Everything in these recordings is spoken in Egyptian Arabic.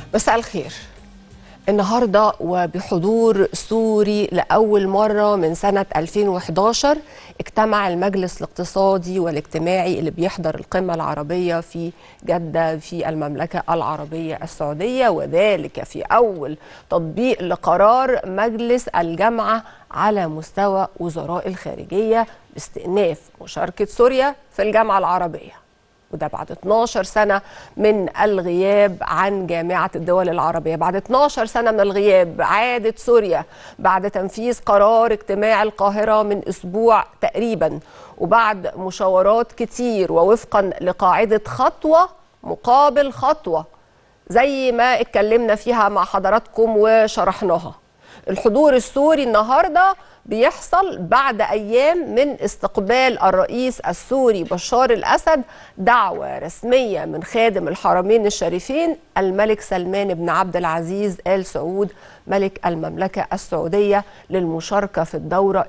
مساء الخير النهارده وبحضور سوري لاول مره من سنه 2011 اجتمع المجلس الاقتصادي والاجتماعي اللي بيحضر القمه العربيه في جده في المملكه العربيه السعوديه وذلك في اول تطبيق لقرار مجلس الجامعه على مستوى وزراء الخارجيه باستئناف مشاركه سوريا في الجامعه العربيه وده بعد 12 سنة من الغياب عن جامعة الدول العربية بعد 12 سنة من الغياب عادت سوريا بعد تنفيذ قرار اجتماع القاهرة من أسبوع تقريبا وبعد مشاورات كتير ووفقا لقاعدة خطوة مقابل خطوة زي ما اتكلمنا فيها مع حضراتكم وشرحناها الحضور السوري النهارده بيحصل بعد ايام من استقبال الرئيس السوري بشار الاسد دعوه رسميه من خادم الحرمين الشريفين الملك سلمان بن عبد العزيز ال سعود ملك المملكه السعوديه للمشاركه في الدوره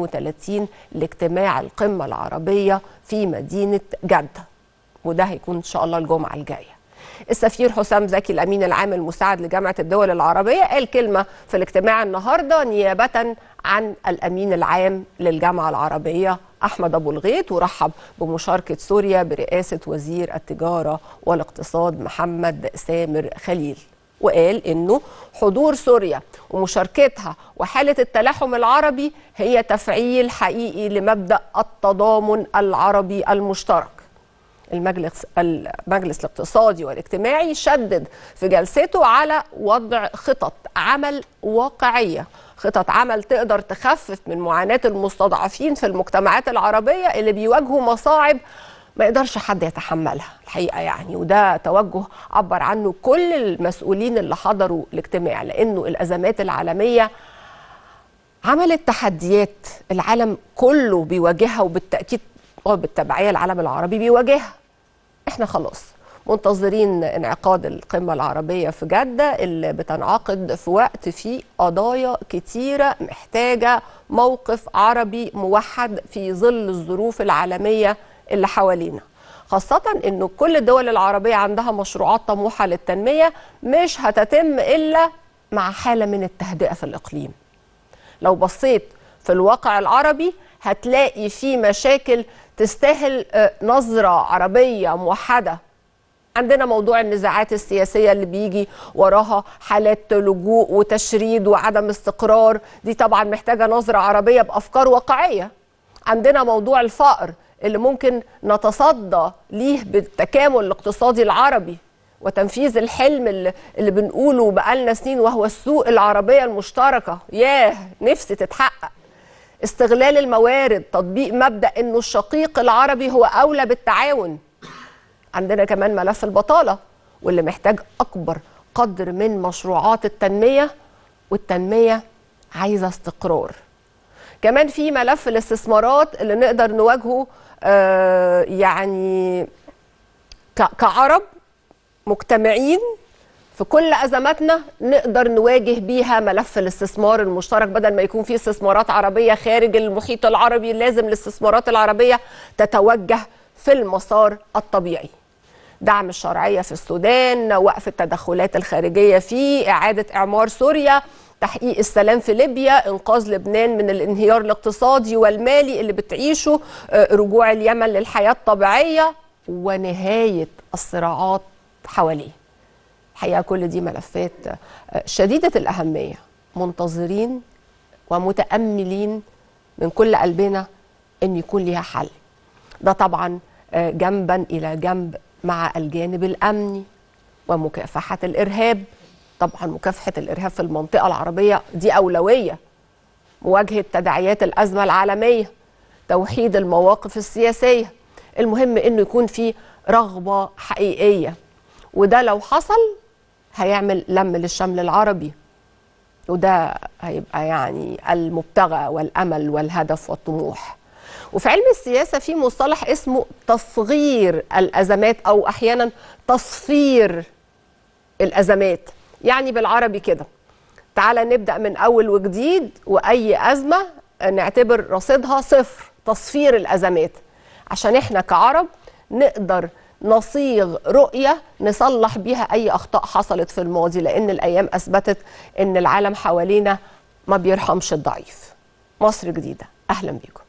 32 لاجتماع القمه العربيه في مدينه جده وده هيكون ان شاء الله الجمعه الجايه السفير حسام زكي الامين العام المساعد لجامعه الدول العربيه قال كلمه في الاجتماع النهارده نيابه عن الامين العام للجامعه العربيه احمد ابو الغيط ورحب بمشاركه سوريا برئاسه وزير التجاره والاقتصاد محمد سامر خليل وقال انه حضور سوريا ومشاركتها وحاله التلاحم العربي هي تفعيل حقيقي لمبدا التضامن العربي المشترك المجلس المجلس الاقتصادي والاجتماعي شدد في جلسته على وضع خطط عمل واقعيه خطط عمل تقدر تخفف من معاناه المستضعفين في المجتمعات العربيه اللي بيواجهوا مصاعب ما يقدرش حد يتحملها الحقيقه يعني وده توجه عبر عنه كل المسؤولين اللي حضروا الاجتماع لانه الازمات العالميه عملت تحديات العالم كله بيواجهها وبالتاكيد وبالتبعيه العالم العربي بيواجهها احنا خلاص منتظرين انعقاد القمه العربيه في جده اللي بتنعقد في وقت فيه قضايا كتيره محتاجه موقف عربي موحد في ظل الظروف العالميه اللي حوالينا خاصة انه كل الدول العربية عندها مشروعات طموحة للتنمية مش هتتم الا مع حالة من التهدئة في الاقليم. لو بصيت في الواقع العربي هتلاقي في مشاكل تستاهل نظرة عربية موحدة عندنا موضوع النزاعات السياسية اللي بيجي وراها حالات لجوء وتشريد وعدم استقرار دي طبعا محتاجة نظرة عربية بأفكار واقعية عندنا موضوع الفقر اللي ممكن نتصدى ليه بالتكامل الاقتصادي العربي وتنفيذ الحلم اللي, اللي بنقوله بقالنا سنين وهو السوق العربية المشتركة ياه نفسي تتحقق استغلال الموارد تطبيق مبدا انه الشقيق العربي هو اولى بالتعاون عندنا كمان ملف البطاله واللي محتاج اكبر قدر من مشروعات التنميه والتنميه عايزه استقرار كمان في ملف الاستثمارات اللي نقدر نواجهه آه يعني كعرب مجتمعين في كل ازماتنا نقدر نواجه بيها ملف الاستثمار المشترك بدل ما يكون في استثمارات عربيه خارج المحيط العربي لازم الاستثمارات العربيه تتوجه في المسار الطبيعي دعم الشرعيه في السودان وقف التدخلات الخارجيه في اعاده اعمار سوريا تحقيق السلام في ليبيا انقاذ لبنان من الانهيار الاقتصادي والمالي اللي بتعيشه رجوع اليمن للحياه الطبيعيه ونهايه الصراعات حواليه الحقيقه كل دي ملفات شديده الاهميه منتظرين ومتاملين من كل قلبنا ان يكون ليها حل ده طبعا جنبا الى جنب مع الجانب الامني ومكافحه الارهاب طبعا مكافحه الارهاب في المنطقه العربيه دي اولويه مواجهه تداعيات الازمه العالميه توحيد المواقف السياسيه المهم انه يكون في رغبه حقيقيه وده لو حصل هيعمل لم للشمل العربي وده هيبقى يعني المبتغى والامل والهدف والطموح وفي علم السياسه في مصطلح اسمه تصغير الازمات او احيانا تصفير الازمات يعني بالعربي كده تعالى نبدا من اول وجديد واي ازمه نعتبر رصيدها صفر تصفير الازمات عشان احنا كعرب نقدر نصيغ رؤية نصلح بيها أي أخطاء حصلت في الماضي لأن الأيام أثبتت أن العالم حوالينا ما بيرحمش الضعيف مصر جديدة أهلا بيكم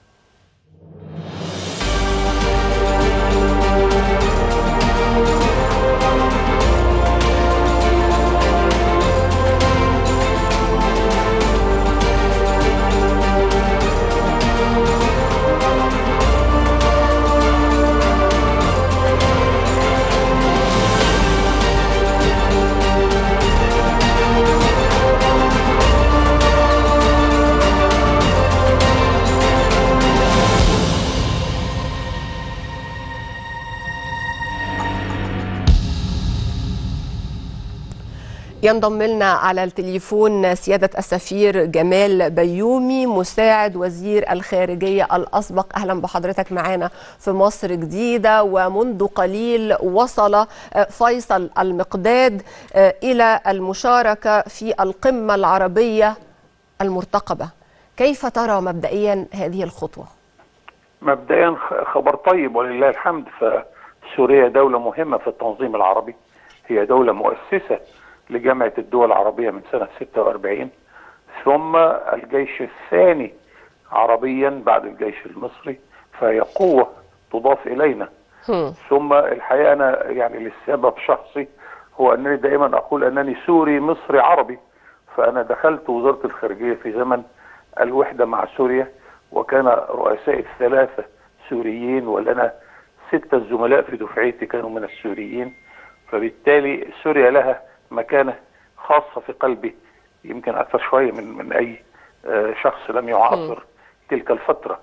ينضم لنا على التليفون سيادة السفير جمال بيومي مساعد وزير الخارجية الأسبق أهلا بحضرتك معنا في مصر جديدة ومنذ قليل وصل فيصل المقداد إلى المشاركة في القمة العربية المرتقبة كيف ترى مبدئيا هذه الخطوة؟ مبدئيا خبر طيب ولله الحمد فسوريا دولة مهمة في التنظيم العربي هي دولة مؤسسة لجامعة الدول العربية من سنة 46 ثم الجيش الثاني عربيا بعد الجيش المصري فهي قوة تضاف إلينا هم. ثم الحقيقة أنا يعني للسبب شخصي هو أنني دائما أقول أنني سوري مصري عربي فأنا دخلت وزارة الخارجية في زمن الوحدة مع سوريا وكان رؤساء الثلاثة سوريين ولنا ستة زملاء في دفعتي كانوا من السوريين فبالتالي سوريا لها مكانة خاصة في قلبي يمكن أكثر شوية من من أي آه، شخص لم يعاصر تلك الفترة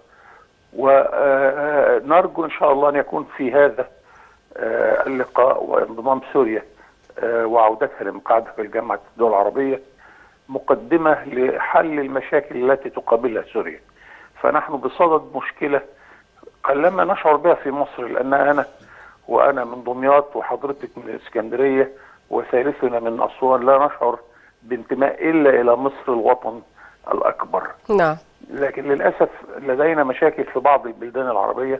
ونرجو إن شاء الله أن يكون في هذا آه، اللقاء وانضمام سوريا آه، وعودتها لمقاعدة في جامعة الدول العربية مقدمة لحل المشاكل التي تقابلها سوريا فنحن بصدد مشكلة قلما نشعر بها في مصر لأن أنا وأنا من دمياط وحضرتك من الإسكندرية وثالثنا من أسوان لا نشعر بانتماء إلا إلى مصر الوطن الأكبر نعم لكن للأسف لدينا مشاكل في بعض البلدان العربية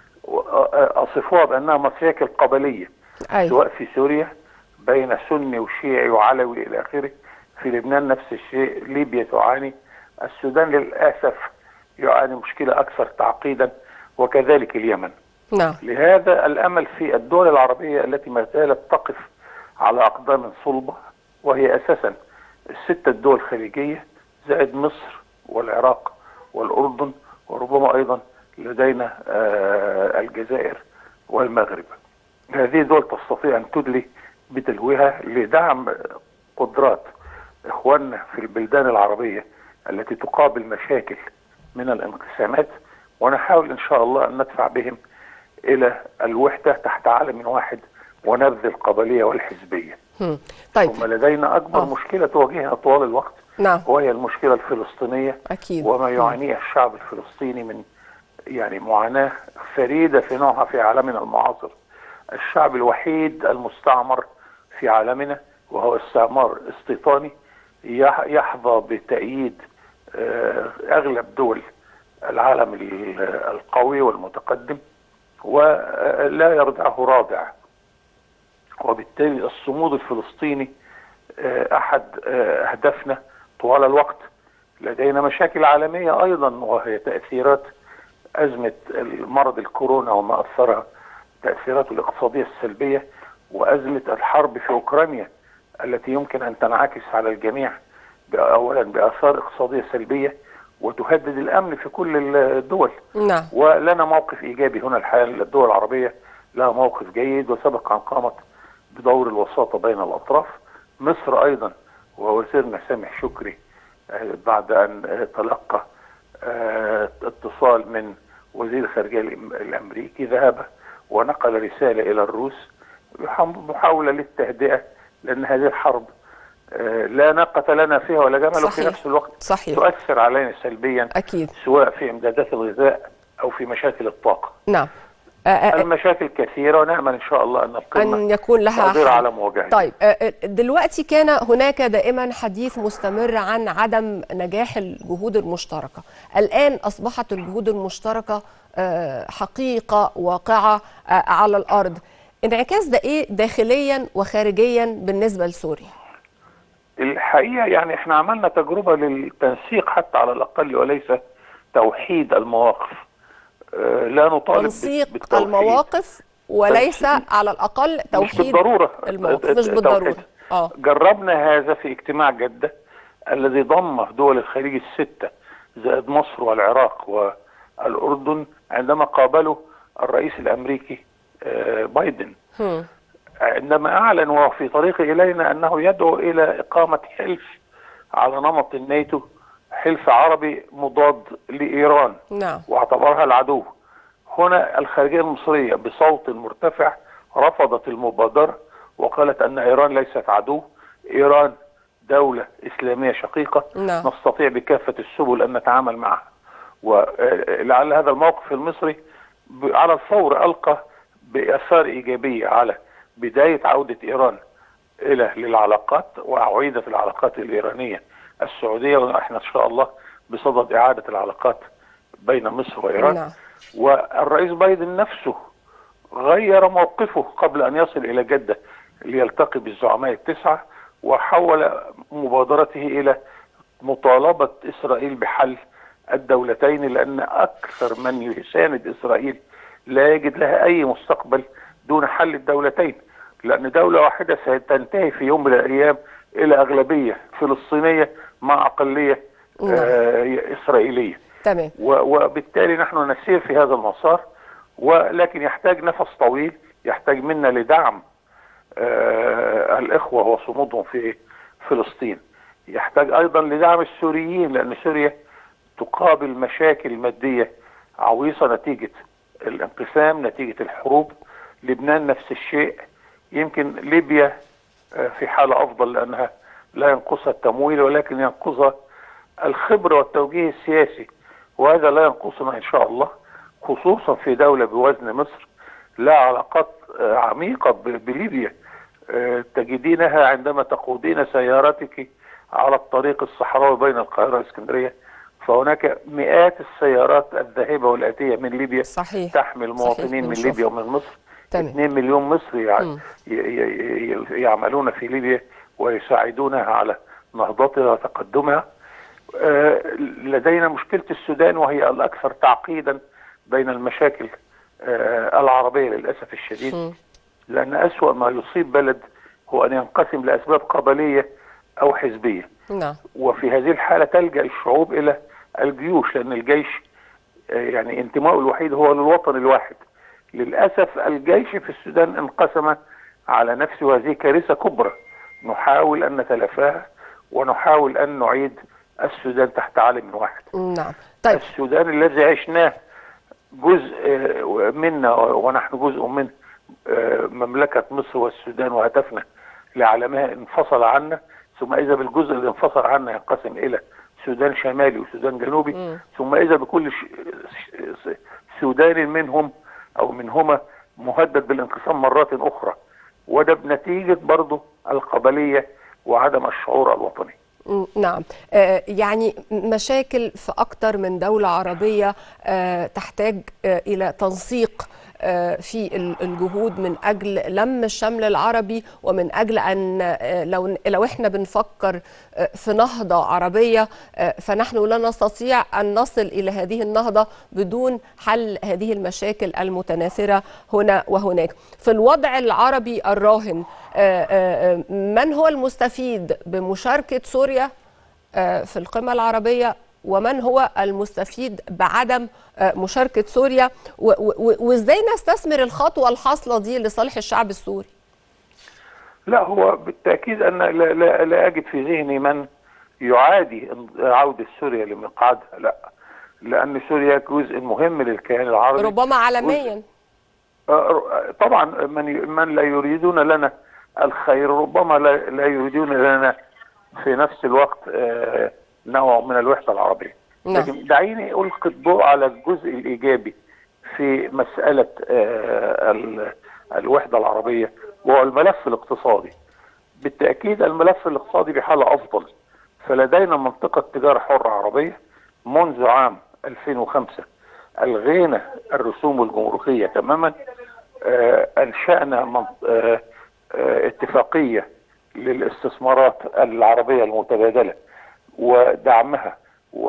أصفوها بأنها مشاكل قبلية أيوة. سواء في سوريا بين سني وشيعي وعلوي إلى آخره في لبنان نفس الشيء ليبيا تعاني السودان للأسف يعاني مشكلة أكثر تعقيدا وكذلك اليمن نعم لهذا الأمل في الدول العربية التي ما زالت تقف على أقدام صلبة وهي أساسا الستة الدول الخليجية زائد مصر والعراق والأردن وربما أيضا لدينا آه، الجزائر والمغرب هذه دول تستطيع أن تدلي بدلوها لدعم قدرات إخواننا في البلدان العربية التي تقابل مشاكل من الانقسامات ونحاول إن شاء الله أن ندفع بهم إلى الوحدة تحت علم واحد ونبذ القبلية والحزبية هم. طيب ثم لدينا أكبر آه. مشكلة تواجهنا طوال الوقت نعم وهي المشكلة الفلسطينية أكيد وما يعانيه الشعب الفلسطيني من يعني معاناة فريدة في نوعها في عالمنا المعاصر الشعب الوحيد المستعمر في عالمنا وهو استعمار استيطاني يح- يحظى بتأييد آه، أغلب دول العالم ال- القوي والمتقدم ولا يرضعه رادع وبالتالي الصمود الفلسطيني آه، أحد آه، أهدافنا طوال الوقت لدينا مشاكل عالمية أيضا وهي تأثيرات أزمة المرض الكورونا وما أثرها تأثيراته الاقتصادية السلبية وأزمة الحرب في أوكرانيا التي يمكن أن تنعكس على الجميع بأ- أولا بآثار اقتصادية سلبية وتهدد الأمن في كل الدول نعم ولنا موقف ايجابي هنا الحقيقه الدول العربيه لها موقف جيد وسبق ان قامت بدور الوساطه بين الاطراف مصر ايضا ووزيرنا سامح شكري آه، بعد ان آه، تلقى آه، اتصال من وزير الخارجيه الأم- الامريكي ذهب ونقل رساله الى الروس بحم- محاوله للتهدئه لان هذه الحرب آه، لا ناقه لنا فيها ولا جمل وفي صحيح. نفس الوقت صحيح تؤثر علينا سلبيا أكيد سواء في امدادات الغذاء او في مشاكل الطاقه نعم آه، آه، المشاكل كثيره ونامل ان شاء الله ان القمه أن يكون لها قادره حل. على مواجهتها طيب آه، دلوقتي كان هناك دائما حديث مستمر عن عدم نجاح الجهود المشتركة الآن أصبحت الجهود المشتركة آه، حقيقة واقعة آه، على الأرض انعكاس ده إيه داخليا وخارجيا بالنسبة لسوريا الحقيقه يعني احنا عملنا تجربه للتنسيق حتى على الاقل وليس توحيد المواقف آه، لا نطالب بال- تنسيق بالتوحيد. المواقف وليس تنسيق. على الأقل مش توحيد بالضروره المواقف الت- مش الت- بالضرورة توحيد. اه جربنا هذا في اجتماع جدة الذي ضم دول الخليج الستة زائد مصر والعراق والأردن عندما قابلوا الرئيس الأمريكي آه، بايدن هم. عندما أعلن وهو في طريقه إلينا أنه يدعو إلى إقامة حلف على نمط الناتو حلف عربي مضاد لإيران نعم واعتبرها العدو هنا الخارجية المصرية بصوت مرتفع رفضت المبادرة وقالت أن إيران ليست عدو إيران دولة إسلامية شقيقة نعم. نستطيع بكافة السبل أن نتعامل معها ولعل هذا الموقف المصري ب- على الفور ألقى بأثار إيجابية على بداية عودة إيران إلى للعلاقات وأعيدت العلاقات الإيرانية السعودية ونحن إن شاء الله بصدد إعادة العلاقات بين مصر وإيران نعم. والرئيس بايدن نفسه غير موقفه قبل أن يصل إلى جدة ليلتقي بالزعماء التسعة وحول مبادرته إلى مطالبة إسرائيل بحل الدولتين لأن أكثر من يساند إسرائيل لا يجد لها أي مستقبل دون حل الدولتين لأن دولة واحدة ستنتهي في يوم من الأيام إلى أغلبية فلسطينية مع أقلية نعم. آه إسرائيلية تمام و- وبالتالي نحن نسير في هذا المسار ولكن يحتاج نفس طويل يحتاج منا لدعم آه الإخوة وصمودهم في فلسطين يحتاج أيضا لدعم السوريين لأن سوريا تقابل مشاكل مادية عويصة نتيجة الانقسام نتيجة الحروب لبنان نفس الشيء يمكن ليبيا آه، في حالة أفضل لأنها لا ينقصها التمويل ولكن ينقصها الخبرة والتوجيه السياسي وهذا لا ينقصنا إن شاء الله خصوصا في دولة بوزن مصر لا علاقات آه، عميقة ب- بليبيا آه، تجدينها عندما تقودين سيارتك على الطريق الصحراوي بين القاهرة والإسكندرية فهناك مئات السيارات الذاهبة والآتية من ليبيا صحيح تحمل صحيح، مواطنين من بنشوف. ليبيا ومن مصر تمام. 2 مليون مصري يع- مم. ي- ي- ي- يعملون في ليبيا ويساعدونها على نهضتها وتقدمها آه، لدينا مشكلة السودان وهي الأكثر تعقيدا بين المشاكل آه، العربية للأسف الشديد مم. لأن أسوأ ما يصيب بلد هو أن ينقسم لأسباب قبلية أو حزبية نعم وفي هذه الحالة تلجأ الشعوب إلى الجيوش لأن الجيش آه، يعني انتمائه الوحيد هو للوطن الواحد للأسف الجيش في السودان انقسم على نفسه وهذه كارثة كبرى نحاول أن نتلافاها ونحاول أن نعيد السودان تحت علم واحد نعم طيب السودان الذي عشناه جزء آه، منا ونحن جزء من آه، مملكة مصر والسودان وهدفنا لعالمها انفصل عنا ثم إذا بالجزء اللي انفصل عنا ينقسم إلى سودان شمالي وسودان جنوبي مم. ثم إذا بكل ش- ش- سودان منهم أو منهما مهدد بالانقسام مرات أخرى وده بنتيجة برضه القبلية وعدم الشعور الوطني م- نعم آه، يعني مشاكل في أكثر من دولة عربية آه، تحتاج آه، إلى تنسيق آه، في ال- الجهود من أجل لم الشمل العربي ومن أجل أن آه، لو لو إحنا بنفكر آه، في نهضة عربية آه، فنحن لا نستطيع أن نصل إلى هذه النهضة بدون حل هذه المشاكل المتناثرة هنا وهناك في الوضع العربي الراهن آه، آه، آه، من هو المستفيد بمشاركة سوريا آه، في القمة العربية ومن هو المستفيد بعدم آه، مشاركة سوريا و- و- وازاي نستثمر الخطوة الحاصلة دي لصالح الشعب السوري لا هو بالتأكيد أن لا, لا, لا أجد في ذهني من يعادي عودة سوريا لمقعدها لا لأن سوريا جزء مهم للكيان العربي ربما عالميا آه، طبعا من ي- من لا يريدون لنا الخير ربما لا, لا يريدون لنا في نفس الوقت آه، نوع من الوحدة العربية نعم. لكن دعيني ألقي الضوء على الجزء الإيجابي في مساله آه، ال- الوحده العربيه وهو الملف الاقتصادي. بالتاكيد الملف الاقتصادي بحاله افضل فلدينا منطقه تجاره حره عربيه منذ عام 2005 الغينا الرسوم الجمركيه تماما آه، انشانا منط- آه، آه، اتفاقيه للاستثمارات العربيه المتبادله ودعمها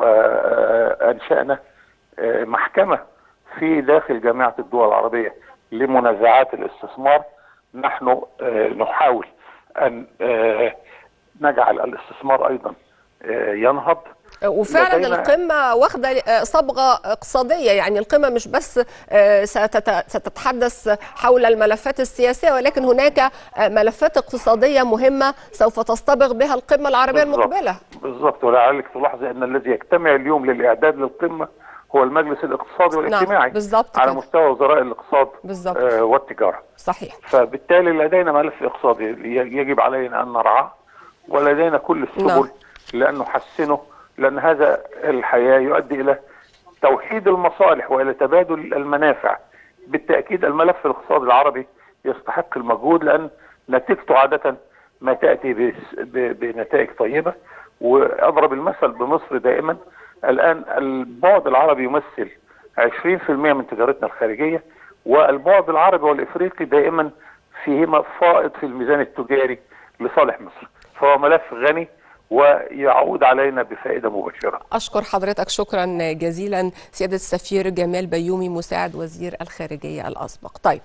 وانشانا آه، محكمه في داخل جامعه الدول العربيه لمنازعات الاستثمار نحن آه، نحاول ان آه، نجعل الاستثمار ايضا آه، ينهض وفعلا لدينا- القمة واخدة آه، صبغة اقتصادية يعني القمة مش بس آه، ستت- ستتحدث حول الملفات السياسية ولكن هناك آه، ملفات اقتصادية مهمة سوف تصطبغ بها القمة العربية بالضبط. المقبلة بالضبط ولعلك تلاحظ ان الذي يجتمع اليوم للاعداد للقمه هو المجلس الاقتصادي والاجتماعي بالضبط على كده. مستوى وزراء الاقتصاد بالضبط. آه والتجاره صحيح فبالتالي لدينا ملف اقتصادي ي- يجب علينا ان نرعاه ولدينا كل السبل نعم. لان نحسنه لان هذا الحياه يؤدي الى توحيد المصالح والى تبادل المنافع بالتاكيد الملف الاقتصادي العربي يستحق المجهود لان نتيجته عاده ما تاتي بس- ب- بنتائج طيبه واضرب المثل بمصر دائما الان البعد العربي يمثل 20% من تجارتنا الخارجيه والبعد العربي والافريقي دائما فيهما فائض في الميزان التجاري لصالح مصر فهو ملف غني ويعود علينا بفائده مباشره أشكر حضرتك شكرا جزيلا سيادة السفير جمال بيومي مساعد وزير الخارجية الأسبق طيب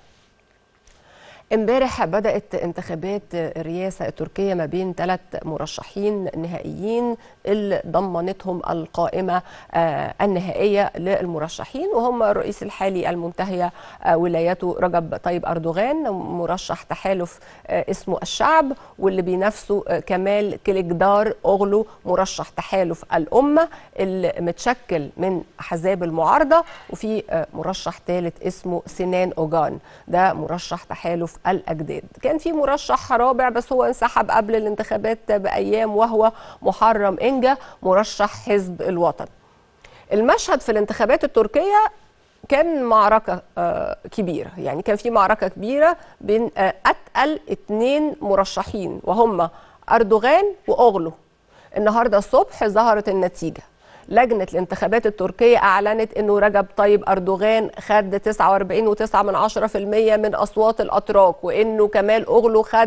امبارح بدأت انتخابات الرئاسة التركية ما بين ثلاث مرشحين نهائيين اللي ضمنتهم القائمة آه، النهائية للمرشحين وهم الرئيس الحالي المنتهية آه، ولايته رجب طيب أردوغان مرشح تحالف آه، اسمه الشعب واللي بينافسه آه، كمال كليجدار أغلو مرشح تحالف الأمة اللي متشكل من أحزاب المعارضة وفي آه، مرشح ثالث اسمه سنان أوجان ده مرشح تحالف الأجداد كان في مرشح رابع بس هو انسحب قبل الانتخابات بأيام وهو محرم إنجا مرشح حزب الوطن المشهد في الانتخابات التركية كان معركة آه، كبيرة يعني كان في معركة كبيرة بين آه، أتقل اتنين مرشحين وهم أردوغان وأغلو النهاردة الصبح ظهرت النتيجة لجنة الانتخابات التركية أعلنت أنه رجب طيب أردوغان خد 49.9% من أصوات الأتراك وأنه كمال أغلو خد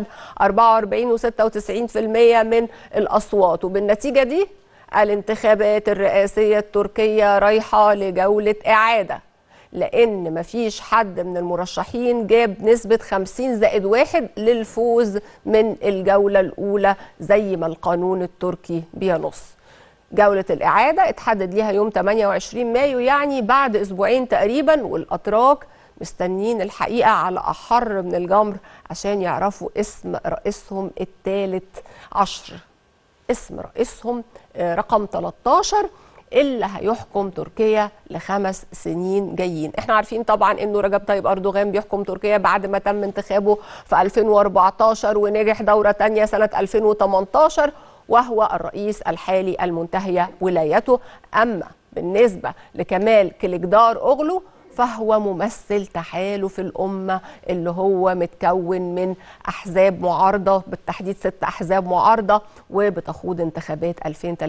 44.96% من الأصوات وبالنتيجة دي الانتخابات الرئاسية التركية رايحة لجولة إعادة لأن مفيش حد من المرشحين جاب نسبة 50 زائد واحد للفوز من الجولة الأولى زي ما القانون التركي بينص جولة الإعادة اتحدد ليها يوم 28 مايو يعني بعد أسبوعين تقريبا والأتراك مستنيين الحقيقة على أحر من الجمر عشان يعرفوا اسم رئيسهم الثالث عشر اسم رئيسهم آه، رقم 13 اللي هيحكم تركيا لخمس سنين جايين احنا عارفين طبعا انه رجب طيب اردوغان بيحكم تركيا بعد ما تم انتخابه في 2014 ونجح دورة تانية سنة 2018 وهو الرئيس الحالي المنتهية ولايته أما بالنسبة لكمال كليجدار أغلو فهو ممثل تحالف الأمة اللي هو متكون من أحزاب معارضة بالتحديد ست أحزاب معارضة وبتخوض انتخابات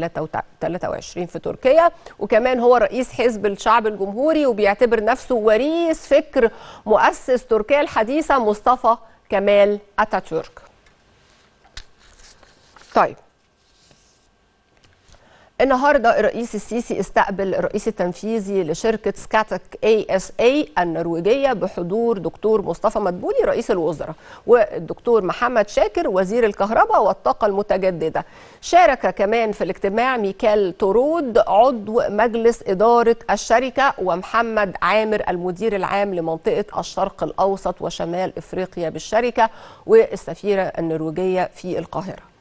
2023 في تركيا وكمان هو رئيس حزب الشعب الجمهوري وبيعتبر نفسه وريث فكر مؤسس تركيا الحديثة مصطفى كمال أتاتورك طيب النهارده الرئيس السيسي استقبل الرئيس التنفيذي لشركه سكاتك اي اس اي النرويجيه بحضور دكتور مصطفى مدبولي رئيس الوزراء والدكتور محمد شاكر وزير الكهرباء والطاقه المتجدده. شارك كمان في الاجتماع ميكال تورود عضو مجلس اداره الشركه ومحمد عامر المدير العام لمنطقه الشرق الاوسط وشمال افريقيا بالشركه والسفيره النرويجيه في القاهره.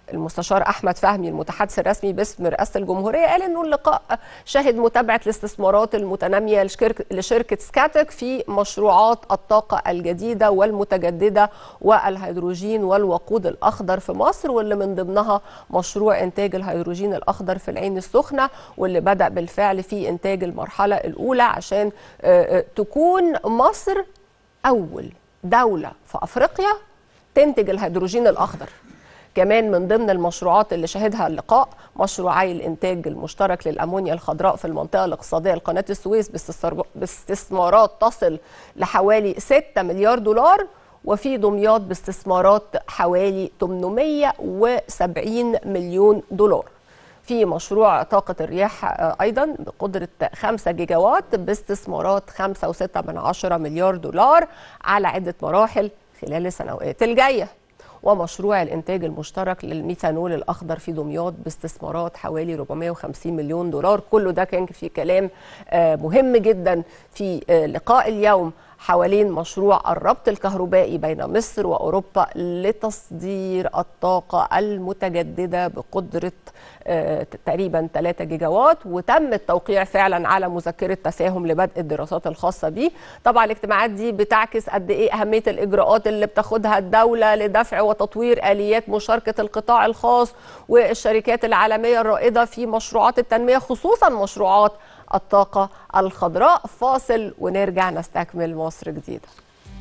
المستشار احمد فهمي المتحدث الرسمي باسم رئاسه الجمهوريه قال انه اللقاء شهد متابعه الاستثمارات المتناميه لشركه سكاتك في مشروعات الطاقه الجديده والمتجدده والهيدروجين والوقود الاخضر في مصر واللي من ضمنها مشروع انتاج الهيدروجين الاخضر في العين السخنه واللي بدا بالفعل في انتاج المرحله الاولى عشان تكون مصر اول دوله في افريقيا تنتج الهيدروجين الاخضر كمان من ضمن المشروعات اللي شهدها اللقاء مشروعي الانتاج المشترك للامونيا الخضراء في المنطقه الاقتصاديه لقناه السويس باستثمارات تصل لحوالي 6 مليار دولار وفي دمياط باستثمارات حوالي 870 مليون دولار في مشروع طاقة الرياح أيضا بقدرة 5 جيجا وات باستثمارات 5.6 من عشرة مليار دولار على عدة مراحل خلال السنوات الجاية ومشروع الإنتاج المشترك للميثانول الأخضر في دمياط باستثمارات حوالي 450 مليون دولار كله ده كان في كلام مهم جدا في لقاء اليوم حوالين مشروع الربط الكهربائي بين مصر واوروبا لتصدير الطاقه المتجدده بقدره تقريبا 3 جيجا وات وتم التوقيع فعلا على مذكره تفاهم لبدء الدراسات الخاصه به طبعا الاجتماعات دي بتعكس قد ايه اهميه الاجراءات اللي بتاخدها الدوله لدفع وتطوير اليات مشاركه القطاع الخاص والشركات العالميه الرائده في مشروعات التنميه خصوصا مشروعات الطاقة الخضراء فاصل ونرجع نستكمل مصر جديدة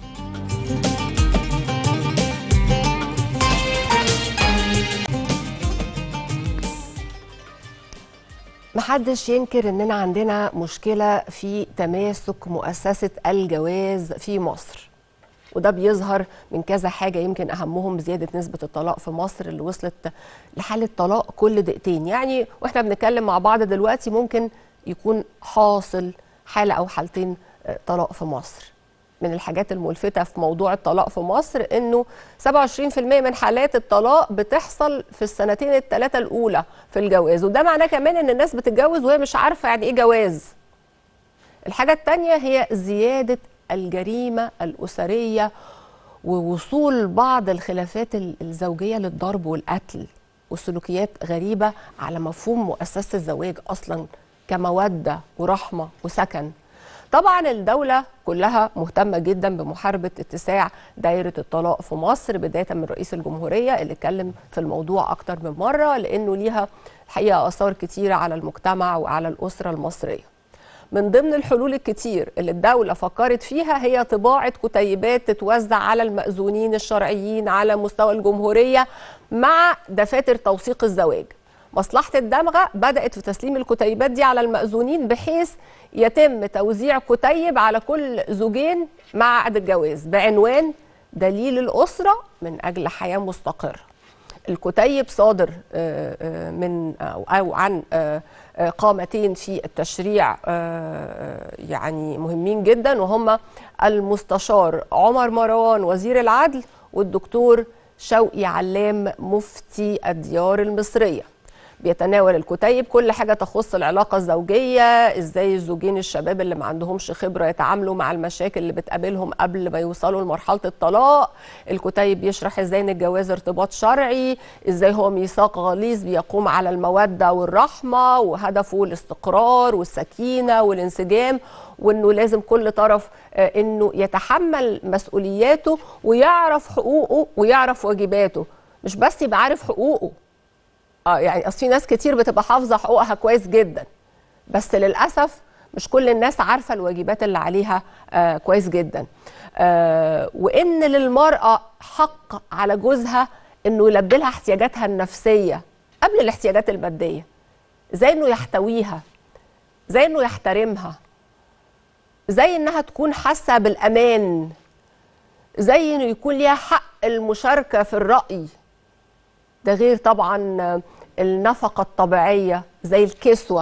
محدش ينكر اننا عندنا مشكلة في تماسك مؤسسة الجواز في مصر وده بيظهر من كذا حاجة يمكن أهمهم زيادة نسبة الطلاق في مصر اللي وصلت لحالة طلاق كل دقيقتين يعني وإحنا بنتكلم مع بعض دلوقتي ممكن يكون حاصل حالة أو حالتين طلاق في مصر من الحاجات الملفتة في موضوع الطلاق في مصر إنه 27% من حالات الطلاق بتحصل في السنتين الثلاثة الأولى في الجواز وده معناه كمان إن الناس بتتجوز وهي مش عارفة يعني إيه جواز الحاجة التانية هي زيادة الجريمة الأسرية ووصول بعض الخلافات الزوجية للضرب والقتل وسلوكيات غريبة على مفهوم مؤسسة الزواج أصلاً كمودة ورحمة وسكن طبعا الدولة كلها مهتمة جدا بمحاربة اتساع دائرة الطلاق في مصر بداية من رئيس الجمهورية اللي اتكلم في الموضوع أكتر من مرة لأنه ليها الحقيقة آثار كتيرة على المجتمع وعلى الأسرة المصرية من ضمن الحلول الكتير اللي الدولة فكرت فيها هي طباعة كتيبات تتوزع على المأذونين الشرعيين على مستوى الجمهورية مع دفاتر توثيق الزواج مصلحة الدمغة بدأت في تسليم الكتيبات دي على المأذونين بحيث يتم توزيع كتيب على كل زوجين مع عقد الجواز بعنوان دليل الأسرة من أجل حياة مستقرة الكتيب صادر من أو عن قامتين في التشريع يعني مهمين جدا وهما المستشار عمر مروان وزير العدل والدكتور شوقي علام مفتي الديار المصريه بيتناول الكتيب كل حاجه تخص العلاقه الزوجيه ازاي الزوجين الشباب اللي ما عندهمش خبره يتعاملوا مع المشاكل اللي بتقابلهم قبل ما يوصلوا لمرحله الطلاق الكتيب بيشرح ازاي ان الجواز ارتباط شرعي ازاي هو ميثاق غليظ بيقوم على الموده والرحمه وهدفه الاستقرار والسكينه والانسجام وانه لازم كل طرف انه يتحمل مسؤولياته ويعرف حقوقه ويعرف واجباته مش بس يبقى عارف حقوقه اه يعني اصل في ناس كتير بتبقى حافظه حقوقها كويس جدا بس للاسف مش كل الناس عارفه الواجبات اللي عليها آه كويس جدا آه وان للمراه حق على جوزها انه يلبي لها احتياجاتها النفسيه قبل الاحتياجات الماديه زي انه يحتويها زي انه يحترمها زي انها تكون حاسه بالامان زي انه يكون ليها حق المشاركه في الراي ده غير طبعا النفقه الطبيعيه زي الكسوه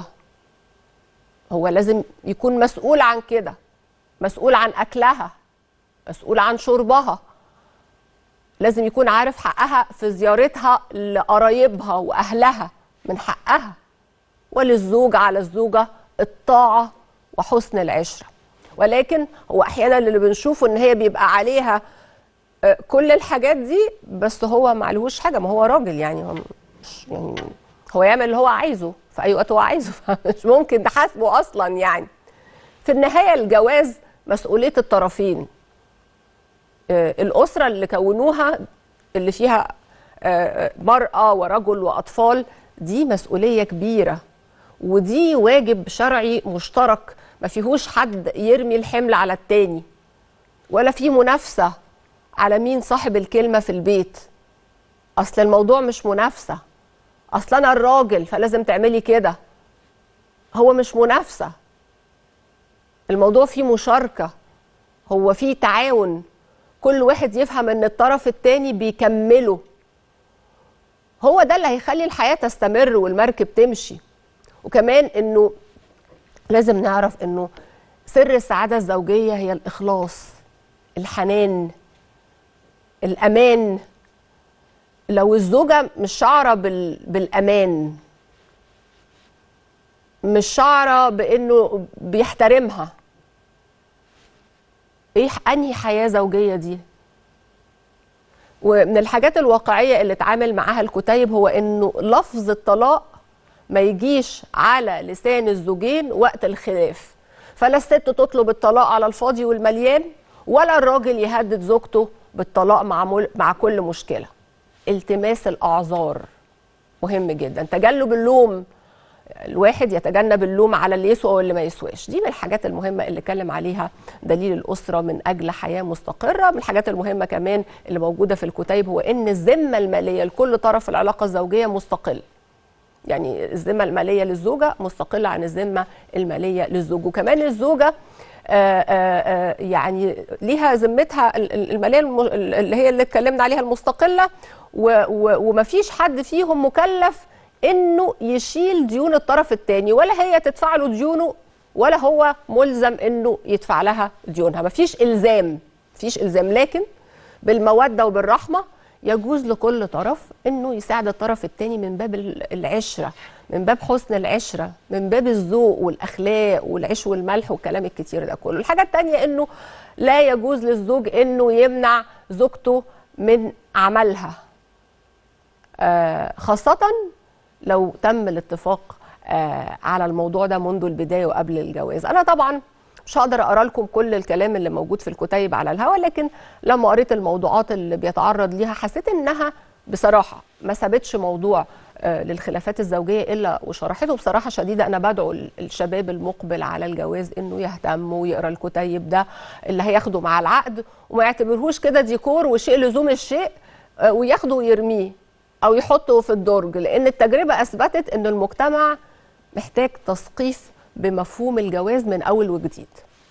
هو لازم يكون مسؤول عن كده مسؤول عن اكلها مسؤول عن شربها لازم يكون عارف حقها في زيارتها لقرايبها واهلها من حقها وللزوج على الزوجه الطاعه وحسن العشره ولكن هو احيانا اللي بنشوفه ان هي بيبقى عليها آه، كل الحاجات دي بس هو معلهوش حاجه ما هو راجل يعني هو مش يعني هو يعمل اللي هو عايزه في اي وقت هو عايزه مش ممكن تحاسبه اصلا يعني في النهايه الجواز مسؤوليه الطرفين آه، الاسره اللي كونوها اللي فيها آه، مراه ورجل واطفال دي مسؤوليه كبيره ودي واجب شرعي مشترك ما فيهوش حد يرمي الحمل على التاني ولا في منافسه على مين صاحب الكلمه في البيت اصل الموضوع مش منافسه اصل انا الراجل فلازم تعملي كده هو مش منافسه الموضوع فيه مشاركه هو فيه تعاون كل واحد يفهم ان الطرف التاني بيكمله هو ده اللي هيخلي الحياه تستمر والمركب تمشي وكمان انه لازم نعرف انه سر السعاده الزوجيه هي الاخلاص الحنان الامان لو الزوجه مش شعره بال... بالامان مش شعره بانه بيحترمها ايه انهي حياه زوجيه دي ومن الحاجات الواقعيه اللي اتعامل معاها الكتيب هو انه لفظ الطلاق ما يجيش على لسان الزوجين وقت الخلاف فلا الست تطلب الطلاق على الفاضي والمليان ولا الراجل يهدد زوجته بالطلاق مع مل... مع كل مشكله التماس الاعذار مهم جدا تجنب اللوم الواحد يتجنب اللوم على اللي يسوى واللي ما يسواش دي من الحاجات المهمة اللي اتكلم عليها دليل الأسرة من أجل حياة مستقرة من الحاجات المهمة كمان اللي موجودة في الكتيب هو أن الذمة المالية لكل طرف في العلاقة الزوجية مستقل يعني الذمة المالية للزوجة مستقلة عن الذمة المالية للزوج وكمان الزوجة آآ آآ يعني ليها ذمتها الماليه اللي هي اللي اتكلمنا عليها المستقله ومفيش حد فيهم مكلف انه يشيل ديون الطرف الثاني ولا هي تدفع له ديونه ولا هو ملزم انه يدفع لها ديونها مفيش الزام مفيش الزام لكن بالموده وبالرحمه يجوز لكل طرف انه يساعد الطرف الثاني من باب العشره من باب حسن العشره من باب الذوق والاخلاق والعيش والملح والكلام الكتير ده كله الحاجه الثانيه انه لا يجوز للزوج انه يمنع زوجته من عملها آه خاصه لو تم الاتفاق آه على الموضوع ده منذ البدايه وقبل الجواز انا طبعا مش هقدر اقرا لكم كل الكلام اللي موجود في الكتيب على الهواء لكن لما قريت الموضوعات اللي بيتعرض ليها حسيت انها بصراحه ما سابتش موضوع آه للخلافات الزوجيه الا وشرحته بصراحه شديده انا بدعو الشباب المقبل على الجواز انه يهتم ويقرا الكتيب ده اللي هياخده مع العقد وما يعتبرهوش كده ديكور وشيء لزوم الشيء آه وياخده ويرميه او يحطه في الدرج لان التجربه اثبتت ان المجتمع محتاج تثقيف بمفهوم الجواز من اول وجديد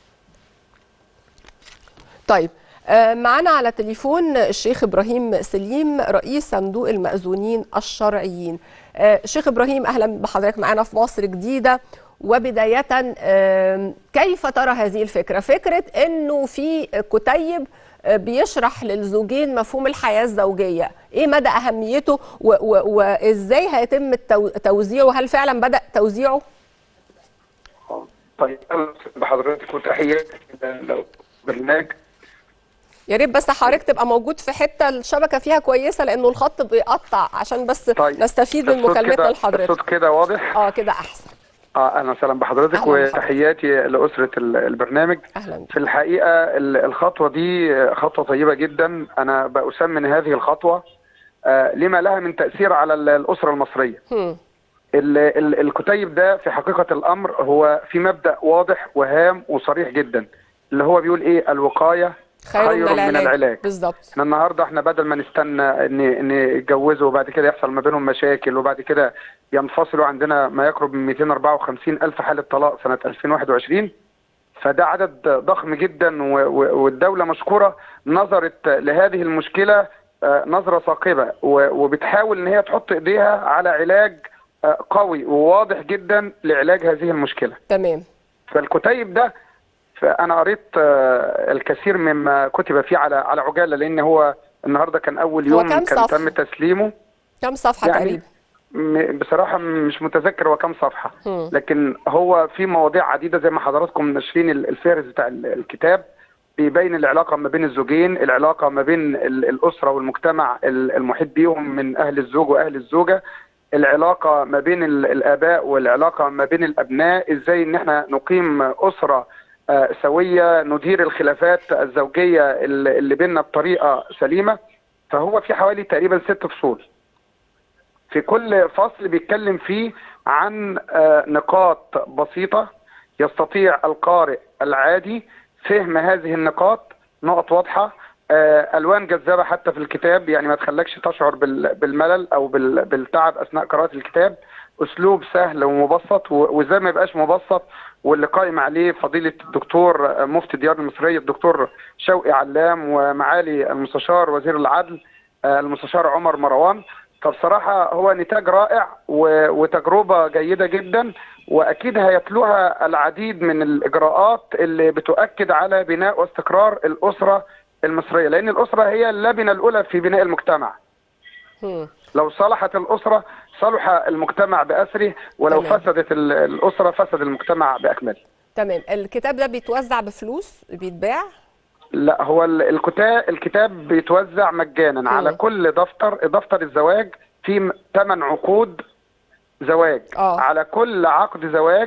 طيب معانا على تليفون الشيخ ابراهيم سليم رئيس صندوق المأذونين الشرعيين شيخ ابراهيم اهلا بحضرتك معانا في مصر جديده وبدايه كيف ترى هذه الفكره فكره انه في كتيب بيشرح للزوجين مفهوم الحياه الزوجيه ايه مدى اهميته وازاي هيتم توزيعه هل فعلا بدا توزيعه طيب بحضرتك وتحياتي لو برنامج يا ريت بس حضرتك تبقى موجود في حته الشبكه فيها كويسه لانه الخط بيقطع عشان بس طيب. نستفيد من مكالمتنا لحضرتك الصوت كده واضح اه كده احسن اه اهلا وسهلا بحضرتك وتحياتي لاسره البرنامج اهلا في الحقيقه الخطوه دي خطوه طيبه جدا انا بأسمن هذه الخطوه آه لما لها من تاثير على الاسره المصريه هم. ال ال الكتيب ده في حقيقه الامر هو في مبدا واضح وهام وصريح جدا اللي هو بيقول ايه الوقايه خير, خير من العلاج, من العلاج. بالظبط احنا النهارده احنا بدل ما نستنى ان ان يتجوزوا وبعد كده يحصل ما بينهم مشاكل وبعد كده ينفصلوا عندنا ما يقرب من 254 الف حاله طلاق سنه 2021 فده عدد ضخم جدا والدوله مشكوره نظرت لهذه المشكله نظره ثاقبه وبتحاول ان هي تحط ايديها على علاج قوي وواضح جدا لعلاج هذه المشكله. تمام. فالكتيب ده فانا قريت الكثير مما كتب فيه على على عجاله لان هو النهارده كان اول يوم كان صفحة؟ تم تسليمه كم صفحه يعني تقريبا بصراحه مش متذكر هو كم صفحه م. لكن هو في مواضيع عديده زي ما حضراتكم ناشرين الفهرس بتاع الكتاب بيبين العلاقه ما بين الزوجين العلاقه ما بين ال- الاسره والمجتمع ال- المحيط بيهم من اهل الزوج واهل الزوجه العلاقه ما بين ال- الاباء والعلاقه ما بين الابناء ازاي ان احنا نقيم اسره آه، سويه ندير الخلافات الزوجيه اللي اللي بيننا بطريقه سليمه فهو في حوالي تقريبا ست فصول في كل فصل بيتكلم فيه عن آه، نقاط بسيطة يستطيع القارئ العادي فهم هذه النقاط نقط واضحة آه، ألوان جذابة حتى في الكتاب يعني ما تخلكش تشعر بال- بالملل أو بال- بالتعب أثناء قراءة الكتاب أسلوب سهل ومبسط و- وإزاي ما يبقاش مبسط واللي قائم عليه فضيلة الدكتور آه، مفتي الديار المصرية الدكتور شوقي علام ومعالي المستشار وزير العدل آه، المستشار عمر مروان فبصراحة هو نتاج رائع و- وتجربة جيدة جدا وأكيد هيتلوها العديد من الإجراءات اللي بتؤكد على بناء واستقرار الأسرة المصرية لأن الأسرة هي اللبنة الأولى في بناء المجتمع هم. لو صلحت الأسرة صلح المجتمع بأسره ولو تمام. فسدت ال- الأسرة فسد المجتمع بأكمله تمام الكتاب ده بيتوزع بفلوس بيتباع لا هو ال- الكتاب الكتاب بيتوزع مجانا على كل دفتر دفتر الزواج في 8 عقود زواج آه. على كل عقد زواج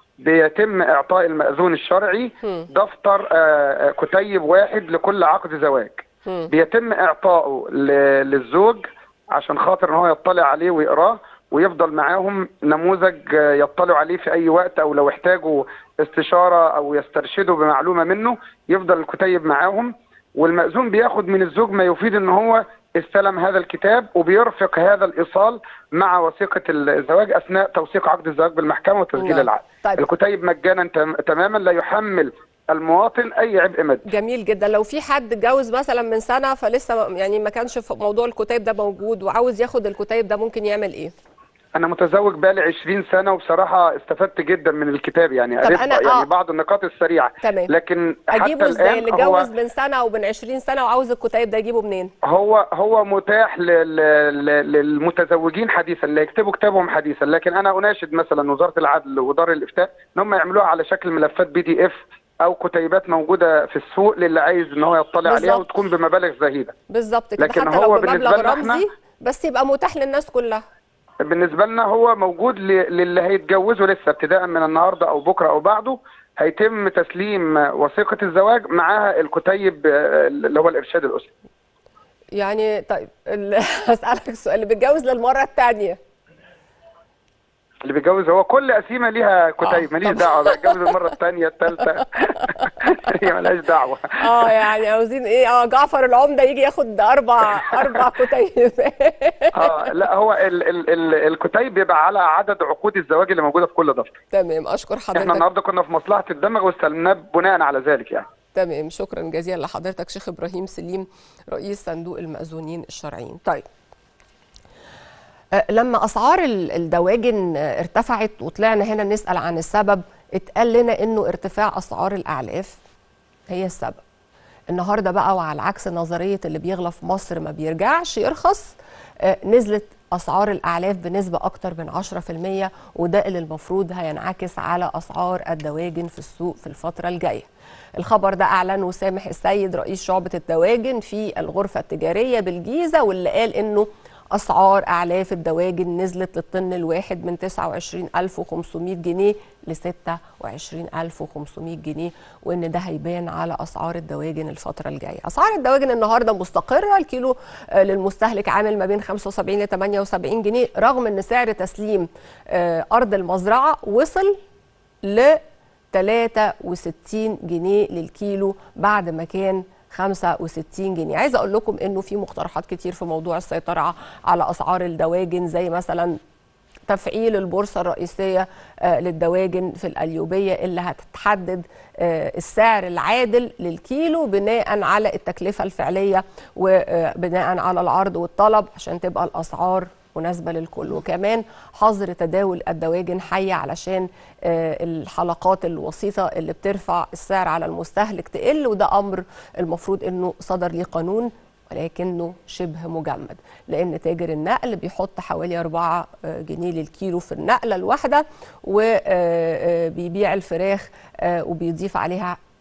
بيتم اعطاء المأذون الشرعي هم. دفتر آه، آه، كتيب واحد لكل عقد زواج هم. بيتم اعطائه ل- للزوج عشان خاطر ان هو يطلع عليه ويقراه ويفضل معاهم نموذج آه، يطلعوا عليه في اي وقت او لو احتاجوا استشاره او يسترشدوا بمعلومه منه يفضل الكتيب معاهم والمأذون بياخد من الزوج ما يفيد ان هو استلم هذا الكتاب وبيرفق هذا الايصال مع وثيقه الزواج اثناء توثيق عقد الزواج بالمحكمه وتسجيل نعم. العقد. طيب. الكتيب مجانا تم- تماما لا يحمل المواطن اي عبء مادي. جميل جدا لو في حد اتجوز مثلا من سنه فلسه ما- يعني ما كانش في موضوع الكتيب ده موجود وعاوز ياخد الكتيب ده ممكن يعمل ايه انا متزوج بقالي 20 سنه وبصراحه استفدت جدا من الكتاب يعني طب قريت أنا- يعني آه. بعد النقاط السريعه تمام. لكن اجيبه حتى ازاي اللي الان هو اتجوز من سنه او من 20 سنه وعاوز الكتيب ده اجيبه منين هو هو متاح لل- لل- للمتزوجين حديثا اللي يكتبوا كتابهم حديثا لكن انا اناشد مثلا وزاره العدل ودار الافتاء ان هم يعملوها على شكل ملفات بي دي اف او كتيبات موجوده في السوق للي عايز ان هو يطلع عليها بالظبط. وتكون بمبالغ زهيده بالظبط كده لكن حتى هو لو بالنسبة بمبلغ لنا إحنا- رمزي بس يبقى متاح للناس كلها بالنسبه لنا هو موجود ل- للي هيتجوزوا لسه ابتداء من النهارده او بكره او بعده هيتم تسليم وثيقه الزواج معاها الكتيب آه، اللي هو الارشاد الاسري يعني طيب ال- هسألك سؤال اللي بيتجوز للمرة الثانية اللي بيتجوز هو كل قسيمه ليها كتيب آه، ماليش طب. دعوه بقى اتجوز المره الثانيه الثالثه هي مالهاش دعوه اه يعني عاوزين ايه اه جعفر العمدة يجي ياخد أربع أربع كتيب اه لا هو ال ال ال الكتيب بيبقى على عدد عقود الزواج اللي موجوده في كل دفتر تمام أشكر احنا حضرتك النهارده كنا في مصلحه الدمغ واستلمناه بناء على ذلك يعني تمام شكرا جزيلا لحضرتك شيخ إبراهيم سليم رئيس صندوق المأذونين الشرعيين طيب آه، لما أسعار ال- الدواجن آه، ارتفعت وطلعنا هنا نسأل عن السبب اتقال لنا إنه ارتفاع أسعار الأعلاف هي السبب النهارده بقى وعلى عكس نظريه اللي بيغلى في مصر ما بيرجعش يرخص آه، نزلت اسعار الاعلاف بنسبه اكتر من 10% وده اللي المفروض هينعكس على اسعار الدواجن في السوق في الفتره الجايه الخبر ده اعلنه سامح السيد رئيس شعبه الدواجن في الغرفه التجاريه بالجيزه واللي قال انه اسعار اعلاف الدواجن نزلت للطن الواحد من 29500 جنيه ل 26500 جنيه وان ده هيبان على اسعار الدواجن الفتره الجايه اسعار الدواجن النهارده مستقره الكيلو آه، للمستهلك عامل ما بين 75 ل 78 جنيه رغم ان سعر تسليم آه، ارض المزرعه وصل ل 63 جنيه للكيلو بعد ما كان 65 جنيه عايزه اقول لكم انه في مقترحات كتير في موضوع السيطره على اسعار الدواجن زي مثلا تفعيل البورصة الرئيسية آه، للدواجن في الأليوبية اللي هتتحدد آه، السعر العادل للكيلو بناء على التكلفة الفعلية وبناء على العرض والطلب عشان تبقى الأسعار مناسبة للكل وكمان حظر تداول الدواجن حية علشان آه، الحلقات الوسيطة اللي بترفع السعر على المستهلك تقل وده أمر المفروض أنه صدر ليه قانون ولكنه شبه مجمد لان تاجر النقل بيحط حوالي 4 جنيه للكيلو في النقله الواحده وبيبيع الفراخ آه، وبيضيف عليها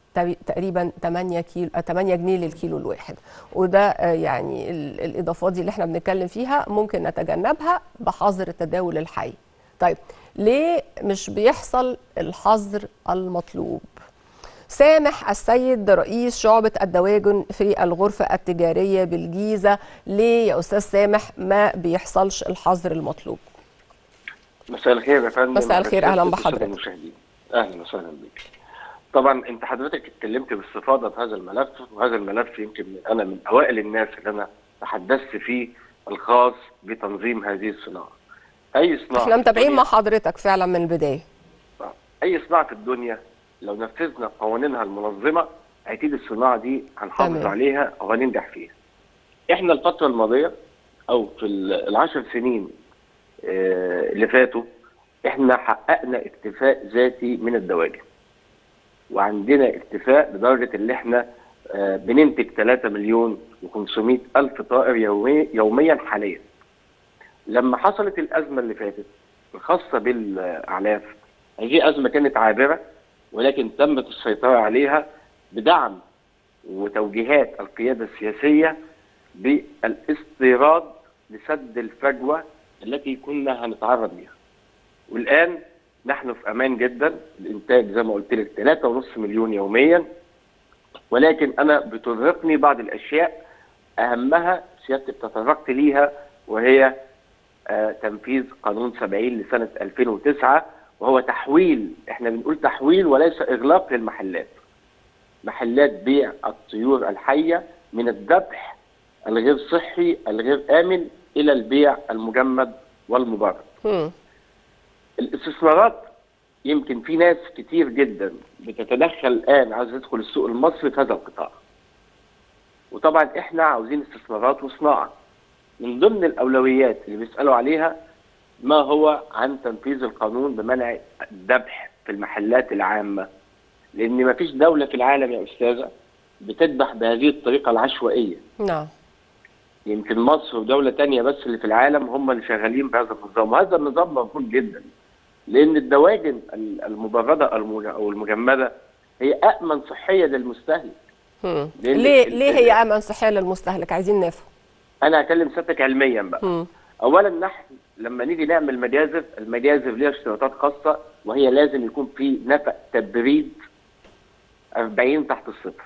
تقري- تقريبا 8 كيلو آه، 8 جنيه للكيلو الواحد وده آه، يعني ال- الاضافات دي اللي احنا بنتكلم فيها ممكن نتجنبها بحظر التداول الحي طيب ليه مش بيحصل الحظر المطلوب سامح السيد رئيس شعبة الدواجن في الغرفة التجارية بالجيزة ليه يا أستاذ سامح ما بيحصلش الحظر المطلوب مساء الخير يا فندم مساء الخير، أهلاً أهلا بحضرتك. المشاهدين اهلا وسهلا بك طبعا انت حضرتك اتكلمت باستفاضه في هذا الملف وهذا الملف يمكن انا من اوائل الناس اللي انا تحدثت فيه الخاص بتنظيم هذه الصناعه اي صناعه احنا في متابعين الدنيا- مع حضرتك فعلا من البداية اي صناعه في الدنيا لو نفذنا قوانينها المنظمه اكيد الصناعه دي هنحافظ تمام. عليها وهننجح فيها. احنا الفتره الماضيه او في ال- العشر سنين آه، اللي فاتوا احنا حققنا اكتفاء ذاتي من الدواجن. وعندنا اكتفاء لدرجه ان احنا آه، بننتج 3 مليون و500 الف طائر يومي يوميا حاليا. لما حصلت الازمه اللي فاتت الخاصه بالاعلاف هذه أزمة كانت عابرة ولكن تمت السيطرة عليها بدعم وتوجيهات القيادة السياسية بالاستيراد لسد الفجوة التي كنا هنتعرض لها والآن نحن في أمان جدا الإنتاج زي ما قلت لك 3.5 مليون يوميا ولكن أنا بترهقني بعض الأشياء أهمها سيادتك تطرقت ليها وهي آه، تنفيذ قانون 70 لسنة 2009 وهو تحويل احنا بنقول تحويل وليس اغلاق للمحلات محلات بيع الطيور الحيه من الذبح الغير صحي الغير امن الى البيع المجمد والمبرد مم. الاستثمارات يمكن في ناس كتير جدا بتتدخل الان عايزه تدخل السوق المصري في هذا القطاع وطبعا احنا عاوزين استثمارات وصناعه من ضمن الاولويات اللي بيسالوا عليها ما هو عن تنفيذ القانون بمنع الذبح في المحلات العامه لان ما فيش دوله في العالم يا استاذه بتذبح بهذه الطريقه العشوائيه نعم يمكن مصر ودولة تانية بس اللي في العالم هم اللي شغالين بهذا النظام وهذا النظام مرفوض جدا لأن الدواجن المبردة المج- أو المجمدة هي أأمن صحية للمستهلك مم. ليه- ليه ال- ليه ال- هي امن صحيه للمستهلك عايزين نفهم أنا هكلم سيادتك علميا بقى مم. أولا نحن لما نيجي نعمل مجازر المجازر ليها اشتراطات خاصة وهي لازم يكون في نفق تبريد 40 تحت الصفر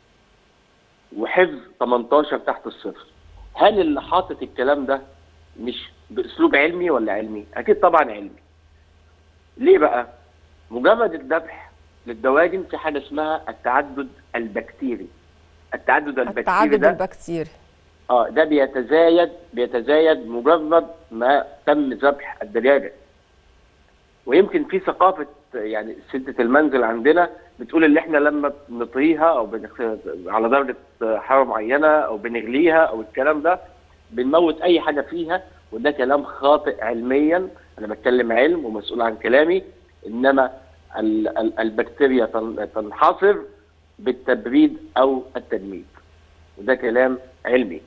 وحفظ 18 تحت الصفر هل اللي حاطط الكلام ده مش باسلوب علمي ولا علمي؟ اكيد طبعا علمي. ليه بقى؟ مجرد الذبح للدواجن في حاجه اسمها التعدد البكتيري. التعدد البكتيري التعدد ده البكتيري اه ده بيتزايد بيتزايد مجرد ما تم ذبح الدجاجه. ويمكن في ثقافه يعني سده المنزل عندنا بتقول ان احنا لما بنطهيها او بنخ... على درجه حراره معينه او بنغليها او الكلام ده بنموت اي حاجه فيها وده كلام خاطئ علميا انا بتكلم علم ومسؤول عن كلامي انما ال... ال... البكتيريا تن... تنحصر بالتبريد او التجميد وده كلام علمي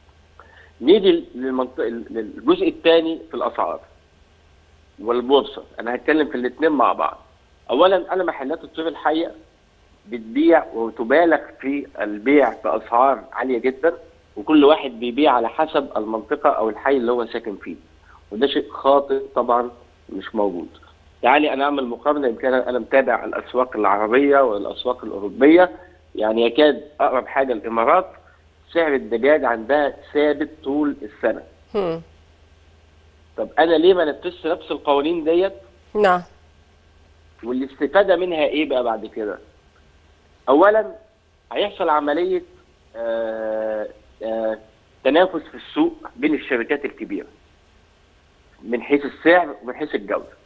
نيجي للمنطقه للجزء الثاني في الاسعار والبورصه انا هتكلم في الاثنين مع بعض اولا انا محلات الطيور الحيه بتبيع وتبالغ في البيع باسعار عاليه جدا وكل واحد بيبيع على حسب المنطقه او الحي اللي هو ساكن فيه وده شيء خاطئ طبعا مش موجود تعالي انا اعمل مقارنه يمكن انا متابع الاسواق العربيه والاسواق الاوروبيه يعني يكاد اقرب حاجه الامارات سعر الدجاج عندها ثابت طول السنه مم. طب انا ليه ما نفذش نفس القوانين ديت نعم والاستفاده منها ايه بقى بعد كده؟ اولا هيحصل عمليه آه آه تنافس في السوق بين الشركات الكبيره من حيث السعر ومن حيث الجوده.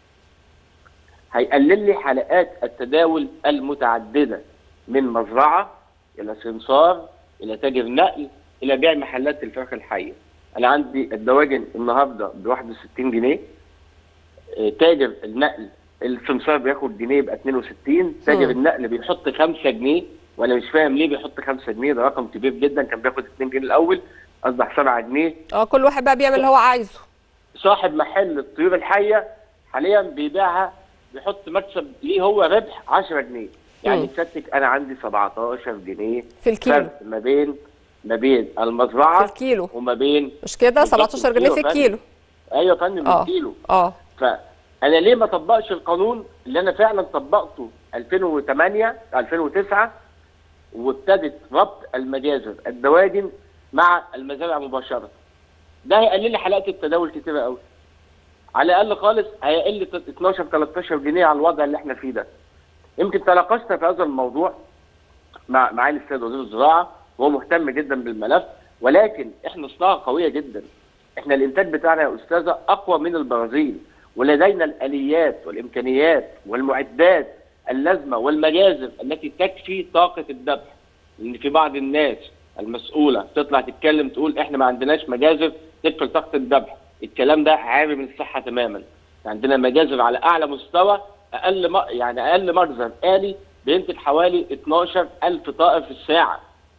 هيقلل لي حلقات التداول المتعدده من مزرعه الى سمسار الى تاجر نقل الى بيع محلات الفراخ الحيه. انا عندي الدواجن النهارده ب 61 جنيه آه، تاجر النقل السمسار بياخد جنيه يبقى 62 تاجر مم. النقل بيحط 5 جنيه وانا مش فاهم ليه بيحط 5 جنيه ده رقم كبير جدا كان بياخد 2 جنيه الاول اصبح 7 جنيه اه كل واحد بقى بيعمل اللي هو عايزه صاحب محل الطيور الحيه حاليا بيبيعها بيحط مكسب ليه هو ربح 10 جنيه يعني مم. سيادتك انا عندي 17 جنيه في الكيلو. فرق ما بين ما بين في المزرعه الكيلو وما بين مش كده بالظبط 17 جنيه في الكيلو الكيلو ايوه يا فندم اه الكيلو اه فانا ليه ما طبقش القانون اللي انا فعلا طبقته 2008 2009 وابتدت ربط المجازر الدواجن مع المزارع مباشره ده هيقلل لي حلقات التداول كتيره قوي على الاقل خالص هيقل 12 13 جنيه على الوضع اللي احنا فيه ده يمكن تناقشنا في هذا الموضوع مع معالي السيد وزير الزراعه وهو مهتم جدا بالملف ولكن احنا صناعه قويه جدا احنا الانتاج بتاعنا يا استاذه اقوى من البرازيل ولدينا الاليات والامكانيات والمعدات اللازمه والمجازر التي تكفي طاقه الذبح لان في بعض الناس المسؤوله تطلع تتكلم تقول احنا ما عندناش مجازر تكفي طاقه الذبح الكلام ده عاري من الصحه تماما عندنا مجازر على اعلى مستوى اقل م... يعني اقل مخزن آلي بينتج حوالي 12 ألف طائر في الساعه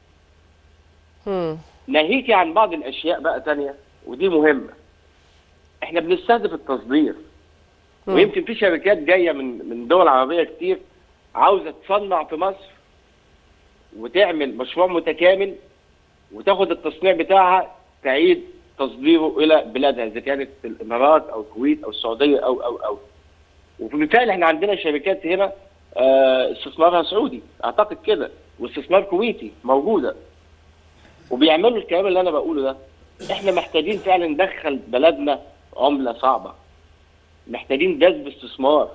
مم. ناهيكي عن بعض الاشياء بقى تانية ودي مهمه احنا بنستهدف التصدير مم. ويمكن في شركات جايه من من دول عربيه كتير عاوزه تصنع في مصر وتعمل مشروع متكامل وتاخد التصنيع بتاعها تعيد تصديره الى بلادها اذا كانت الامارات او الكويت او السعوديه او او او وبالفعل احنا عندنا شركات هنا آه، استثمارها سعودي اعتقد كده واستثمار كويتي موجوده وبيعملوا الكلام اللي انا بقوله ده احنا محتاجين فعلا ندخل بلدنا عمله صعبه محتاجين جذب استثمار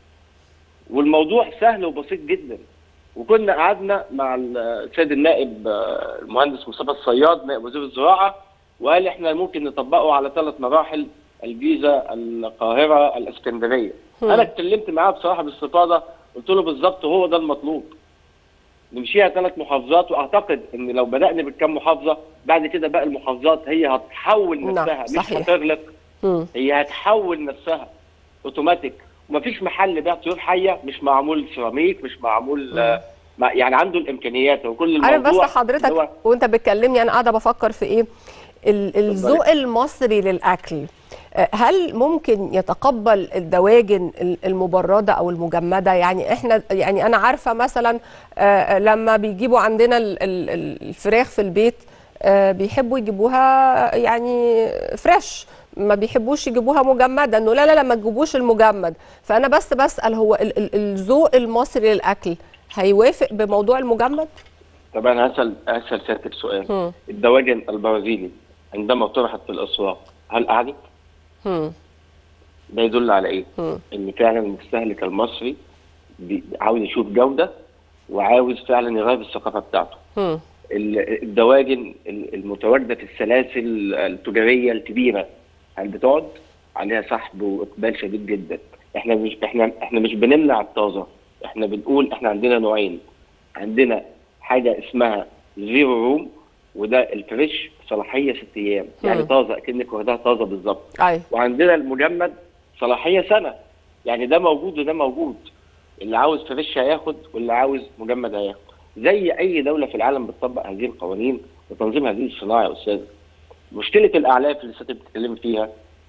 والموضوع سهل وبسيط جدا وكنا قعدنا مع السيد النائب آه، المهندس مصطفى الصياد نائب وزير الزراعه وقال احنا ممكن نطبقه على ثلاث مراحل الجيزه القاهره الاسكندريه هم. انا اتكلمت معاه بصراحه باستفاضه قلت له بالظبط هو ده المطلوب نمشيها ثلاث محافظات واعتقد ان لو بدانا بالكام محافظه بعد كده باقي المحافظات هي هتحول نعم، نفسها مش صحيح. هتغلق مم. هي هتحول نفسها اوتوماتيك ومفيش محل بيع طيور حيه مش معمول سيراميك مش معمول آه، ما- يعني عنده الامكانيات وكل عارف الموضوع بس حضرتك اللي هو- وانت بتكلمني انا قاعده بفكر في ايه ال- الذوق المصري للاكل آه، هل ممكن يتقبل الدواجن ال- المبرده او المجمده يعني احنا يعني انا عارفه مثلا آه، لما بيجيبوا عندنا ال- ال- ال- الفراخ في البيت آه، بيحبوا يجيبوها يعني فريش ما بيحبوش يجيبوها مجمده انه لا لا لا ما تجيبوش المجمد فانا بس بسال هو ال- ال- الذوق المصري للاكل هيوافق بموضوع المجمد؟ طب انا هسال هسال سيادتك سؤال هم. الدواجن البرازيلي عندما طرحت في الاسواق هل قعدت؟ هم. ده يدل على ايه؟ هم. ان فعلا المستهلك المصري بي- عاوز يشوف جوده وعاوز فعلا يغير الثقافه بتاعته. هم. ال- الدواجن ال- المتواجده في السلاسل التجاريه الكبيره هل بتقعد؟ عليها سحب واقبال شديد جدا. احنا مش احنا احنا مش بنمنع الطازه، احنا بنقول احنا عندنا نوعين. عندنا حاجه اسمها زيرو روم وده الفريش صلاحيه ست ايام، يعني مم. طازه اكنك واخداها طازه بالظبط. ايوه وعندنا المجمد صلاحيه سنه يعني ده موجود وده موجود اللي عاوز فريش هياخد واللي عاوز مجمد هياخد زي اي دوله في العالم بتطبق هذه القوانين وتنظيم هذه الصناعه يا استاذ مشكله الاعلاف اللي ستة بتتكلم فيها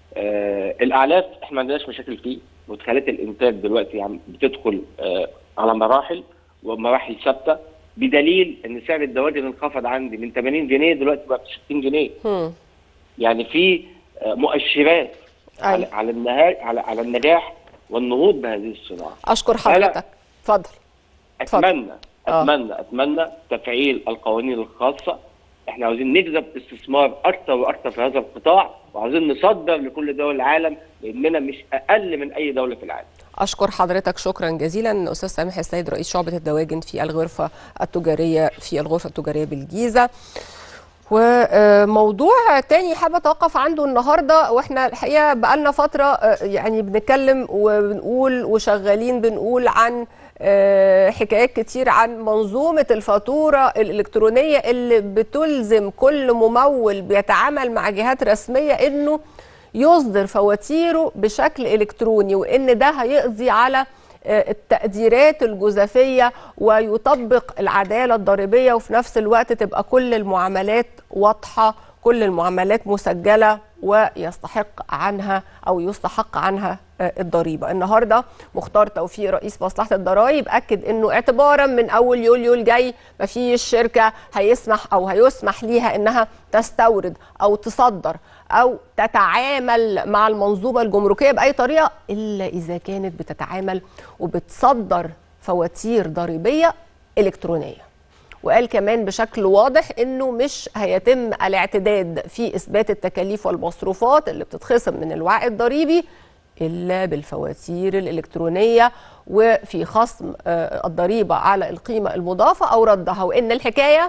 آه الاعلاف احنا ما عندناش مشاكل فيه مدخلات الانتاج دلوقتي عم بتدخل آه على مراحل ومراحل ثابته بدليل ان سعر الدواجن انخفض عندي من 80 جنيه دلوقتي بقى ب 60 جنيه هم. يعني في آه، مؤشرات على أيوة. على النهاية على على النجاح والنهوض بهذه الصناعه اشكر حضرتك اتفضل اتفضل. اتمنى آه. اتمنى اتمنى تفعيل القوانين الخاصه احنا عاوزين نجذب استثمار اكثر واكثر في هذا القطاع وعاوزين نصدر لكل دول العالم لاننا مش اقل من اي دوله في العالم اشكر حضرتك شكرا جزيلا استاذ سامح السيد رئيس شعبه الدواجن في الغرفه التجاريه في الغرفه التجاريه بالجيزه وموضوع تاني حابه اتوقف عنده النهارده واحنا الحقيقه بقالنا فتره آه، يعني بنتكلم وبنقول وشغالين بنقول عن آه، حكايات كتير عن منظومه الفاتوره الالكترونيه اللي بتلزم كل ممول بيتعامل مع جهات رسميه انه يصدر فواتيره بشكل الكتروني وان ده هيقضي على آه، التقديرات الجزافيه ويطبق العداله الضريبيه وفي نفس الوقت تبقى كل المعاملات واضحه كل المعاملات مسجله ويستحق عنها او يستحق عنها الضريبه. النهارده مختار توفيق رئيس مصلحه الضرائب اكد انه اعتبارا من اول يوليو الجاي مفيش شركه هيسمح او هيسمح ليها انها تستورد او تصدر او تتعامل مع المنظومه الجمركيه باي طريقه الا اذا كانت بتتعامل وبتصدر فواتير ضريبيه الكترونيه. وقال كمان بشكل واضح انه مش هيتم الاعتداد في اثبات التكاليف والمصروفات اللي بتتخصم من الوعي الضريبي الا بالفواتير الالكترونيه وفي خصم الضريبه على القيمه المضافه او ردها وان الحكايه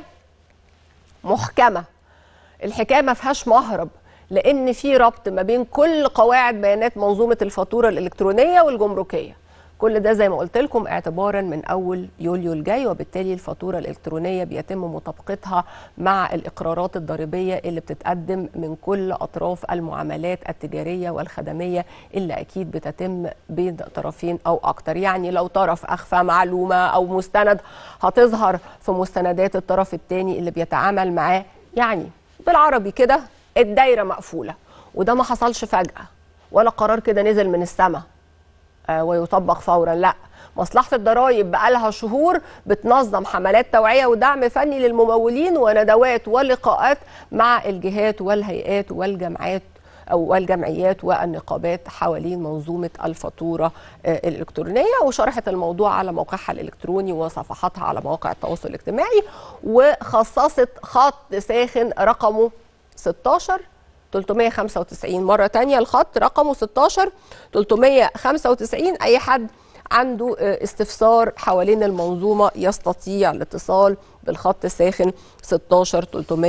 محكمه الحكايه ما فيهاش مهرب لان في ربط ما بين كل قواعد بيانات منظومه الفاتوره الالكترونيه والجمركيه كل ده زي ما قلت لكم اعتبارا من اول يوليو الجاي وبالتالي الفاتوره الالكترونيه بيتم مطابقتها مع الاقرارات الضريبيه اللي بتتقدم من كل اطراف المعاملات التجاريه والخدميه اللي اكيد بتتم بين طرفين او اكتر يعني لو طرف اخفى معلومه او مستند هتظهر في مستندات الطرف الثاني اللي بيتعامل معاه يعني بالعربي كده الدايره مقفوله وده ما حصلش فجاه ولا قرار كده نزل من السماء ويطبق فورا لا مصلحة الضرائب بقالها شهور بتنظم حملات توعية ودعم فني للممولين وندوات ولقاءات مع الجهات والهيئات والجمعيات أو والجمعيات والنقابات حوالين منظومة الفاتورة الإلكترونية وشرحت الموضوع على موقعها الإلكتروني وصفحاتها على مواقع التواصل الاجتماعي وخصصت خط ساخن رقمه 16 395 مرة تانية الخط رقمه 16 395 أي حد عنده استفسار حوالين المنظومة يستطيع الاتصال بالخط الساخن 16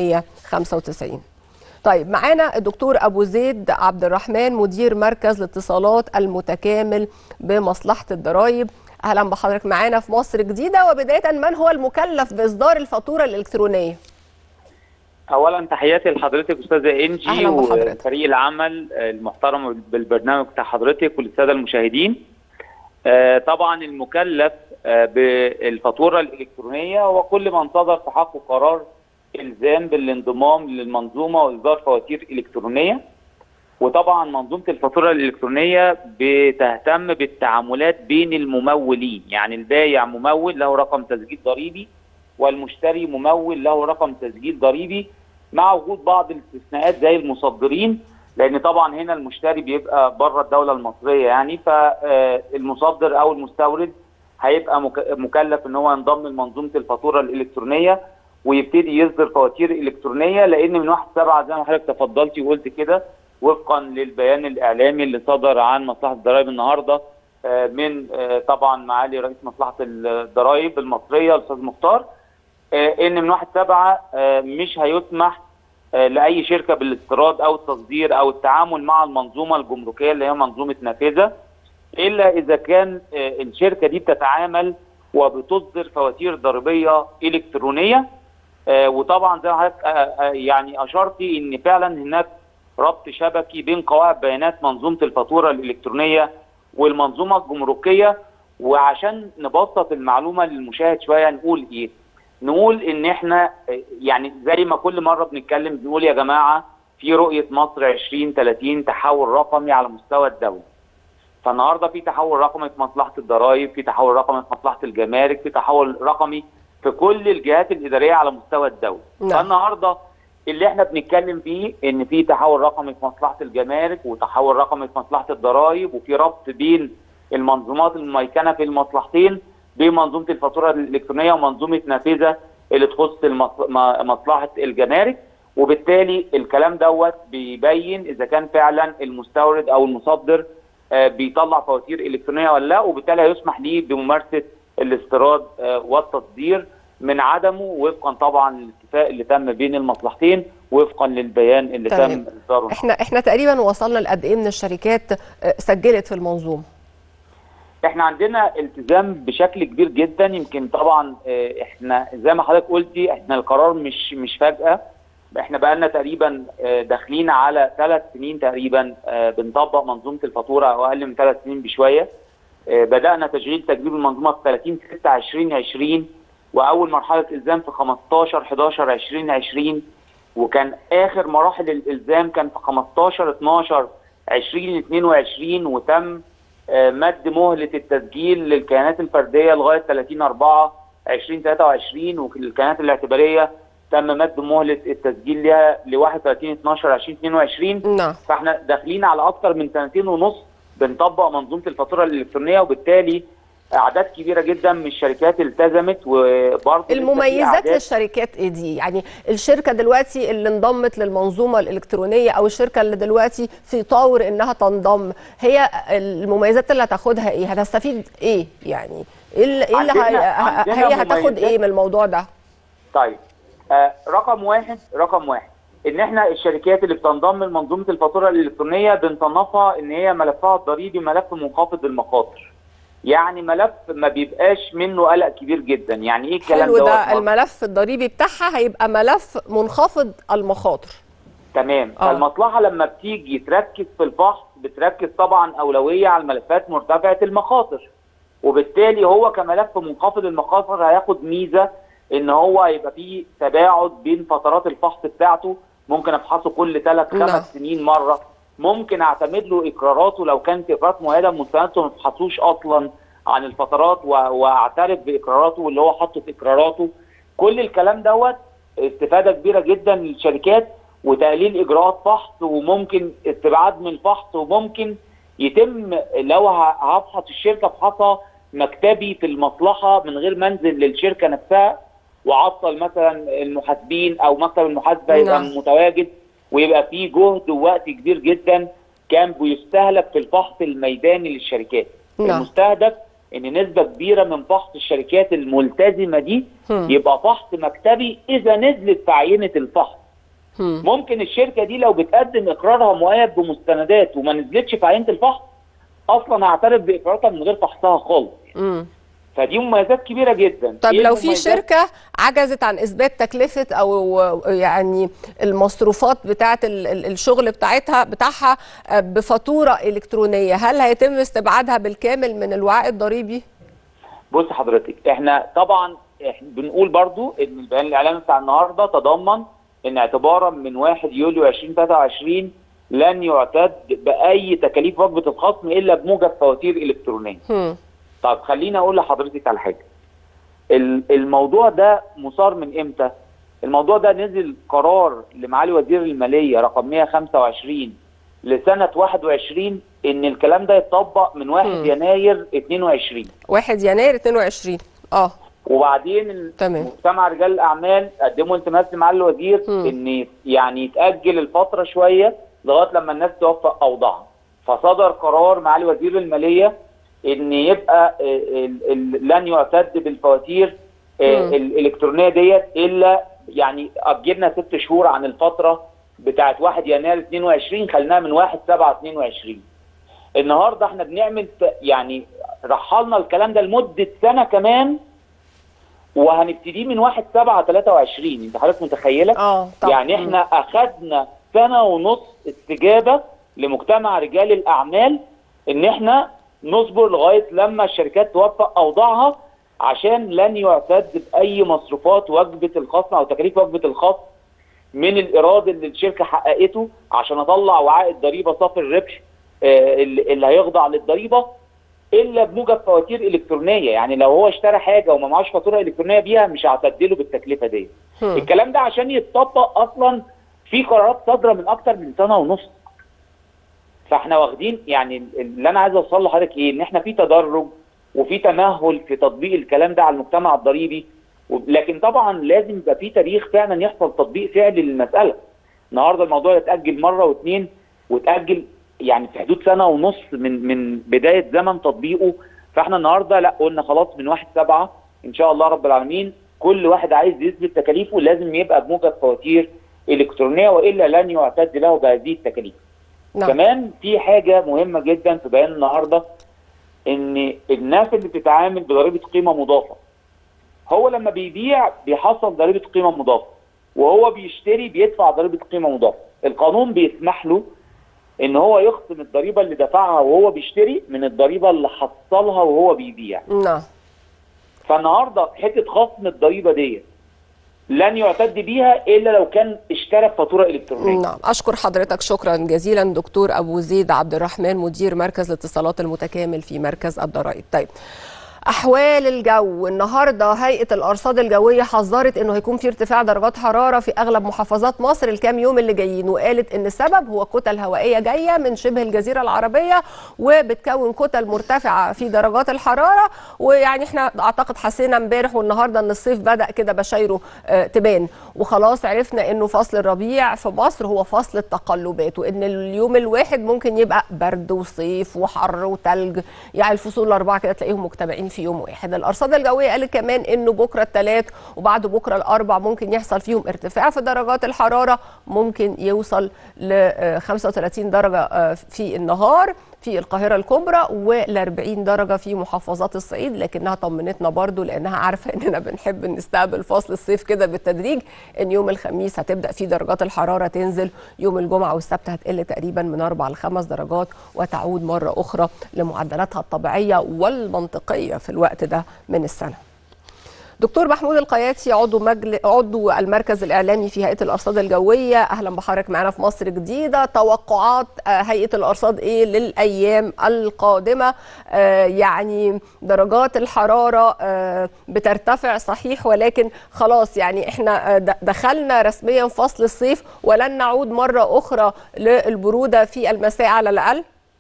395 طيب معانا الدكتور أبو زيد عبد الرحمن مدير مركز الاتصالات المتكامل بمصلحة الضرائب أهلا بحضرتك معانا في مصر جديدة وبداية من هو المكلف بإصدار الفاتورة الإلكترونية؟ اولا تحياتي لحضرتك استاذه انجي أهلا بحضرتك. وفريق العمل المحترم بالبرنامج بتاع حضرتك وللساده المشاهدين آه، طبعا المكلف آه، بالفاتوره الالكترونيه هو كل من صدر في حقه قرار الزام بالانضمام للمنظومه واصدار فواتير الكترونيه وطبعا منظومه الفاتوره الالكترونيه بتهتم بالتعاملات بين الممولين يعني البايع ممول له رقم تسجيل ضريبي والمشتري ممول له رقم تسجيل ضريبي مع وجود بعض الاستثناءات زي المصدرين لان طبعا هنا المشتري بيبقى بره الدوله المصريه يعني فالمصدر او المستورد هيبقى مك- مكلف ان هو ينضم لمنظومه الفاتوره الالكترونيه ويبتدي يصدر فواتير الكترونيه لان من 1 7 زي ما حضرتك تفضلتي وقلت كده وفقا للبيان الاعلامي اللي صدر عن مصلحه الضرائب النهارده آه، من آه، طبعا معالي رئيس مصلحه الضرائب المصريه الاستاذ مختار آه، ان من 1 7 مش هيسمح آه، لاي شركه بالاستيراد او التصدير او التعامل مع المنظومه الجمركيه اللي هي منظومه نافذه الا اذا كان آه، الشركه دي بتتعامل وبتصدر فواتير ضريبيه الكترونيه آه، وطبعا زي ما حضرتك آه، آه، يعني اشرتي ان فعلا هناك ربط شبكي بين قواعد بيانات منظومه الفاتوره الالكترونيه والمنظومه الجمركيه وعشان نبسط المعلومه للمشاهد شويه نقول ايه؟ نقول ان احنا آه، يعني زي ما كل مره بنتكلم بنقول يا جماعه في رؤيه مصر 2030 تحول رقمي على مستوى الدوله. فالنهارده في تحول رقمي في مصلحه الضرائب، في تحول رقمي في مصلحه الجمارك، في تحول رقمي في كل الجهات الاداريه على مستوى الدوله. نعم. فالنهارده اللي احنا بنتكلم فيه ان في تحول رقمي في مصلحه الجمارك وتحول رقمي في مصلحه الضرائب وفي ربط بين المنظومات المميكنه في المصلحتين بمنظومه الفاتوره الالكترونيه ومنظومه نافذه اللي تخص المص- م- مصلحه الجمارك وبالتالي الكلام دوت بيبين اذا كان فعلا المستورد او المصدر آه، بيطلع فواتير الكترونيه ولا لا وبالتالي هيسمح ليه بممارسه الاستيراد آه، والتصدير من عدمه وفقا طبعا للاتفاق اللي تم بين المصلحتين وفقا للبيان اللي تمام. تم اصداره احنا احنا تقريبا وصلنا لقد ايه من الشركات آه، سجلت في المنظومه احنا عندنا التزام بشكل كبير جدا يمكن طبعا اه، احنا زي ما حضرتك قلتي احنا القرار مش مش فجأة احنا بقالنا تقريبا اه، داخلين على ثلاث سنين تقريبا اه، بنطبق منظومه الفاتوره او اقل من ثلاث سنين بشويه اه، بدأنا تشغيل تجريب المنظومه في 30 6 2020 واول مرحله الزام في 15 11 2020 وكان اخر مراحل الالزام كان في 15 12 2022 وتم آه، مد مهله التسجيل للكيانات الفرديه لغايه 30 4 2023 والكيانات الاعتباريه تم مد مهله التسجيل لها ل 31 12 2022 نعم فاحنا داخلين على اكتر من سنتين ونص بنطبق منظومه الفاتوره الالكترونيه وبالتالي اعداد كبيره جدا من الشركات التزمت وبرضه لسه في المميزات أعداد- للشركات ايه دي يعني الشركه دلوقتي اللي انضمت للمنظومه الالكترونيه او الشركه اللي دلوقتي في طور انها تنضم هي المميزات اللي هتاخدها ايه هتستفيد ايه يعني ايه اللي, إيه اللي عندنا- هي, عندنا هي هتاخد مميزات. ايه من الموضوع ده طيب آه رقم واحد رقم واحد ان احنا الشركات اللي بتنضم لمنظومه الفاتوره الالكترونيه بنصنفها ان هي ملفها الضريبي ملف منخفض المخاطر يعني ملف ما بيبقاش منه قلق كبير جدا يعني ايه الكلام حلو دوت ده مصر؟ الملف الضريبي بتاعها هيبقى ملف منخفض المخاطر تمام آه. فالمصلحه لما بتيجي تركز في الفحص بتركز طبعا اولويه على الملفات مرتفعه المخاطر وبالتالي هو كملف منخفض المخاطر هياخد ميزه ان هو هيبقى فيه تباعد بين فترات الفحص بتاعته ممكن افحصه كل ثلاث نعم. خمس سنين مره ممكن اعتمد له اقراراته لو كانت اقرارات مؤيده مستندته ما تفحصوش اصلا عن الفترات و- واعترف باقراراته واللي هو حاطه في اقراراته كل الكلام دوت استفاده كبيره جدا للشركات وتقليل اجراءات فحص وممكن استبعاد من الفحص وممكن يتم لو ه- هفحص الشركه افحصها مكتبي في المصلحه من غير ما انزل للشركه نفسها وعطل مثلا المحاسبين او مكتب المحاسبه يبقى نعم. متواجد ويبقى فيه جهد ووقت كبير جدا كان بيستهلك في الفحص الميداني للشركات نعم. المستهدف ان نسبه كبيره من فحص الشركات الملتزمه دي هم. يبقى فحص مكتبي اذا نزلت في عينه الفحص هم. ممكن الشركه دي لو بتقدم اقرارها مؤيد بمستندات وما نزلتش في عينه الفحص اصلا اعترف باقراراتها من غير فحصها خالص مم. فدي مميزات كبيره جدا طب إيه لو في المميزات؟ شركة عجزت عن إثبات تكلفة أو يعني المصروفات بتاعة ال- ال- الشغل بتاعتها بتاعها بفاتورة إلكترونية هل هيتم استبعادها بالكامل من الوعاء الضريبي؟ بص حضرتك احنا طبعا احنا بنقول برضو ان البيان الاعلامي بتاع النهارده تضمن ان اعتبارا من 1 يوليو 2023 لن يعتد باي تكاليف وجبه الخصم الا بموجب فواتير الكترونيه. هم. طب خليني اقول لحضرتك على حاجه. ال- الموضوع ده مثار من امتى؟ الموضوع ده نزل قرار لمعالي وزير الماليه رقم 125 لسنه 21 ان الكلام ده يتطبق من 1 مم. يناير 22 1 يناير 22 اه وبعدين تمام. مجتمع رجال الاعمال قدموا التماس لمعالي الوزير مم. ان يعني يتاجل الفتره شويه لغايه لما الناس توفق اوضاعها فصدر قرار معالي وزير الماليه ان يبقى آه، ال- ال- لن يعتد بالفواتير آه، مم. الالكترونيه ديت الا يعني اجلنا ست شهور عن الفتره بتاعت 1 يناير 22 خليناها من 1 7 22 النهارده احنا بنعمل ت- يعني رحلنا الكلام ده لمده سنه كمان وهنبتدي من 1 7 23 انت حضرتك متخيله؟ اه طبعا يعني احنا اخدنا سنه ونص استجابه لمجتمع رجال الاعمال ان احنا نصبر لغايه لما الشركات توفق اوضاعها عشان لن يعتد باي مصروفات وجبه الخصم او تكاليف وجبه الخصم من الايراد اللي الشركه حققته عشان اطلع وعاء الضريبه صافي الربح آه، اللي اللي هيخضع للضريبه الا بموجب فواتير الكترونيه يعني لو هو اشترى حاجه وما معهوش فاتوره الكترونيه بيها مش هعتدله بالتكلفه دي هم. الكلام ده عشان يتطبق اصلا في قرارات صادره من اكتر من سنه ونص فاحنا واخدين يعني اللي انا عايز اوصل لحضرتك ايه ان احنا في تدرج وفي تمهل في تطبيق الكلام ده على المجتمع الضريبي و- لكن طبعا لازم يبقى في تاريخ فعلا يحصل تطبيق فعلي للمساله النهارده الموضوع يتاجل مره واثنين وتاجل يعني في حدود سنه ونص من من بدايه زمن تطبيقه فاحنا النهارده لا قلنا خلاص من 1 7 ان شاء الله رب العالمين كل واحد عايز يثبت تكاليفه لازم يبقى بموجب فواتير الكترونيه والا لن يعتد له بهذه التكاليف. نعم كمان في حاجه مهمه جدا في بيان النهارده ان الناس اللي بتتعامل بضريبه قيمه مضافه هو لما بيبيع بيحصل ضريبه قيمه مضافه وهو بيشتري بيدفع ضريبه قيمه مضافه القانون بيسمح له ان هو يخصم الضريبه اللي دفعها وهو بيشتري من الضريبه اللي حصلها وهو بيبيع نعم فالنهارده حته خصم الضريبه ديت لن يعتد بيها الا لو كان اشترى بفاتوره الكترونيه نعم أشكر حضرتك شكرا جزيلا دكتور أبو زيد عبد الرحمن مدير مركز الاتصالات المتكامل في مركز الضرائب طيب احوال الجو النهارده هيئه الارصاد الجويه حذرت انه هيكون في ارتفاع درجات حراره في اغلب محافظات مصر الكام يوم اللي جايين وقالت ان السبب هو كتل هوائيه جايه من شبه الجزيره العربيه وبتكون كتل مرتفعه في درجات الحراره ويعني احنا اعتقد حسينا امبارح والنهارده ان الصيف بدا كده بشايره آه، تبان وخلاص عرفنا انه فصل الربيع في مصر هو فصل التقلبات وان اليوم الواحد ممكن يبقى برد وصيف وحر وتلج يعني الفصول الاربعه كده تلاقيهم مجتمعين في يوم واحد الارصاد الجويه قالت كمان انه بكره الثلاث وبعد بكره الاربع ممكن يحصل فيهم ارتفاع في درجات الحراره ممكن يوصل ل آه، 35 درجه آه، في النهار في القاهرة الكبرى وال 40 درجة في محافظات الصعيد لكنها طمنتنا برضو لأنها عارفة إننا بنحب نستقبل فصل الصيف كده بالتدريج إن يوم الخميس هتبدأ في درجات الحرارة تنزل يوم الجمعة والسبت هتقل تقريبا من 4 ل 5 درجات وتعود مرة أخرى لمعدلاتها الطبيعية والمنطقية في الوقت ده من السنة دكتور محمود القياتي عضو مجل... عضو المركز الاعلامي في هيئه الارصاد الجويه اهلا بحضرتك معانا في مصر جديده توقعات آه، هيئه الارصاد ايه للايام القادمه آه، يعني درجات الحراره آه، بترتفع صحيح ولكن خلاص يعني احنا آه، د- دخلنا رسميا فصل الصيف ولن نعود مره اخرى للبروده في المساء على الاقل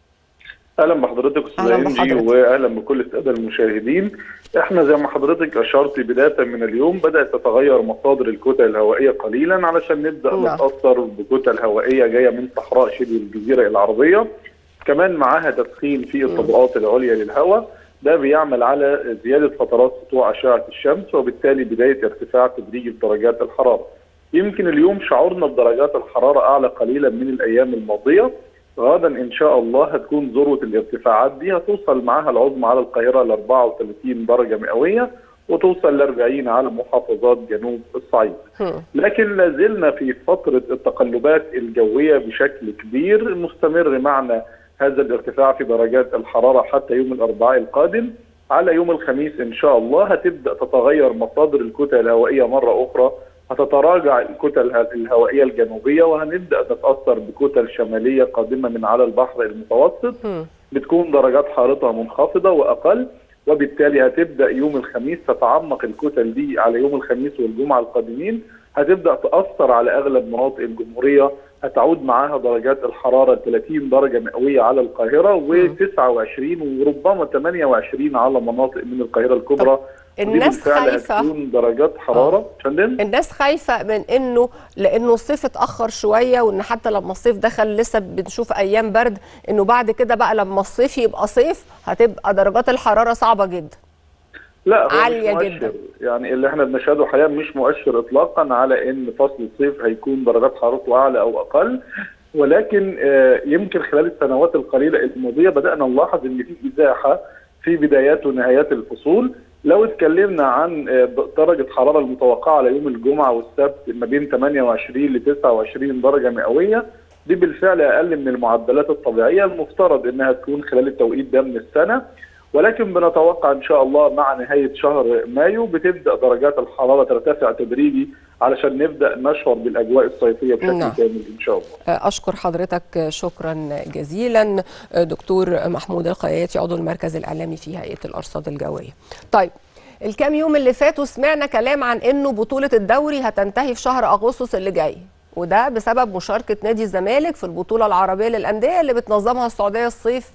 اهلا بحضرتك استاذ أهلاً انجي بحضرتك. واهلا بكل الساده المشاهدين احنا زي ما حضرتك اشرت بدايه من اليوم بدات تتغير مصادر الكتل الهوائيه قليلا علشان نبدا نعم. نتاثر بكتل هوائيه جايه من صحراء شبه الجزيره العربيه كمان معاها تدخين في الطبقات العليا للهواء ده بيعمل على زياده فترات سطوع اشعه الشمس وبالتالي بدايه ارتفاع تدريجي في درجات الحراره. يمكن اليوم شعورنا بدرجات الحراره اعلى قليلا من الايام الماضيه غدا ان شاء الله هتكون ذروه الارتفاعات دي هتوصل معاها العظمى على القاهره ل 34 درجه مئويه وتوصل ل 40 على محافظات جنوب الصعيد. هم. لكن لا زلنا في فتره التقلبات الجويه بشكل كبير مستمر معنا هذا الارتفاع في درجات الحراره حتى يوم الاربعاء القادم على يوم الخميس ان شاء الله هتبدا تتغير مصادر الكتل الهوائيه مره اخرى هتتراجع الكتل الهوائيه الجنوبيه وهنبدا نتاثر بكتل شماليه قادمه من على البحر المتوسط هم. بتكون درجات حارتها منخفضه واقل وبالتالي هتبدا يوم الخميس تتعمق الكتل دي على يوم الخميس والجمعه القادمين هتبدا تاثر على اغلب مناطق الجمهوريه هتعود معاها درجات الحراره 30 درجه مئويه على القاهره و29 وربما 28 على مناطق من القاهره الكبرى ودي الناس بالفعل خايفه هتكون درجات حراره فندم الناس خايفه من انه لانه الصيف اتاخر شويه وان حتى لما الصيف دخل لسه بنشوف ايام برد انه بعد كده بقى لما الصيف يبقى صيف هتبقى درجات الحراره صعبه جدا لا هو عالية مش مؤشر. جدا. يعني اللي احنا بنشهده حاليا مش مؤشر اطلاقا على ان فصل الصيف هيكون درجات حرارته اعلى او اقل ولكن آه، يمكن خلال السنوات القليله الماضيه بدانا نلاحظ ان في ازاحه في بدايات ونهايات الفصول لو اتكلمنا عن آه، درجه حراره المتوقعه على يوم الجمعه والسبت ما بين 28 ل 29 درجه مئويه دي بالفعل اقل من المعدلات الطبيعيه المفترض انها تكون خلال التوقيت ده من السنه ولكن بنتوقع ان شاء الله مع نهايه شهر مايو بتبدا درجات الحراره ترتفع تدريجي علشان نبدا نشعر بالاجواء الصيفيه بشكل نعم. كامل ان شاء الله. اشكر حضرتك شكرا جزيلا دكتور محمود القياتي عضو المركز الاعلامي في هيئه الارصاد الجويه طيب الكام يوم اللي فاتوا سمعنا كلام عن انه بطوله الدوري هتنتهي في شهر اغسطس اللي جاي وده بسبب مشاركه نادي الزمالك في البطوله العربيه للانديه اللي بتنظمها السعوديه الصيف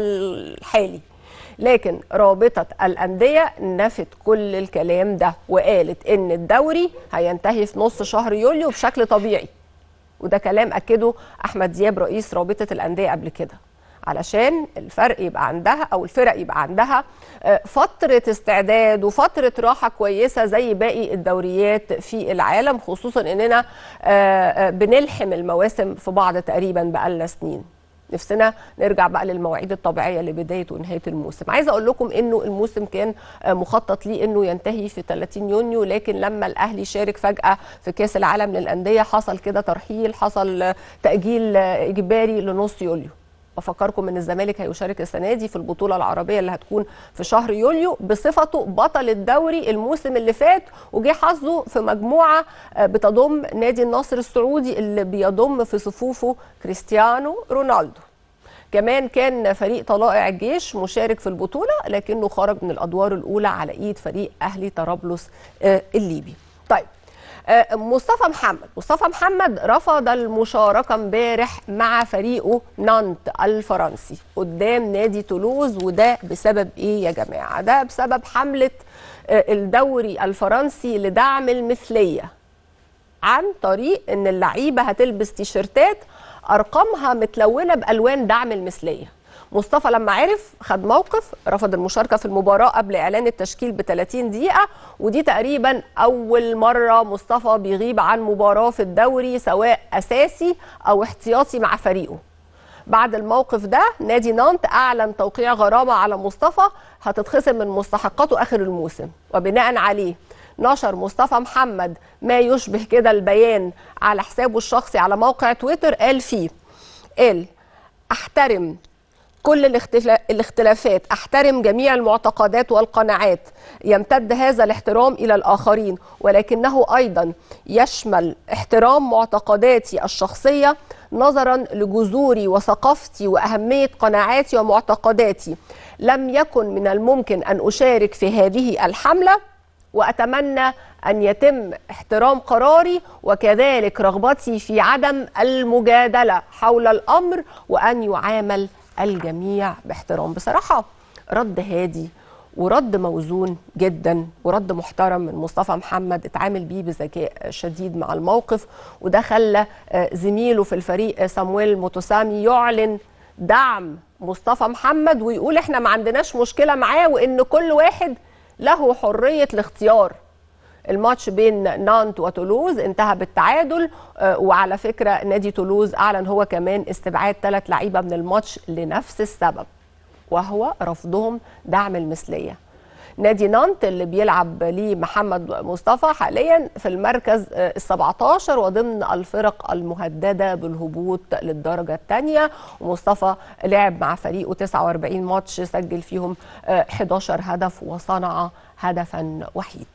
الحالي لكن رابطة الأندية نفت كل الكلام ده وقالت إن الدوري هينتهي في نص شهر يوليو بشكل طبيعي وده كلام أكده أحمد دياب رئيس رابطة الأندية قبل كده علشان الفرق يبقى عندها أو الفرق يبقى عندها آه، فترة استعداد وفترة راحة كويسة زي باقي الدوريات في العالم خصوصا إننا آه، آه، بنلحم المواسم في بعض تقريبا بقالنا سنين نفسنا نرجع بقى للمواعيد الطبيعيه لبدايه ونهايه الموسم عايزه اقول لكم انه الموسم كان آه، مخطط ليه انه ينتهي في 30 يونيو لكن لما الاهلي شارك فجاه في كاس العالم للانديه حصل كده ترحيل حصل آه، تاجيل آه، اجباري لنص يوليو بفكركم ان الزمالك هيشارك السنه دي في البطوله العربيه اللي هتكون في شهر يوليو بصفته بطل الدوري الموسم اللي فات وجه حظه في مجموعه آه، بتضم نادي النصر السعودي اللي بيضم في صفوفه كريستيانو رونالدو كمان كان فريق طلائع الجيش مشارك في البطولة لكنه خرج من الأدوار الأولى على إيد فريق أهلي طرابلس آه، الليبي طيب آه، مصطفى محمد مصطفى محمد رفض المشاركة امبارح مع فريقه نانت الفرنسي قدام نادي تولوز وده بسبب ايه يا جماعة ده بسبب حملة آه، الدوري الفرنسي لدعم المثلية عن طريق ان اللعيبه هتلبس تيشيرتات ارقامها متلونه بالوان دعم المثليه مصطفى لما عرف خد موقف رفض المشاركه في المباراه قبل اعلان التشكيل ب 30 دقيقه ودي تقريبا اول مره مصطفى بيغيب عن مباراه في الدوري سواء اساسي او احتياطي مع فريقه بعد الموقف ده نادي نانت اعلن توقيع غرامه على مصطفى هتتخصم من مستحقاته اخر الموسم وبناء عليه نشر مصطفى محمد ما يشبه كده البيان على حسابه الشخصي على موقع تويتر قال فيه قال احترم كل الاختلا- الاختلافات احترم جميع المعتقدات والقناعات يمتد هذا الاحترام الى الاخرين ولكنه ايضا يشمل احترام معتقداتي الشخصيه نظرا لجذوري وثقافتي واهميه قناعاتي ومعتقداتي لم يكن من الممكن ان اشارك في هذه الحمله واتمنى ان يتم احترام قراري وكذلك رغبتي في عدم المجادله حول الامر وان يعامل الجميع باحترام بصراحه رد هادي ورد موزون جدا ورد محترم من مصطفى محمد اتعامل بيه بذكاء شديد مع الموقف وده خلى آه، زميله في الفريق آه، سامويل موتوسامي يعلن دعم مصطفى محمد ويقول احنا ما عندناش مشكله معاه وان كل واحد له حريه الاختيار الماتش بين نانت وتولوز انتهى بالتعادل آه، وعلى فكره نادي تولوز اعلن هو كمان استبعاد ثلاث لعيبه من الماتش لنفس السبب وهو رفضهم دعم المثليه نادي نانت اللي بيلعب ليه محمد مصطفى حاليا في المركز ال 17 وضمن الفرق المهدده بالهبوط للدرجه الثانيه ومصطفى لعب مع فريقه 49 ماتش سجل فيهم آه، 11 هدف وصنع هدفا وحيد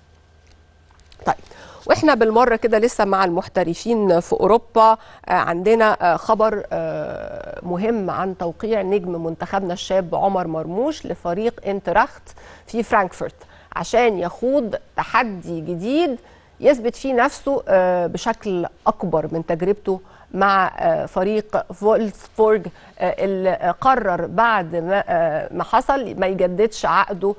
طيب واحنا بالمره كده لسه مع المحترفين في اوروبا آه، عندنا آه، خبر آه، مهم عن توقيع نجم منتخبنا الشاب عمر مرموش لفريق انتراخت في فرانكفورت عشان يخوض تحدي جديد يثبت فيه نفسه آه، بشكل اكبر من تجربته مع آه، فريق فولسبورج آه، اللي قرر بعد ما آه، ما حصل ما يجددش عقده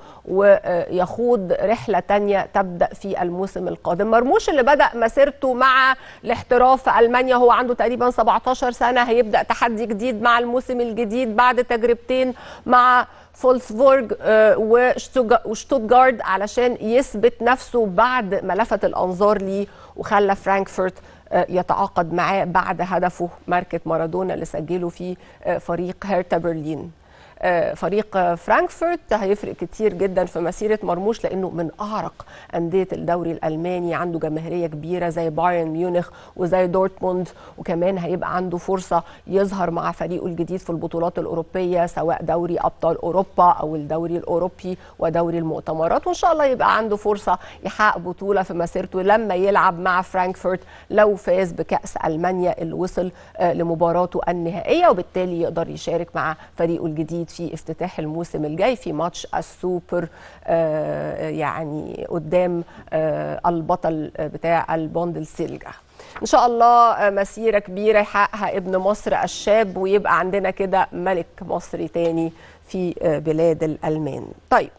ويخوض رحلة تانية تبدأ في الموسم القادم مرموش اللي بدأ مسيرته مع الاحتراف في ألمانيا هو عنده تقريبا 17 سنة هيبدأ تحدي جديد مع الموسم الجديد بعد تجربتين مع فولسبورج آه، وشتوجا- وشتوتجارد علشان يثبت نفسه بعد ما لفت الأنظار ليه وخلى فرانكفورت آه، يتعاقد معاه بعد هدفه ماركة مارادونا اللي سجله في آه، فريق هيرتا برلين آه، فريق آه، فرانكفورت هيفرق كتير جدا في مسيرة مرموش لأنه من أعرق أندية الدوري الألماني عنده جماهيرية كبيرة زي بايرن ميونخ وزي دورتموند وكمان هيبقى عنده فرصة يظهر مع فريقه الجديد في البطولات الأوروبية سواء دوري أبطال أوروبا أو الدوري الأوروبي ودوري المؤتمرات وإن شاء الله يبقى عنده فرصة يحقق بطولة في مسيرته لما يلعب مع فرانكفورت لو فاز بكأس ألمانيا اللي وصل آه، لمباراته النهائية وبالتالي يقدر يشارك مع فريقه الجديد في افتتاح الموسم الجاي في ماتش السوبر آه، يعني قدام آه، البطل بتاع البوندسليغا ان شاء الله آه، مسيره كبيره يحققها ابن مصر الشاب ويبقى عندنا كده ملك مصري تاني في آه، بلاد الالمان طيب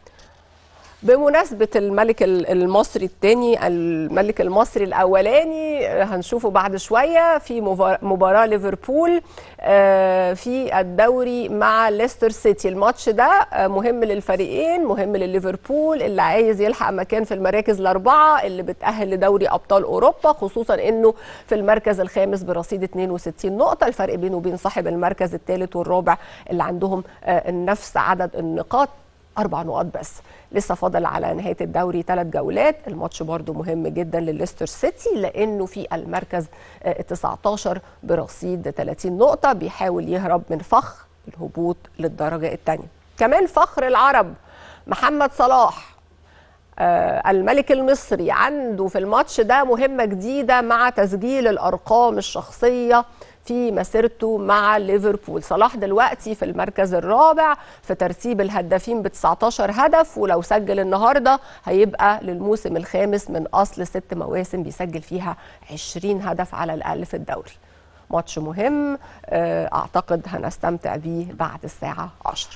بمناسبة الملك ال- المصري الثاني الملك المصري الأولاني آه، هنشوفه بعد شوية في مبار- مباراة ليفربول آه، في الدوري مع ليستر سيتي الماتش ده آه، مهم للفريقين مهم لليفربول اللي عايز يلحق مكان في المراكز الأربعة اللي بتأهل لدوري أبطال أوروبا خصوصا إنه في المركز الخامس برصيد 62 نقطة الفرق بينه وبين صاحب المركز الثالث والرابع اللي عندهم آه، نفس عدد النقاط اربع نقاط بس لسه فاضل على نهايه الدوري ثلاث جولات الماتش برضو مهم جدا لليستر سيتي لانه في المركز ال 19 برصيد 30 نقطه بيحاول يهرب من فخ الهبوط للدرجه الثانيه كمان فخر العرب محمد صلاح آه، الملك المصري عنده في الماتش ده مهمة جديدة مع تسجيل الأرقام الشخصية في مسيرته مع ليفربول صلاح دلوقتي في المركز الرابع في ترتيب الهدافين ب 19 هدف ولو سجل النهارده هيبقى للموسم الخامس من اصل ست مواسم بيسجل فيها 20 هدف على الاقل في الدوري ماتش مهم آه، اعتقد هنستمتع بيه بعد الساعه 10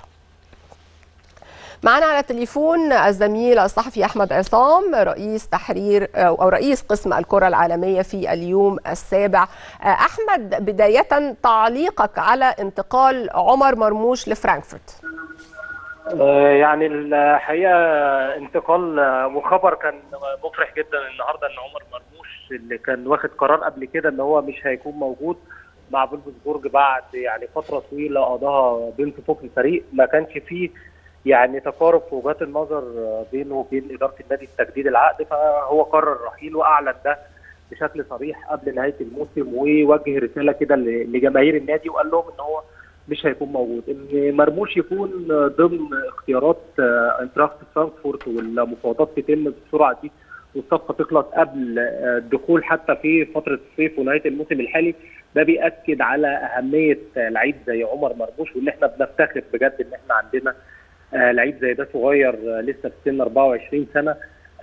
معنا على التليفون الزميل الصحفي احمد عصام رئيس تحرير او رئيس قسم الكره العالميه في اليوم السابع احمد بدايه تعليقك على انتقال عمر مرموش لفرانكفورت آه، يعني الحقيقه انتقال آه، وخبر كان مفرح جدا النهارده ان عمر مرموش اللي كان واخد قرار قبل كده ان هو مش هيكون موجود مع فولفسبورج بعد يعني فتره طويله قضاها بين صفوف الفريق ما كانش فيه يعني تقارب في وجهات النظر آه، بينه وبين اداره النادي في تجديد العقد فهو قرر الرحيل واعلن ده بشكل صريح قبل نهايه الموسم ووجه رساله كده ل- لجماهير النادي وقال لهم ان هو مش هيكون موجود ان مرموش يكون ضمن اختيارات آه، انتراخت فرانكفورت والمفاوضات تتم بالسرعه دي والصفقه تخلص قبل آه، الدخول حتى في فتره الصيف ونهايه الموسم الحالي ده بيأكد على اهميه آه، لعيب زي عمر مرموش وان احنا بنفتخر بجد ان احنا عندنا آه، لعيب زي ده صغير آه، لسه في سن 24 سنه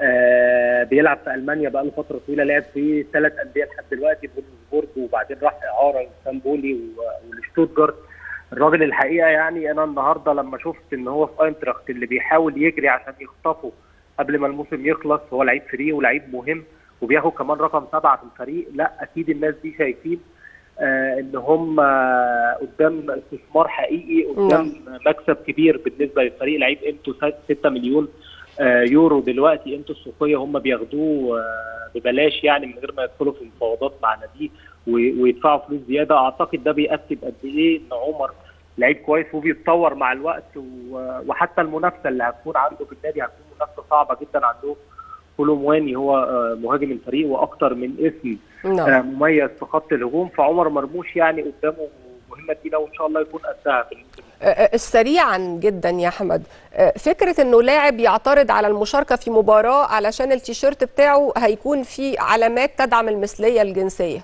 آه، بيلعب في المانيا بقاله فتره طويله لعب في ثلاث انديه لحد دلوقتي فولفسبورج وبعدين راح اعاره لاسطنبولي و- ولشتوتجارت الراجل الحقيقه يعني انا النهارده لما شفت ان هو في اينتراخت اللي بيحاول يجري عشان يخطفه قبل ما الموسم يخلص هو لعيب فري ولعيب مهم وبياخد كمان رقم سبعه في الفريق لا اكيد الناس دي شايفين آه ان هم آه قدام استثمار حقيقي قدام مكسب كبير بالنسبه للفريق لعيب قيمته 6 مليون آه يورو دلوقتي قيمته السوقيه هم بياخدوه آه ببلاش يعني من غير ما يدخلوا في مفاوضات مع ناديه و- ويدفعوا فلوس زياده اعتقد ده بيأكد قد ايه ان عمر لعيب كويس وبيتطور مع الوقت و- وحتى المنافسه اللي هتكون عنده في النادي هتكون منافسه صعبه جدا عنده كولومواني هو آه، مهاجم الفريق واكتر من اسم نعم آه، مميز في خط الهجوم فعمر مرموش يعني قدامه مهمه تقيله وان شاء الله يكون قدها في الموسم آه، سريعا جدا يا احمد آه، فكره انه لاعب يعترض على المشاركه في مباراه علشان التيشيرت بتاعه هيكون فيه علامات تدعم المثليه الجنسيه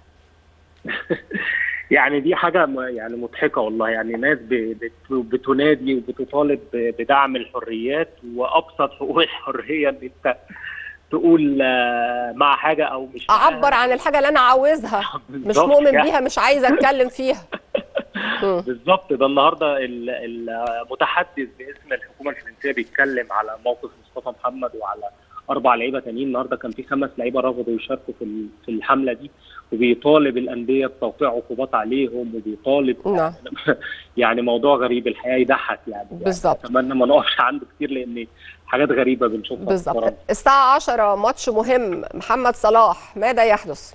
يعني دي حاجه م- يعني مضحكه والله يعني ناس ب- بت- بتنادي وبتطالب ب- بدعم الحريات وابسط حقوق الحريه ان انت تقول آه، مع حاجه او مش معاها. اعبر عن الحاجه اللي انا عاوزها مش بالظبط مؤمن يعني. بيها مش عايزه اتكلم فيها مم. بالظبط ده النهارده ال- المتحدث باسم الحكومه الفرنسيه بيتكلم على موقف مصطفى محمد وعلى اربع لعيبه تانيين النهارده كان في خمس لعيبه رفضوا يشاركوا في ال- في الحمله دي وبيطالب الانديه بتوقيع عقوبات عليهم وبيطالب نعم يعني موضوع غريب الحقيقه يضحك يعني بالظبط. اتمنى ما نقفش عنده كتير لان حاجات غريبه بنشوفها في بالظبط فرنسا. الساعه 10 ماتش مهم محمد صلاح ماذا يحدث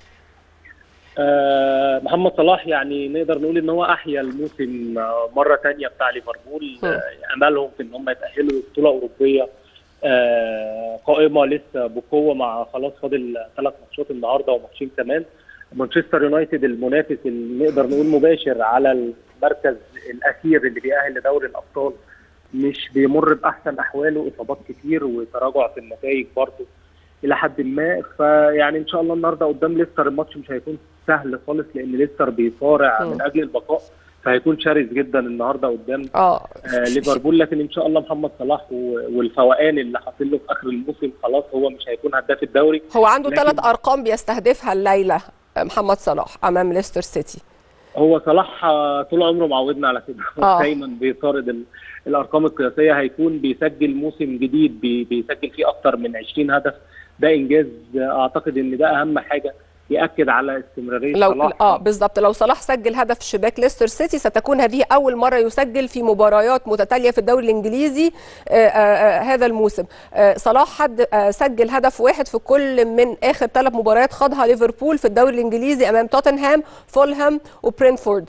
آه، محمد صلاح يعني نقدر نقول ان هو احيا الموسم آه، مره تانية بتاع ليفربول م. آه، املهم في ان هم يتاهلوا لبطوله اوروبيه آه، قائمه لسه بقوه مع خلاص فاضل ثلاث ماتشات النهارده وماتشين كمان مانشستر يونايتد المنافس اللي نقدر نقول مباشر على المركز الاخير اللي بيأهل لدوري الابطال مش بيمر باحسن احواله اصابات كتير وتراجع في النتائج برضه الى حد ما فيعني ان شاء الله النهارده قدام ليستر الماتش مش هيكون سهل خالص لان ليستر بيصارع مم. من اجل البقاء فهيكون شرس جدا النهارده قدام اه آه ليفربول لكن ان شاء الله محمد صلاح و- والفوقان اللي حاصل له في اخر الموسم خلاص هو مش هيكون هداف الدوري هو عنده لكن- ثلاث ارقام بيستهدفها الليله محمد صلاح امام ليستر سيتي هو صلاح آه، طول عمره معودنا على كده آه. دايما بيطارد ال- الارقام القياسيه هيكون بيسجل موسم جديد بي- بيسجل فيه اكتر من 20 هدف ده انجاز آه، اعتقد ان ده اهم حاجه ياكد على استمراريه لو صلاح اه بالظبط لو صلاح سجل هدف في شباك ليستر سيتي ستكون هذه اول مره يسجل في مباريات متتاليه في الدوري الانجليزي آه آه آه هذا الموسم آه صلاح حد آه سجل هدف واحد في كل من اخر ثلاث مباريات خاضها ليفربول في الدوري الانجليزي امام توتنهام فولهام وبرينفورد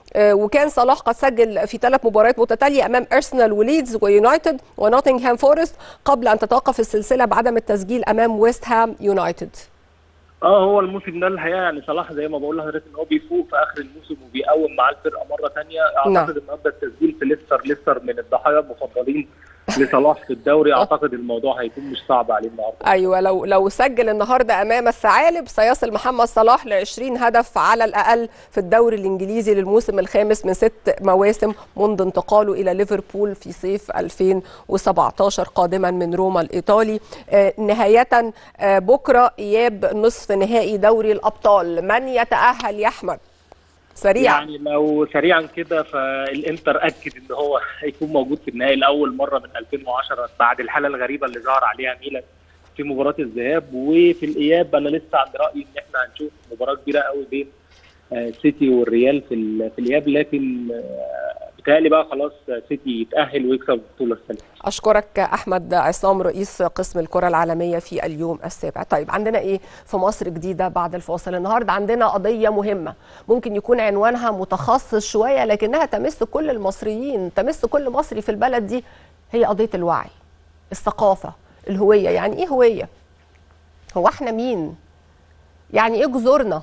آه، وكان صلاح قد سجل في ثلاث مباريات متتاليه امام ارسنال وليدز ويونايتد ونوتنغهام فورست قبل ان تتوقف السلسله بعدم التسجيل امام ويست هام يونايتد اه هو الموسم ده الحقيقه يعني صلاح زي ما بقول لحضرتك ان هو بيفوق في اخر الموسم وبيقوم مع الفرقه مره ثانيه نعم. اعتقد النهارده التسجيل في ليستر ليستر من الضحايا المفضلين لصلاح في الدوري اعتقد الموضوع هيكون مش صعب عليه النهارده ايوه لو لو سجل النهارده امام الثعالب سيصل محمد صلاح ل 20 هدف على الاقل في الدوري الانجليزي للموسم الخامس من ست مواسم منذ انتقاله الى ليفربول في صيف 2017 قادما من روما الايطالي آه، نهايه آه، بكره اياب نصف نهائي دوري الابطال من يتاهل يا احمد سريعا يعني لو سريعا كده فالانتر اكد ان هو هيكون موجود في النهائي لاول مره من 2010 بعد الحاله الغريبه اللي ظهر عليها ميلان في مباراه الذهاب وفي الاياب انا لسه عند رايي ان احنا هنشوف مباراه كبيره قوي بين آه، سيتي والريال في ال- في الاياب لكن آه، بيتهيألي بقى خلاص سيتي يتاهل ويكسب البطوله السنه دي. أشكرك أحمد عصام رئيس قسم الكرة العالمية في اليوم السابع طيب عندنا إيه في مصر جديدة بعد الفاصل النهاردة عندنا قضية مهمة ممكن يكون عنوانها متخصص شوية لكنها تمس كل المصريين تمس كل مصري في البلد دي هي قضية الوعي الثقافة الهوية يعني إيه هوية هو إحنا مين يعني إيه جذورنا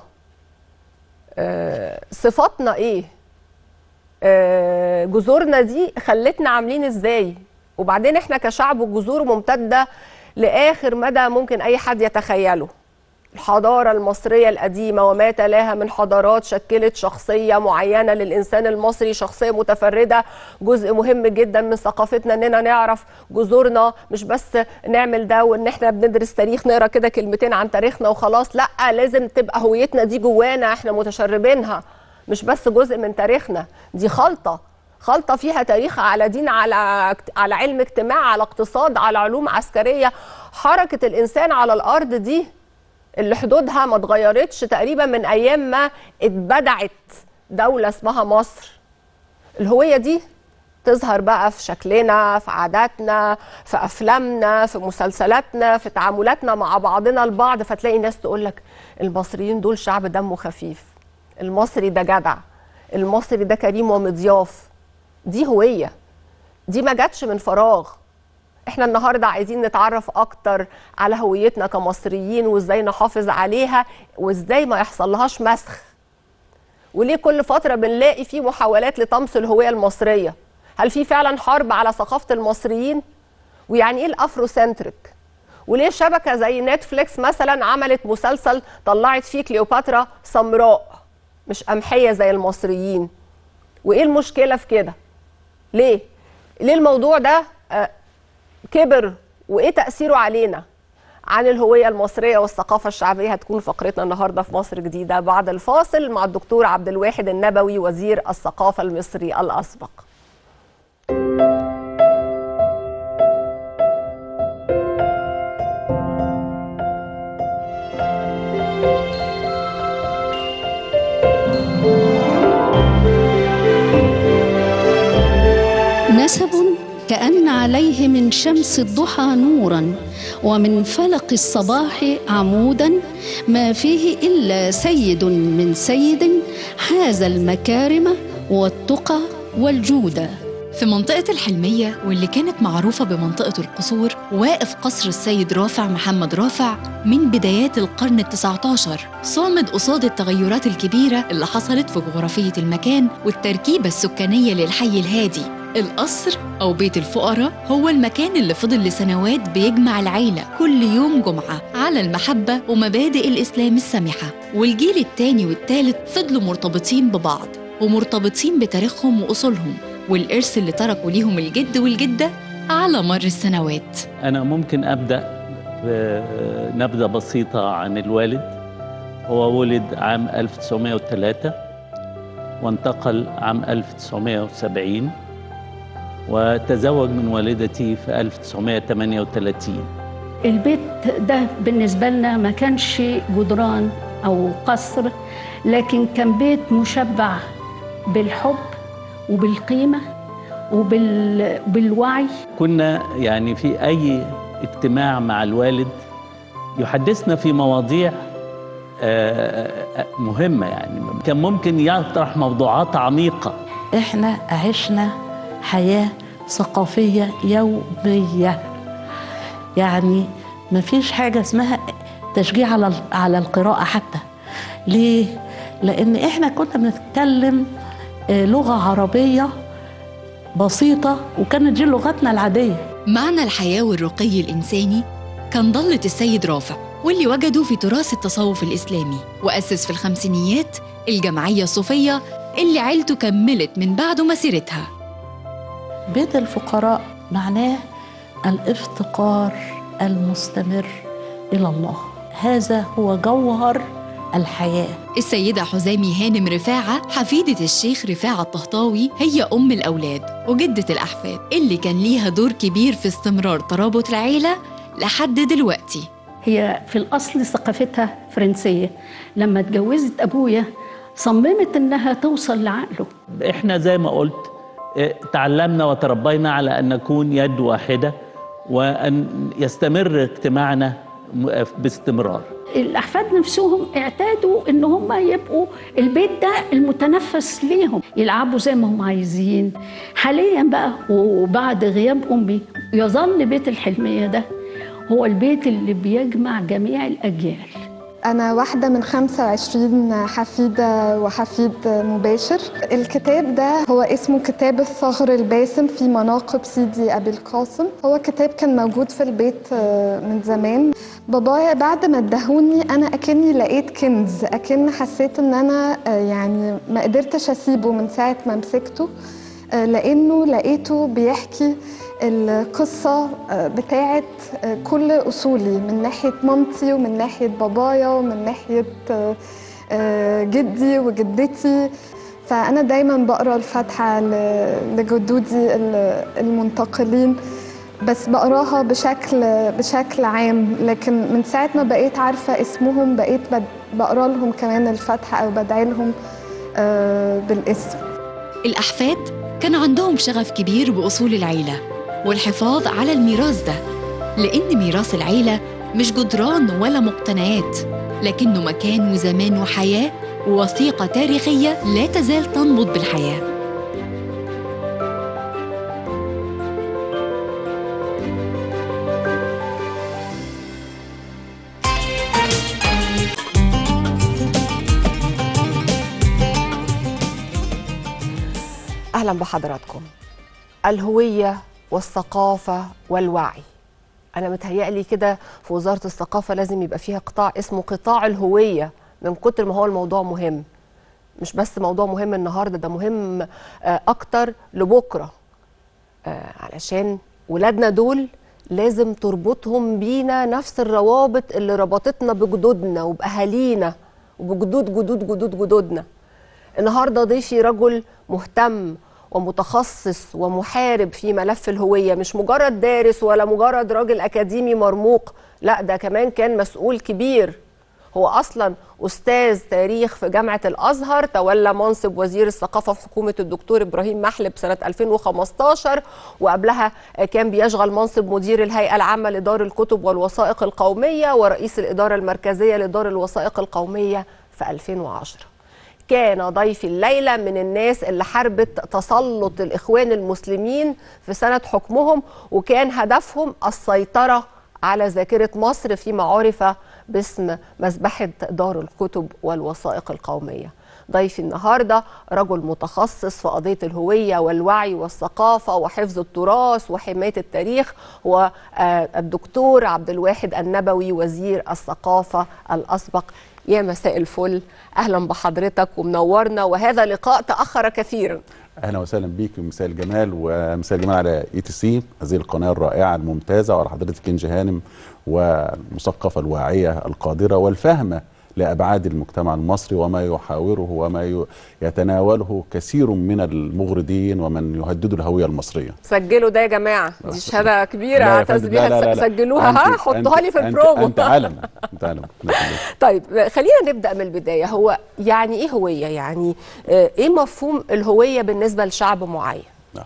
آه صفاتنا إيه آه، جذورنا دي خلتنا عاملين ازاي وبعدين احنا كشعب جذور ممتده لاخر مدى ممكن اي حد يتخيله الحضاره المصريه القديمه وما تلاها من حضارات شكلت شخصيه معينه للانسان المصري شخصيه متفرده جزء مهم جدا من ثقافتنا اننا نعرف جذورنا مش بس نعمل ده وان احنا بندرس تاريخ نقرا كده كلمتين عن تاريخنا وخلاص لا لازم تبقى هويتنا دي جوانا احنا متشربينها مش بس جزء من تاريخنا دي خلطه خلطه فيها تاريخ على دين على على علم اجتماع على اقتصاد على علوم عسكريه حركه الانسان على الارض دي اللي حدودها ما اتغيرتش تقريبا من ايام ما اتبدعت دوله اسمها مصر الهويه دي تظهر بقى في شكلنا في عاداتنا في افلامنا في مسلسلاتنا في تعاملاتنا مع بعضنا البعض فتلاقي ناس تقول لك المصريين دول شعب دمه خفيف المصري ده جدع المصري ده كريم ومضياف دي هويه دي ما جاتش من فراغ احنا النهارده عايزين نتعرف اكتر على هويتنا كمصريين وازاي نحافظ عليها وازاي ما يحصلهاش مسخ وليه كل فتره بنلاقي في محاولات لطمس الهويه المصريه هل في فعلا حرب على ثقافه المصريين ويعني ايه الافروسنتريك وليه شبكه زي نتفليكس مثلا عملت مسلسل طلعت فيه كليوباترا سمراء مش قمحيه زي المصريين وايه المشكله في كده ليه ليه الموضوع ده آه، كبر وايه تاثيره علينا عن الهويه المصريه والثقافه الشعبيه هتكون فقرتنا النهارده في مصر جديده بعد الفاصل مع الدكتور عبد الواحد النبوي وزير الثقافه المصري الاسبق نسب كأن عليه من شمس الضحى نورا ومن فلق الصباح عمودا ما فيه إلا سيد من سيد حاز المكارم والتقى والجود في منطقة الحلمية واللي كانت معروفة بمنطقة القصور واقف قصر السيد رافع محمد رافع من بدايات القرن التسعة عشر صامد قصاد التغيرات الكبيرة اللي حصلت في جغرافية المكان والتركيبة السكانية للحي الهادي القصر أو بيت الفقراء هو المكان اللي فضل لسنوات بيجمع العيلة كل يوم جمعة على المحبة ومبادئ الإسلام السامحة والجيل التاني والتالت فضلوا مرتبطين ببعض ومرتبطين بتاريخهم وأصولهم والإرث اللي تركوا ليهم الجد والجدة على مر السنوات أنا ممكن أبدأ بنبذة بسيطة عن الوالد هو ولد عام 1903 وانتقل عام 1970 وتزوج من والدتي في 1938 البيت ده بالنسبة لنا ما كانش جدران أو قصر لكن كان بيت مشبع بالحب وبالقيمة وبالوعي كنا يعني في أي اجتماع مع الوالد يحدثنا في مواضيع آه، آه، مهمة يعني كان ممكن يطرح موضوعات عميقة احنا عشنا حياة ثقافية يومية يعني ما فيش حاجة اسمها تشجيع على على القراءة حتى ليه؟ لأن احنا كنا بنتكلم آه، لغة عربية بسيطة وكانت دي لغتنا العادية معنى الحياة والرقي الإنساني كان ضلة السيد رافع واللي وجدوا في تراث التصوف الإسلامي وأسس في الخمسينيات الجمعية الصوفية اللي عيلته كملت من بعده مسيرتها بيت الفقراء معناه الافتقار المستمر إلى الله هذا هو جوهر الحياه السيدة حزامي هانم رفاعة حفيدة الشيخ رفاعة الطهطاوي هي أم الأولاد وجدة الأحفاد اللي كان ليها دور كبير في استمرار ترابط العيلة لحد دلوقتي هي في الأصل ثقافتها فرنسية لما اتجوزت أبويا صممت إنها توصل لعقله احنا زي ما قلت اه، تعلمنا وتربينا على ان نكون يد واحده وان يستمر اجتماعنا م- باستمرار الأحفاد نفسهم اعتادوا إن هم يبقوا البيت ده المتنفس ليهم يلعبوا زي ما هم عايزين حاليا بقى وبعد غياب أمي يظل بيت الحلمية ده هو البيت اللي بيجمع جميع الأجيال أنا واحدة من 25 حفيدة وحفيد مباشر الكتاب ده هو اسمه كتاب الثغر الباسم في مناقب سيدي أبي القاسم هو كتاب كان موجود في البيت آه، من زمان بابايا بعد ما ادهوني أنا أكني لقيت كنز أكن حسيت إن أنا آه، يعني ما قدرتش أسيبه من ساعة ما مسكته آه، لأنه لقيته بيحكي القصة آه، بتاعت آه، كل أصولي من ناحية مامتي ومن ناحية بابايا ومن ناحية آه، آه، جدي وجدتي فأنا دايما بقرأ الفاتحة ل- لجدودي ال- المنتقلين بس بقراها بشكل بشكل عام لكن من ساعة ما بقيت عارفة اسمهم بقيت بد- بقرا لهم كمان الفاتحة أو بدعي لهم آه، بالاسم الأحفاد كان عندهم شغف كبير بأصول العيلة والحفاظ على الميراث ده لأن ميراث العيلة مش جدران ولا مقتنيات لكنه مكان وزمان وحياة ووثيقة تاريخية لا تزال تنبض بالحياة اهلا بحضراتكم الهويه والثقافه والوعي انا متهيألي كده في وزاره الثقافه لازم يبقى فيها قطاع اسمه قطاع الهويه من كتر ما هو الموضوع مهم مش بس موضوع مهم النهارده ده مهم آه، اكتر لبكره آه، علشان ولادنا دول لازم تربطهم بينا نفس الروابط اللي ربطتنا بجدودنا وبأهالينا وبجدود جدود جدود جدودنا النهارده ضيفي رجل مهتم ومتخصص ومحارب في ملف الهويه مش مجرد دارس ولا مجرد راجل اكاديمي مرموق لا ده كمان كان مسؤول كبير هو اصلا استاذ تاريخ في جامعه الازهر تولى منصب وزير الثقافه في حكومه الدكتور ابراهيم محلب سنه 2015 وقبلها كان بيشغل منصب مدير الهيئه العامه لدار الكتب والوثائق القوميه ورئيس الاداره المركزيه لدار الوثائق القوميه في 2010 كان ضيفي الليله من الناس اللي حاربت تسلط الاخوان المسلمين في سنه حكمهم وكان هدفهم السيطره على ذاكره مصر فيما عرف باسم مذبحه دار الكتب والوثائق القوميه. ضيفي النهارده رجل متخصص في قضيه الهويه والوعي والثقافه وحفظ التراث وحمايه التاريخ هو آه، الدكتور عبد الواحد النبوي وزير الثقافه الاسبق يا مساء الفل اهلا بحضرتك ومنورنا وهذا لقاء تاخر كثيرا اهلا وسهلا بيك ومساء الجمال ومساء الجمال على اي تي سي هذه القناه الرائعه الممتازه وعلى حضرتك انجي هانم والمثقفه الواعيه القادره والفاهمه لابعاد المجتمع المصري وما يحاوره وما ي- يتناوله كثير من المغردين ومن يهددوا الهويه المصريه. سجلوا ده يا جماعه دي شهاده كبيره لا يا اعتز فندم، بيها لا لا لا. سجلوها ها أنت- حطوها أنت- لي في أنت- البرومو انت علم انت علم طيب خلينا نبدا من البدايه هو يعني ايه هويه يعني آه، ايه مفهوم الهويه بالنسبه لشعب معين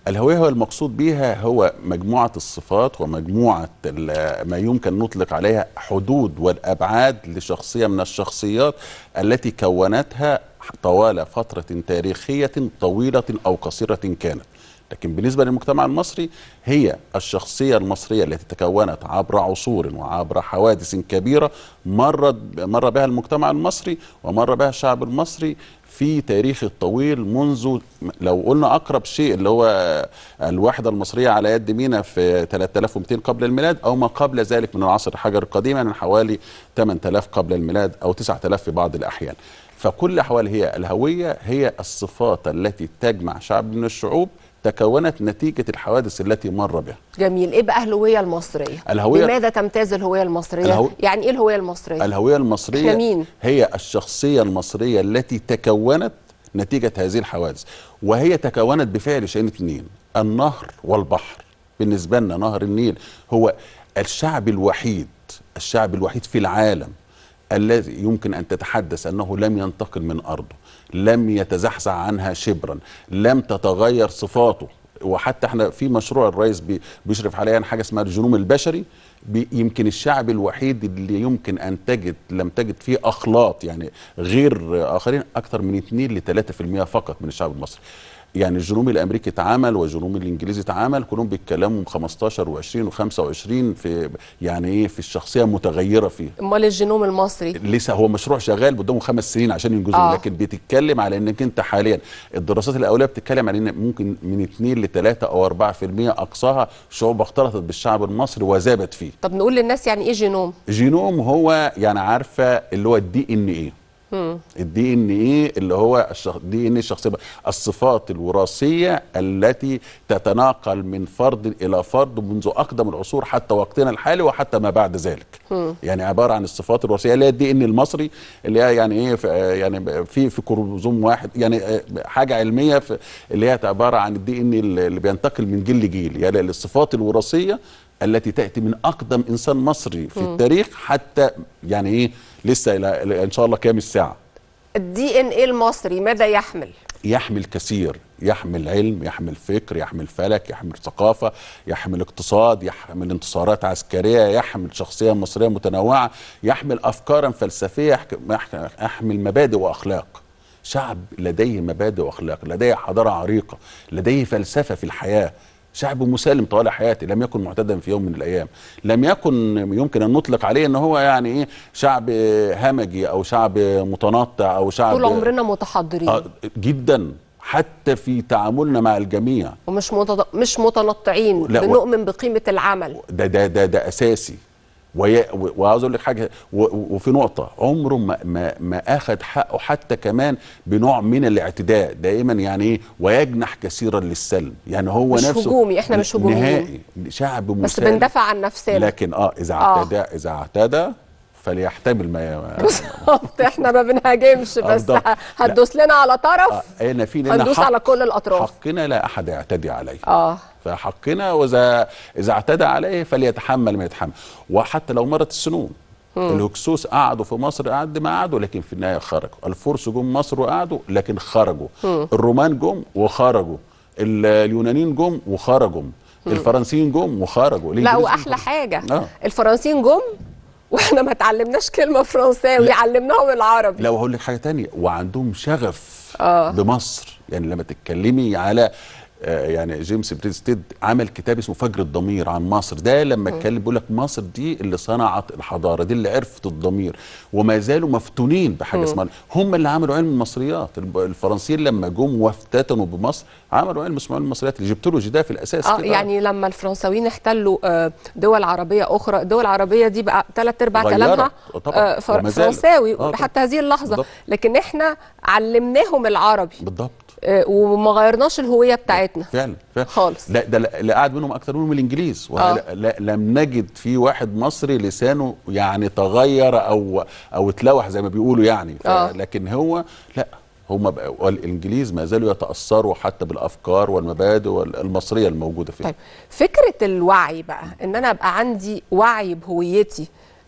الهوية هو المقصود بها هو مجموعة الصفات ومجموعة ال- ما يمكن نطلق عليها حدود والأبعاد لشخصية من الشخصيات التي كونتها طوال فترة تاريخية طويلة أو قصيرة كانت لكن بالنسبة للمجتمع المصري هي الشخصية المصرية التي تكونت عبر عصور وعبر حوادث كبيرة مر مر بها المجتمع المصري ومر بها الشعب المصري في تاريخ الطويل منذ لو قلنا اقرب شيء اللي هو الوحده المصريه على يد مينا في 3200 قبل الميلاد او ما قبل ذلك من العصر الحجري القديم يعني حوالي 8000 قبل الميلاد او 9000 في بعض الاحيان فكل احوال هي الهويه هي الصفات التي تجمع شعب من الشعوب تكونت نتيجه الحوادث التي مر بها جميل ايه بقى الهويه المصريه الهوية- لماذا تمتاز الهويه المصريه الهو- يعني ايه الهويه المصريه الهوية المصرية إحنا مين؟ هي الشخصية المصرية التي تكونت نتيجة هذه الحوادث وهي تكونت بفعل شيئين اثنين النهر والبحر بالنسبة لنا نهر النيل هو الشعب الوحيد الشعب الوحيد في العالم الذي يمكن أن تتحدث أنه لم ينتقل من أرضه لم يتزحزح عنها شبرا لم تتغير صفاته وحتى احنا في مشروع الرئيس بي- بيشرف حاليا حاجه اسمها الجنوم البشري بي- يمكن الشعب الوحيد اللي يمكن ان تجد لم تجد فيه اخلاط يعني غير اخرين اكثر من 2 ل 3% فقط من الشعب المصري يعني الجنوم الامريكي اتعمل والجنوم الانجليزي اتعمل كلهم بيتكلموا 15 و20 و25 في يعني ايه في الشخصيه متغيره فيه امال الجينوم المصري لسه هو مشروع شغال قدامه خمس سنين عشان ينجزه آه. آه. لكن بتتكلم على انك انت حاليا الدراسات الاوليه بتتكلم على ان ممكن من 2 ل 3 او 4% اقصاها شعوب اختلطت بالشعب المصري وذابت فيه طب نقول للناس يعني ايه جينوم جينوم هو يعني عارفه اللي هو الدي ان ايه مم. الدي ان ايه اللي هو الشخ... دي ان الشخصيه الصفات الوراثيه التي تتناقل من فرد الى فرد منذ اقدم العصور حتى وقتنا الحالي وحتى ما بعد ذلك مم. يعني عباره عن الصفات الوراثيه اللي هي الدي ان المصري اللي هي يعني ايه في يعني في في كروموزوم واحد يعني حاجه علميه في اللي هي عباره عن الدي ان اللي بينتقل من جيل لجيل يعني الصفات الوراثيه التي تاتي من اقدم انسان مصري في مم. التاريخ حتى يعني ايه لسه الى إلى ان شاء الله كام الساعه الدي ان ايه المصري ماذا يحمل يحمل كثير يحمل علم يحمل فكر يحمل فلك يحمل ثقافة يحمل اقتصاد يحمل انتصارات عسكرية يحمل شخصية مصرية متنوعة يحمل أفكارا فلسفية يحك- يحك- يحمل مبادئ وأخلاق شعب لديه مبادئ وأخلاق لديه حضارة عريقة لديه فلسفة في الحياة شعب مسالم طوال حياته لم يكن معتدا في يوم من الايام لم يكن يمكن ان نطلق عليه ان هو يعني ايه شعب همجي او شعب متنطع او شعب طول عمرنا متحضرين آه جدا حتى في تعاملنا مع الجميع ومش متض... مش متنطعين لا، و- بنؤمن بقيمه العمل ده ده ده ده اساسي وي- و- وعاوز اقول لك حاجه و- و- وفي نقطه عمره ما ما ما اخذ حقه حتى كمان بنوع من الاعتداء دائما يعني ايه ويجنح كثيرا للسلم يعني هو مش نفسه هجومي، إحنا مش هجوميين. نهائي شعب بس مسالم بندافع عن نفسنا لكن اه اذا آه. اعتدى اذا اعتدى فليحتمل ما بالظبط احنا ما بنهاجمش آه، بس بالضبط. ه- هتدوس لنا على طرف آه انا في لنا هندوس حق على كل الاطراف حقنا لا احد يعتدي عليه اه فحقنا واذا اذا اعتدى عليه فليتحمل ما يتحمل وحتى لو مرت السنون مم. الهكسوس قعدوا في مصر قعد ما قعدوا لكن في النهايه خرجوا الفرس جم مصر وقعدوا لكن خرجوا مم. الرومان جم وخرجوا ال- اليونانيين جم وخرجوا الفرنسيين جم وخرجوا لا الإنجليز واحلى حاجه آه. الفرنسيين جم واحنا ما اتعلمناش كلمه فرنساوي علمناهم العربي لو هقول لك حاجه تانية وعندهم شغف آه. بمصر يعني لما تتكلمي على آه، يعني جيمس بريستيد عمل كتاب اسمه فجر الضمير عن مصر ده لما اتكلم بيقول لك مصر دي اللي صنعت الحضاره دي اللي عرفت الضمير وما زالوا مفتونين بحاجه مم. اسمها هم اللي عملوا علم المصريات الب- الفرنسيين لما جم وافتتنوا بمصر عملوا علم اسمه علم المصريات الايجيبتولوجي ده في الاساس اه كده. يعني لما الفرنساويين احتلوا آه، دول عربيه اخرى الدول العربيه دي بقى ثلاث ارباع غيرت. كلامها آه، طبعاً. آه، فر- وما زالت. فرنساوي آه، طبعاً. حتى هذه اللحظه بالضبط. لكن احنا علمناهم العربي بالضبط آه، وما غيرناش الهويه بتاعتنا فعلا فعلا خالص لا ده لا- لا قاعد منهم اكتر منهم الانجليز آه. ولا لا لم نجد في واحد مصري لسانه يعني تغير او او اتلوح زي ما بيقولوا يعني ف- آه. لكن هو لا هم بقى والانجليز ما زالوا يتاثروا حتى بالافكار والمبادئ وال- المصريه الموجوده فيه طيب فكره الوعي بقى ان انا ابقى عندي وعي بهويتي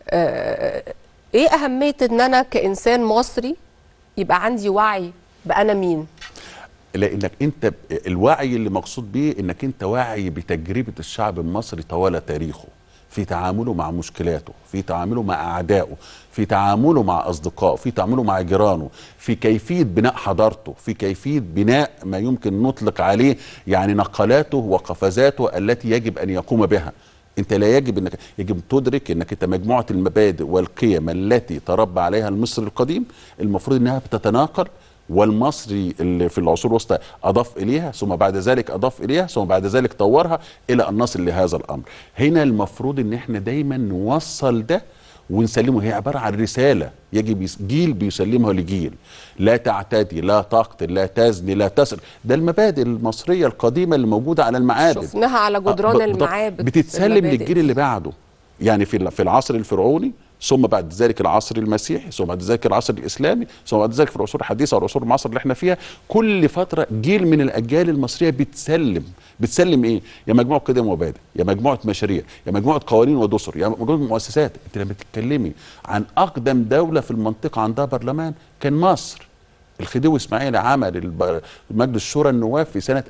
آه، ايه اهميه ان انا كانسان مصري يبقى عندي وعي بانا مين لانك انت ب- الوعي اللي مقصود بيه انك انت واعي بتجربه الشعب المصري طوال تاريخه في تعامله مع مشكلاته في تعامله مع اعدائه في تعامله مع اصدقائه في تعامله مع جيرانه في كيفيه بناء حضارته في كيفيه بناء ما يمكن نطلق عليه يعني نقلاته وقفزاته التي يجب ان يقوم بها انت لا يجب انك يجب تدرك انك انت مجموعه المبادئ والقيم التي تربى عليها المصري القديم المفروض انها بتتناقل والمصري اللي في العصور الوسطى اضاف اليها ثم بعد ذلك اضاف اليها ثم بعد ذلك طورها الى ان نصل لهذا الامر هنا المفروض ان احنا دايما نوصل ده ونسلمه هي عباره عن رساله يجب يس- جيل بيسلمها لجيل لا تعتدي لا تقتل لا تزني لا تسرق ده المبادئ المصريه القديمه اللي موجوده على المعابد شفناها على آه، جدران ب- بالضبط. المعابد بتتسلم المبادئ للجيل دي. اللي بعده يعني في ال- في العصر الفرعوني ثم بعد ذلك العصر المسيحي ثم بعد ذلك العصر الاسلامي ثم بعد ذلك في العصور الحديثه والعصور المعاصره اللي احنا فيها كل فتره جيل من الاجيال المصريه بتسلم بتسلم ايه يا مجموعه قيم ومبادئ يا مجموعه مشاريع يا مجموعه قوانين ودستور يا مجموعه مؤسسات انت لما تتكلمي عن اقدم دوله في المنطقه عندها برلمان كان مصر الخديوي اسماعيل عمل الب- مجلس شورى النواب في سنه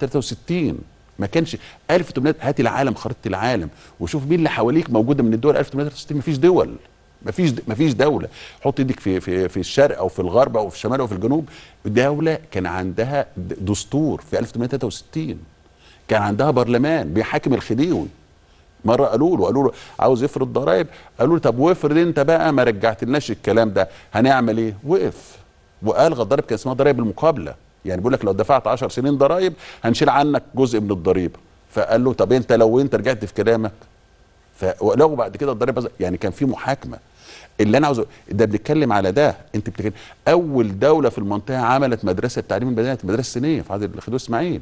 1863 ما كانش 1800 هات العالم خريطه العالم وشوف مين اللي حواليك موجوده من الدول 1863 مفيش دول مفيش مفيش دوله حط ايدك في في في الشرق او في الغرب او في الشمال او في الجنوب دوله كان عندها د- دستور في 1863 كان عندها برلمان بيحاكم الخديوي مره قالوا له قالوا له عاوز يفرض ضرائب قالوا له طب وافرض انت بقى ما رجعتلناش الكلام ده هنعمل ايه وقف والغى الضرائب كان اسمها ضرائب المقابله يعني بيقول لك لو دفعت 10 سنين ضرائب هنشيل عنك جزء من الضريبه فقال له طب انت لو انت رجعت في كلامك فلغوا بعد كده الضريبه يعني كان في محاكمه اللي انا عاوزه ده بنتكلم على ده انت بتتكلم اول دوله في المنطقه عملت مدرسه تعليم البنات مدرسه سنيه في عهد الخديوي اسماعيل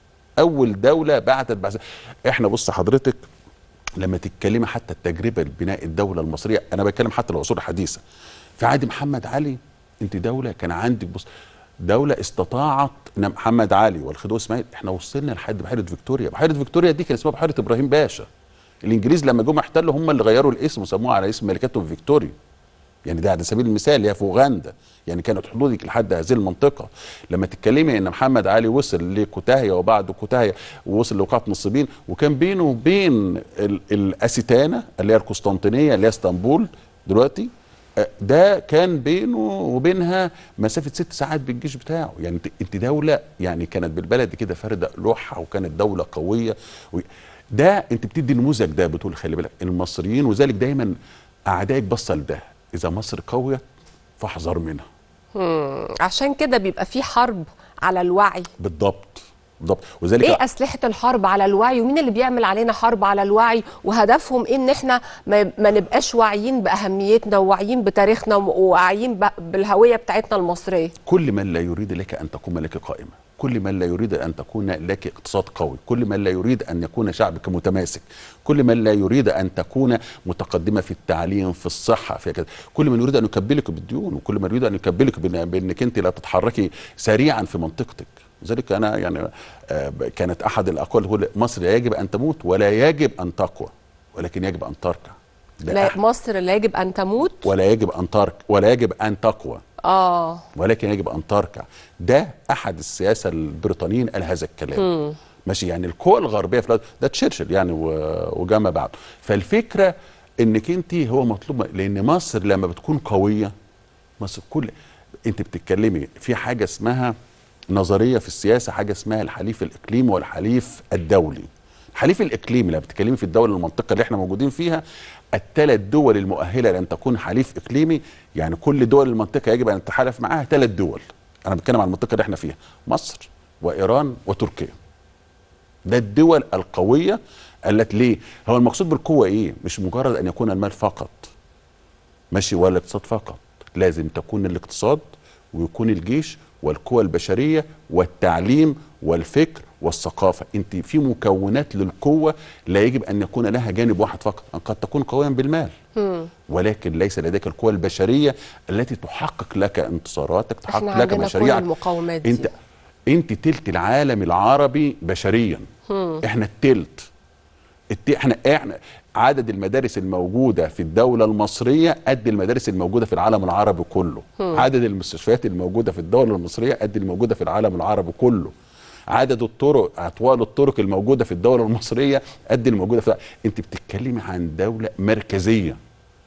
اول دوله بعتت بعث احنا بص حضرتك لما تتكلمي حتى التجربه لبناء الدوله المصريه انا بتكلم حتى العصور الحديثه في عهد محمد علي انت دوله كان عندك بص دوله استطاعت ان محمد علي والخديوي اسماعيل احنا وصلنا لحد بحيره فيكتوريا بحيره فيكتوريا دي كان اسمها بحيره ابراهيم باشا الانجليز لما جم احتلوا هم اللي غيروا الاسم وسموها على اسم ملكتهم فيكتوريا يعني ده على سبيل المثال هي في اوغندا يعني كانت حدودك لحد هذه المنطقه لما تتكلمي ان محمد علي وصل لكوتاهيه وبعد كوتاهيه ووصل لوقعه نصيبين وكان بينه وبين ال- الاستانه اللي هي القسطنطينيه اللي هي اسطنبول دلوقتي آه، ده كان بينه وبينها مسافه ست ساعات بالجيش بتاعه يعني انت- انت دوله يعني كانت بالبلد كده فارده لوحها وكانت دوله قويه و... ده انت بتدي نموذج ده بتقول خلي بالك المصريين وذلك دايما اعدائك بصل ده اذا مصر قويه فاحذر منها مم. عشان كده بيبقى في حرب على الوعي بالضبط بالضبط وذلك ايه اسلحه الحرب على الوعي ومين اللي بيعمل علينا حرب على الوعي وهدفهم إيه ان احنا ما, ما نبقاش واعيين باهميتنا وواعيين بتاريخنا وواعيين ب- بالهويه بتاعتنا المصريه كل من لا يريد لك ان تقوم لك قائمه كل من لا يريد ان تكون لك اقتصاد قوي كل من لا يريد ان يكون شعبك متماسك كل من لا يريد ان تكون متقدمه في التعليم في الصحه في كذا كل من يريد ان يكبلك بالديون وكل من يريد ان يكبلك بأن- بانك انت لا تتحركي سريعا في منطقتك لذلك انا يعني آه، كانت احد الاقوال تقول مصر لا يجب ان تموت ولا يجب ان تقوى ولكن يجب ان تركع ده لا أح- مصر لا يجب ان تموت ولا يجب ان ترك ولا يجب ان تقوى اه ولكن يجب ان تركع ده احد السياسه البريطانيين قال هذا الكلام مم. ماشي يعني القوى الغربيه في الوقت ده تشرشل يعني و- وجاما بعد فالفكره انك انت هو مطلوب لان مصر لما بتكون قويه مصر كل انت بتتكلمي في حاجه اسمها نظريه في السياسه حاجه اسمها الحليف الاقليمي والحليف الدولي الحليف الاقليمي لما بتتكلمي في الدوله المنطقه اللي احنا موجودين فيها الثلاث دول المؤهله لان تكون حليف اقليمي يعني كل دول المنطقه يجب ان تتحالف معاها ثلاث دول انا بتكلم عن المنطقه اللي احنا فيها مصر وايران وتركيا ده الدول القويه التي ليه هو المقصود بالقوه ايه مش مجرد ان يكون المال فقط ماشي ولا الاقتصاد فقط لازم تكون الاقتصاد ويكون الجيش والقوى البشريه والتعليم والفكر والثقافه انت في مكونات للقوه لا يجب ان يكون لها جانب واحد فقط ان قد تكون قويا بالمال مم. ولكن ليس لديك القوى البشريه التي تحقق لك انتصاراتك احنا تحقق لك عندنا كل مشاريعك المقومات دي انت انت تلت العالم العربي بشريا مم. احنا التلت الت... احنا احنا عدد المدارس الموجوده في الدوله المصريه قد المدارس الموجوده في العالم العربي كله مم. عدد المستشفيات الموجوده في الدوله المصريه قد الموجوده في العالم العربي كله عدد الطرق اطوال الطرق الموجوده في الدوله المصريه قد الموجوده في انت بتتكلمي عن دوله مركزيه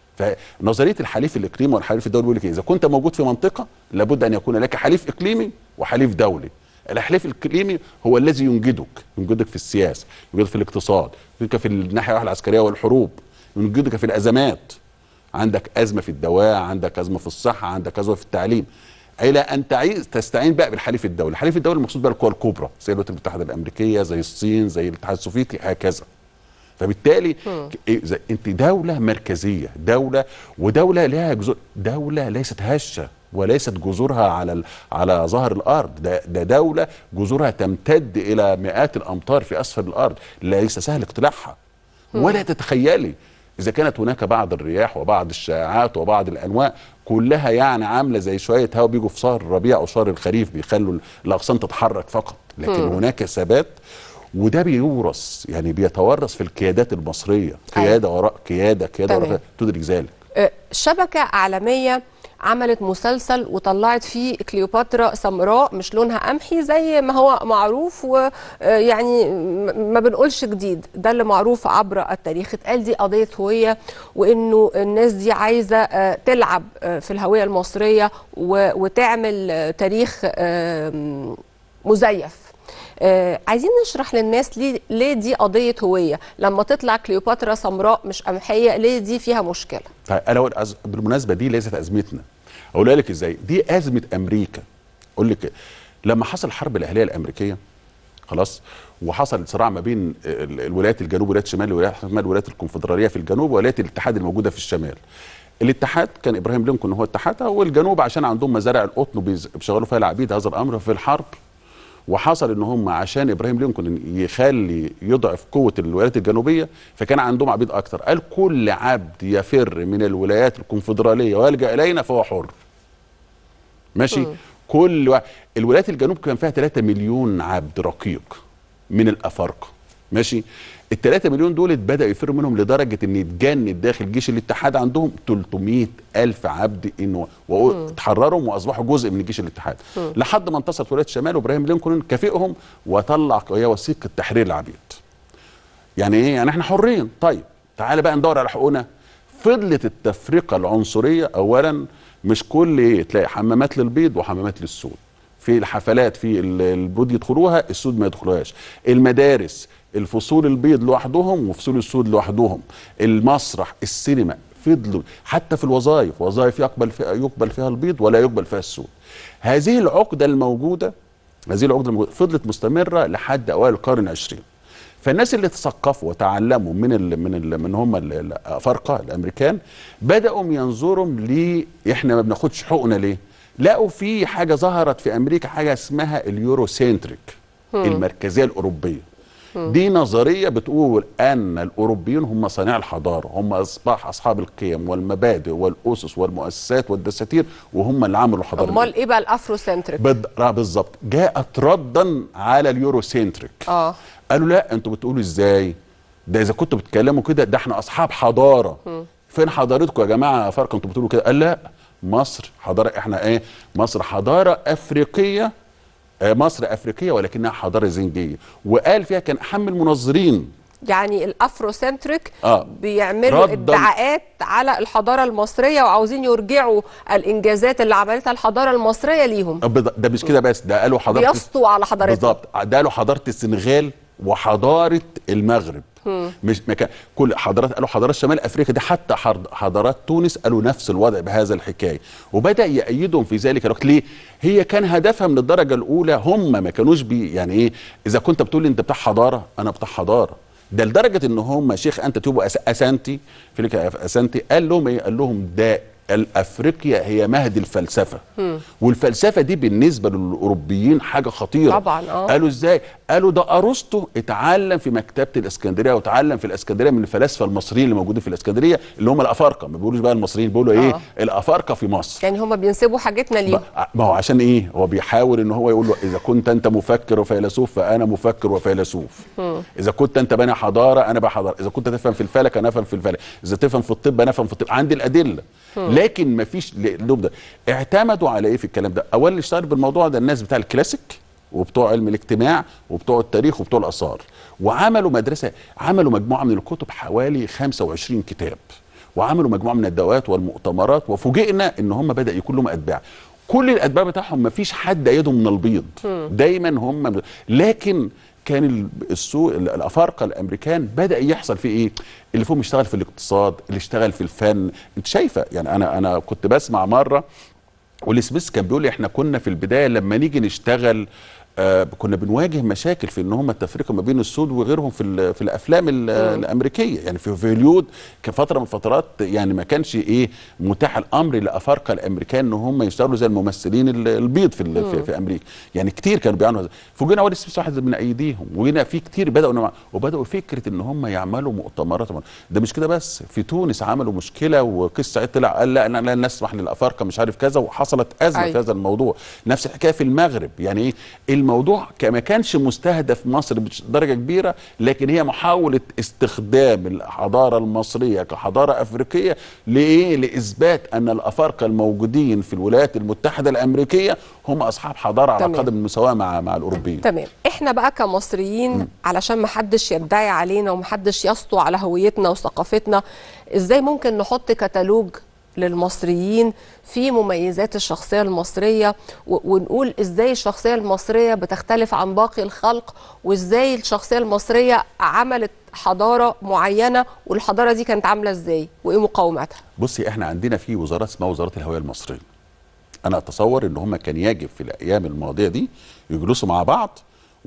فنظريه الحليف الاقليمي والحليف الدولي بيقول لك إيه؟ اذا كنت موجود في منطقه لابد ان يكون لك حليف اقليمي وحليف دولي الحليف الاقليمي هو الذي ينجدك ينجدك في السياسه ينجدك في الاقتصاد ينجدك في الناحيه العسكريه والحروب ينجدك في الازمات عندك ازمه في الدواء عندك ازمه في الصحه عندك ازمه في التعليم الى ان تعيز تستعين بقى بالحليف الدولي الحليف الدولي المقصود بقى القوى الكبرى زي الولايات المتحده الامريكيه زي الصين زي الاتحاد السوفيتي هكذا فبالتالي مم. إيه زي انت دوله مركزيه دوله ودوله لها جذور دوله ليست هشه وليست جذورها على ال- على ظهر الارض ده, ده دوله جذورها تمتد الى مئات الامتار في اسفل الارض ليس سهل اقتلاعها مم. ولا تتخيلي اذا كانت هناك بعض الرياح وبعض الشائعات وبعض الانواع كلها يعني عامله زي شويه هواء بيجوا في شهر الربيع او شهر الخريف بيخلوا الاغصان تتحرك فقط لكن مم. هناك ثبات وده بيورث يعني بيتورث في القيادات المصريه قياده وراء قياده قياده تمام. وراء تدرك ذلك آه، شبكة عالمية عملت مسلسل وطلعت فيه كليوباترا سمراء مش لونها قمحي زي ما هو معروف ويعني ما بنقولش جديد ده اللي معروف عبر التاريخ اتقال دي قضية هوية وانه الناس دي عايزة آه، تلعب آه، في الهوية المصرية و- وتعمل آه، تاريخ آه، مزيف آه عايزين نشرح للناس ليه ليه دي قضيه هويه لما تطلع كليوباترا سمراء مش قمحيه ليه دي فيها مشكله طيب انا أقول أز... بالمناسبه دي ليست ازمتنا اقولها لك ازاي دي ازمه امريكا اقول لك لما حصل الحرب الاهليه الامريكيه خلاص وحصل صراع ما بين ال- الولايات الجنوب ولايات الشمال ولايات الشمال ولايات الكونفدراليه في الجنوب ولايات الاتحاد الموجوده في الشمال الاتحاد كان ابراهيم لينكولن هو اتحادها والجنوب عشان عندهم مزارع القطن وبيز- بيشغلوا فيها العبيد هذا الامر في الحرب وحصل ان هم عشان ابراهيم لينكولن يخلي يضعف قوه الولايات الجنوبيه فكان عندهم عبيد اكتر قال كل عبد يفر من الولايات الكونفدراليه ويلجا الينا فهو حر ماشي مم. كل و... الولايات الجنوب كان فيها 3 مليون عبد رقيق من الافارقه ماشي ال 3 مليون دول بدا يفروا منهم لدرجه ان يتجند داخل جيش الاتحاد عندهم 300 الف عبد انه مم. وتحررهم واصبحوا جزء من جيش الاتحاد مم. لحد ما انتصرت ولايه الشمال وابراهيم لينكولن كافئهم وطلع هي وثيقه تحرير العبيد يعني ايه يعني احنا حرين طيب تعالى بقى ندور على حقوقنا فضلت التفرقه العنصريه اولا مش كل ايه تلاقي حمامات للبيض وحمامات للسود في الحفلات في ال- البيض يدخلوها السود ما يدخلوهاش المدارس الفصول البيض لوحدهم وفصول السود لوحدهم المسرح السينما فضلوا حتى في الوظائف وظائف يقبل فيها يقبل فيها البيض ولا يقبل فيها السود هذه العقده الموجوده هذه العقده الموجوده فضلت مستمره لحد اوائل القرن العشرين فالناس اللي تثقفوا وتعلموا من ال من ال من هم ال- الافارقه الامريكان بداوا ينظروا ل احنا ما بناخدش حقوقنا ليه؟ لقوا في حاجه ظهرت في امريكا حاجه اسمها اليورو سنتريك مم. المركزيه الاوروبيه مم. دي نظريه بتقول ان الاوروبيون هم صانع الحضاره هم اصبح اصحاب القيم والمبادئ والاسس والمؤسسات والدساتير وهم اللي عملوا الحضاره امال ايه بقى الافرو سنتريك بد... آه بالظبط جاءت ردا على اليورو سنتريك اه قالوا لا انتوا بتقولوا ازاي ده اذا كنتوا بتتكلموا كده ده احنا اصحاب حضاره مم. فين حضارتكم يا جماعه فرق انتوا بتقولوا كده قال لا مصر حضاره احنا ايه مصر حضاره افريقيه آه، مصر افريقيه ولكنها حضاره زنجيه وقال فيها كان اهم المنظرين يعني الافرو سنتريك اه بيعملوا رداً- ادعاءات على الحضاره المصريه وعاوزين يرجعوا الانجازات اللي عملتها الحضاره المصريه ليهم آه، بض- ده مش كده بس ده قالوا حضاره بيسطوا على حضارتهم بالظبط ده قالوا حضاره السنغال وحضاره المغرب مم. مش مكان كل حضارات قالوا حضارات شمال افريقيا دي حتى حض- حضارات تونس قالوا نفس الوضع بهذا الحكايه وبدا يأيدهم في ذلك الوقت ليه؟ هي كان هدفها من الدرجه الاولى هم ما كانوش بي يعني ايه اذا كنت بتقول لي انت بتاع حضاره انا بتاع حضاره ده لدرجه ان هم شيخ انت توبو أس- اسانتي فيليك اسانتي قال لهم ايه؟ قال لهم ده افريقيا هي مهد الفلسفه مم. والفلسفه دي بالنسبه للاوروبيين حاجه خطيره طبعاً، آه. قالوا ازاي قالوا ده ارسطو اتعلم في مكتبه الاسكندريه وتعلم في الاسكندريه من الفلاسفه المصريين اللي موجودين في الاسكندريه اللي هم الافارقه ما بيقولوش بقى المصريين بيقولوا ايه آه. الافارقه في مصر يعني هم بينسبوا حاجتنا ليه ما هو عشان ايه هو بيحاول ان هو يقول له اذا كنت انت مفكر وفيلسوف فانا مفكر وفيلسوف مم. اذا كنت انت بني حضاره انا بقى حضاره اذا كنت تفهم في الفلك انا افهم في الفلك اذا تفهم في الطب انا افهم في الطب عندي الادله مم. لكن ما فيش لهم ده اعتمدوا على ايه في الكلام ده اولا اللي اشتغل بالموضوع ده الناس بتاع الكلاسيك وبتوع علم الاجتماع وبتوع التاريخ وبتوع الاثار وعملوا مدرسه عملوا مجموعه من الكتب حوالي 25 كتاب وعملوا مجموعه من الدورات والمؤتمرات وفوجئنا ان هم بدا يكون لهم اتباع كل الاتباع بتاعهم ما فيش حد ايدهم من البيض مم. دايما هم لكن كان ال- السوق ال- الافارقه الامريكان بدا يحصل فيه ايه اللي فيهم يشتغل في الاقتصاد اللي اشتغل في الفن انت شايفه يعني انا انا كنت بسمع مره والسميث كان بيقول لي احنا كنا في البدايه لما نيجي نشتغل آه كنا بنواجه مشاكل في ان هم التفرقه ما بين السود وغيرهم في ال- في الافلام ال- الامريكيه يعني في في هوليوود كان فتره من فترات يعني ما كانش ايه متاح الامر لافارقه الامريكان ان هم يشتغلوا زي الممثلين ال- البيض في, ال- في, مم. في امريكا يعني كتير كانوا بيعملوا هذا فوجئنا وادي سميث واحد من ايديهم وهنا في كتير بداوا إنهم- وبداوا فكره ان هم يعملوا مؤتمرات ده مش كده بس في تونس عملوا مشكله وقيس سعيد طلع قال لا لا لا نسمح للافارقه مش عارف كذا وحصلت ازمه أيوة. في هذا الموضوع نفس الحكايه في المغرب يعني ايه الموضوع ك- ما كانش مستهدف مصر بدرجه كبيره لكن هي محاوله استخدام الحضاره المصريه كحضاره افريقيه لايه لاثبات ان الافارقه الموجودين في الولايات المتحده الامريكيه هم اصحاب حضاره على تمام. قدم المساواه مع مع الاوروبيين تمام احنا بقى كمصريين علشان محدش يدعي علينا ومحدش يسطو على هويتنا وثقافتنا ازاي ممكن نحط كتالوج للمصريين في مميزات الشخصية المصرية و- ونقول ازاي الشخصية المصرية بتختلف عن باقي الخلق وازاي الشخصية المصرية عملت حضارة معينة والحضارة دي كانت عاملة ازاي وايه مقاوماتها بصي احنا عندنا في وزارات اسمها وزاره الهويه المصريه انا اتصور ان هم كان يجب في الايام الماضيه دي يجلسوا مع بعض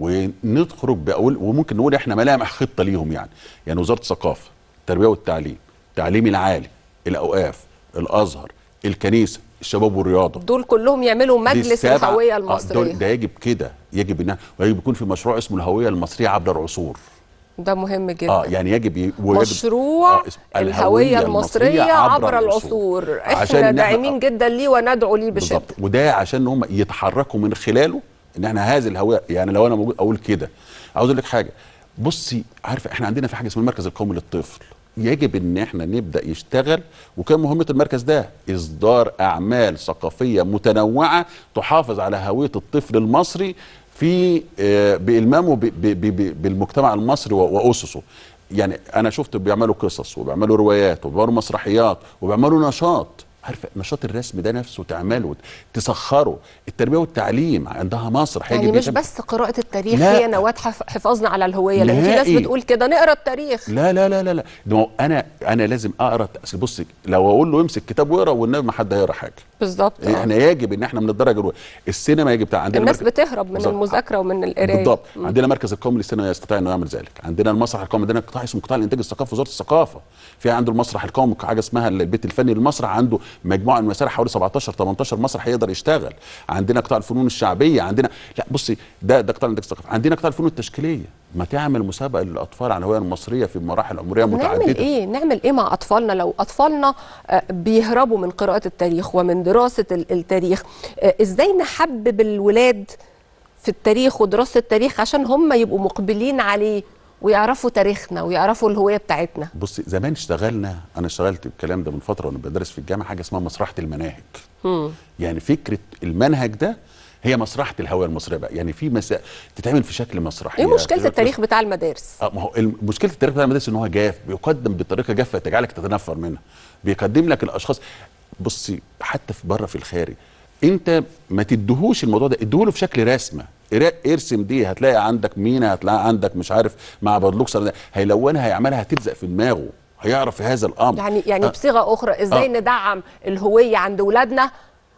ونخرج بأول وممكن نقول احنا ملامح خطه ليهم يعني يعني وزاره الثقافه التربيه والتعليم التعليم العالي الاوقاف الازهر الكنيسه الشباب والرياضه دول كلهم يعملوا دي مجلس السبعة- الهوية آه، المصرية دول- ده يجب كده يجب انها ويجب يكون في مشروع اسمه الهويه المصريه عبر العصور ده مهم جدا اه يعني يجب ي- ويجب مشروع آه، اسم- الهوية المصرية عبر العصور عشان احنا إن إحنا- داعمين جدا ليه وندعو ليه بشدة بالظبط وده عشان هم يتحركوا من خلاله ان احنا هذه الهويه يعني لو انا موجود اقول كده عاوز اقول لك حاجه بصي عارفه احنا عندنا في حاجه اسمها المركز القومي للطفل يجب ان احنا نبدا يشتغل وكان مهمه المركز ده اصدار اعمال ثقافيه متنوعه تحافظ على هويه الطفل المصري في آه، بالمامه ب- ب- ب- ب- بالمجتمع المصري و- واسسه يعني انا شفت بيعملوا قصص وبيعملوا روايات وبيعملوا مسرحيات وبيعملوا نشاط عارفه نشاط الرسم ده نفسه تعمله تسخره التربيه والتعليم عندها مسرح يعني يجب مش يتم- بس قراءة التاريخ لا. هي نواة حف- حفاظنا على الهوية لأن في ناس نهائي. بتقول كده نقرا التاريخ لا لا لا لا لا ده ما هو انا انا لازم اقرا اصل بص لو اقول له امسك كتاب واقرا والنبي ما حد هيقرا حاجه بالظبط آه. احنا يجب ان احنا من الدرجه الاولى السينما يجب بتاع عندنا الناس مركز- بتهرب من بالظبط. المذاكرة ومن القراية بالضبط مم. عندنا مركز القومي للسينما يستطيع انه يعمل ذلك عندنا المسرح القومي عندنا قطاع اسمه قطاع الانتاج الثقافي في وزاره الثقافه في عنده المسرح القومي حاجه اسمها البيت الفني للمسرح عنده مجموعه من المسارح حوالي 17 18 مسرح يقدر يشتغل عندنا قطاع الفنون الشعبيه عندنا لا بصي ده ده قطاع الانتاج الثقافي عندنا قطاع الفنون التشكيليه ما تعمل مسابقه للاطفال عن الهويه المصريه في مراحل عمريه نعمل متعدده ايه نعمل ايه مع اطفالنا لو اطفالنا آه، بيهربوا من قراءة التاريخ ومن دراسة ال- التاريخ آه، ازاي نحبب الولاد في التاريخ ودراسة التاريخ عشان هم يبقوا مقبلين عليه ويعرفوا تاريخنا ويعرفوا الهوية بتاعتنا بصي زمان اشتغلنا انا اشتغلت الكلام ده من فتره وانا بدرس في الجامعه حاجه اسمها مسرحه المناهج مم. يعني فكره المنهج ده هي مسرحه الهويه المصريه بقى يعني في مسا... تتعمل في شكل مسرحيه ايه مشكلة التاريخ بتاع المدارس اه ما هو الم- مشكله التاريخ بتاع المدارس ان هو جاف بيقدم بطريقه جافه تجعلك تتنفر منها بيقدم لك الاشخاص بصي حتى في بره في الخارج انت ما تدهوش الموضوع ده اديهوله في شكل رسمه ارا- ارسم دي هتلاقي عندك مينا هتلاقي عندك مش عارف مع بارلوكسر ده هيلونها هيعملها هتلزق في دماغه هيعرف في هذا الامر يعني يعني آه. بصيغة أخرى ازاي آه. ندعم الهوية عند ولادنا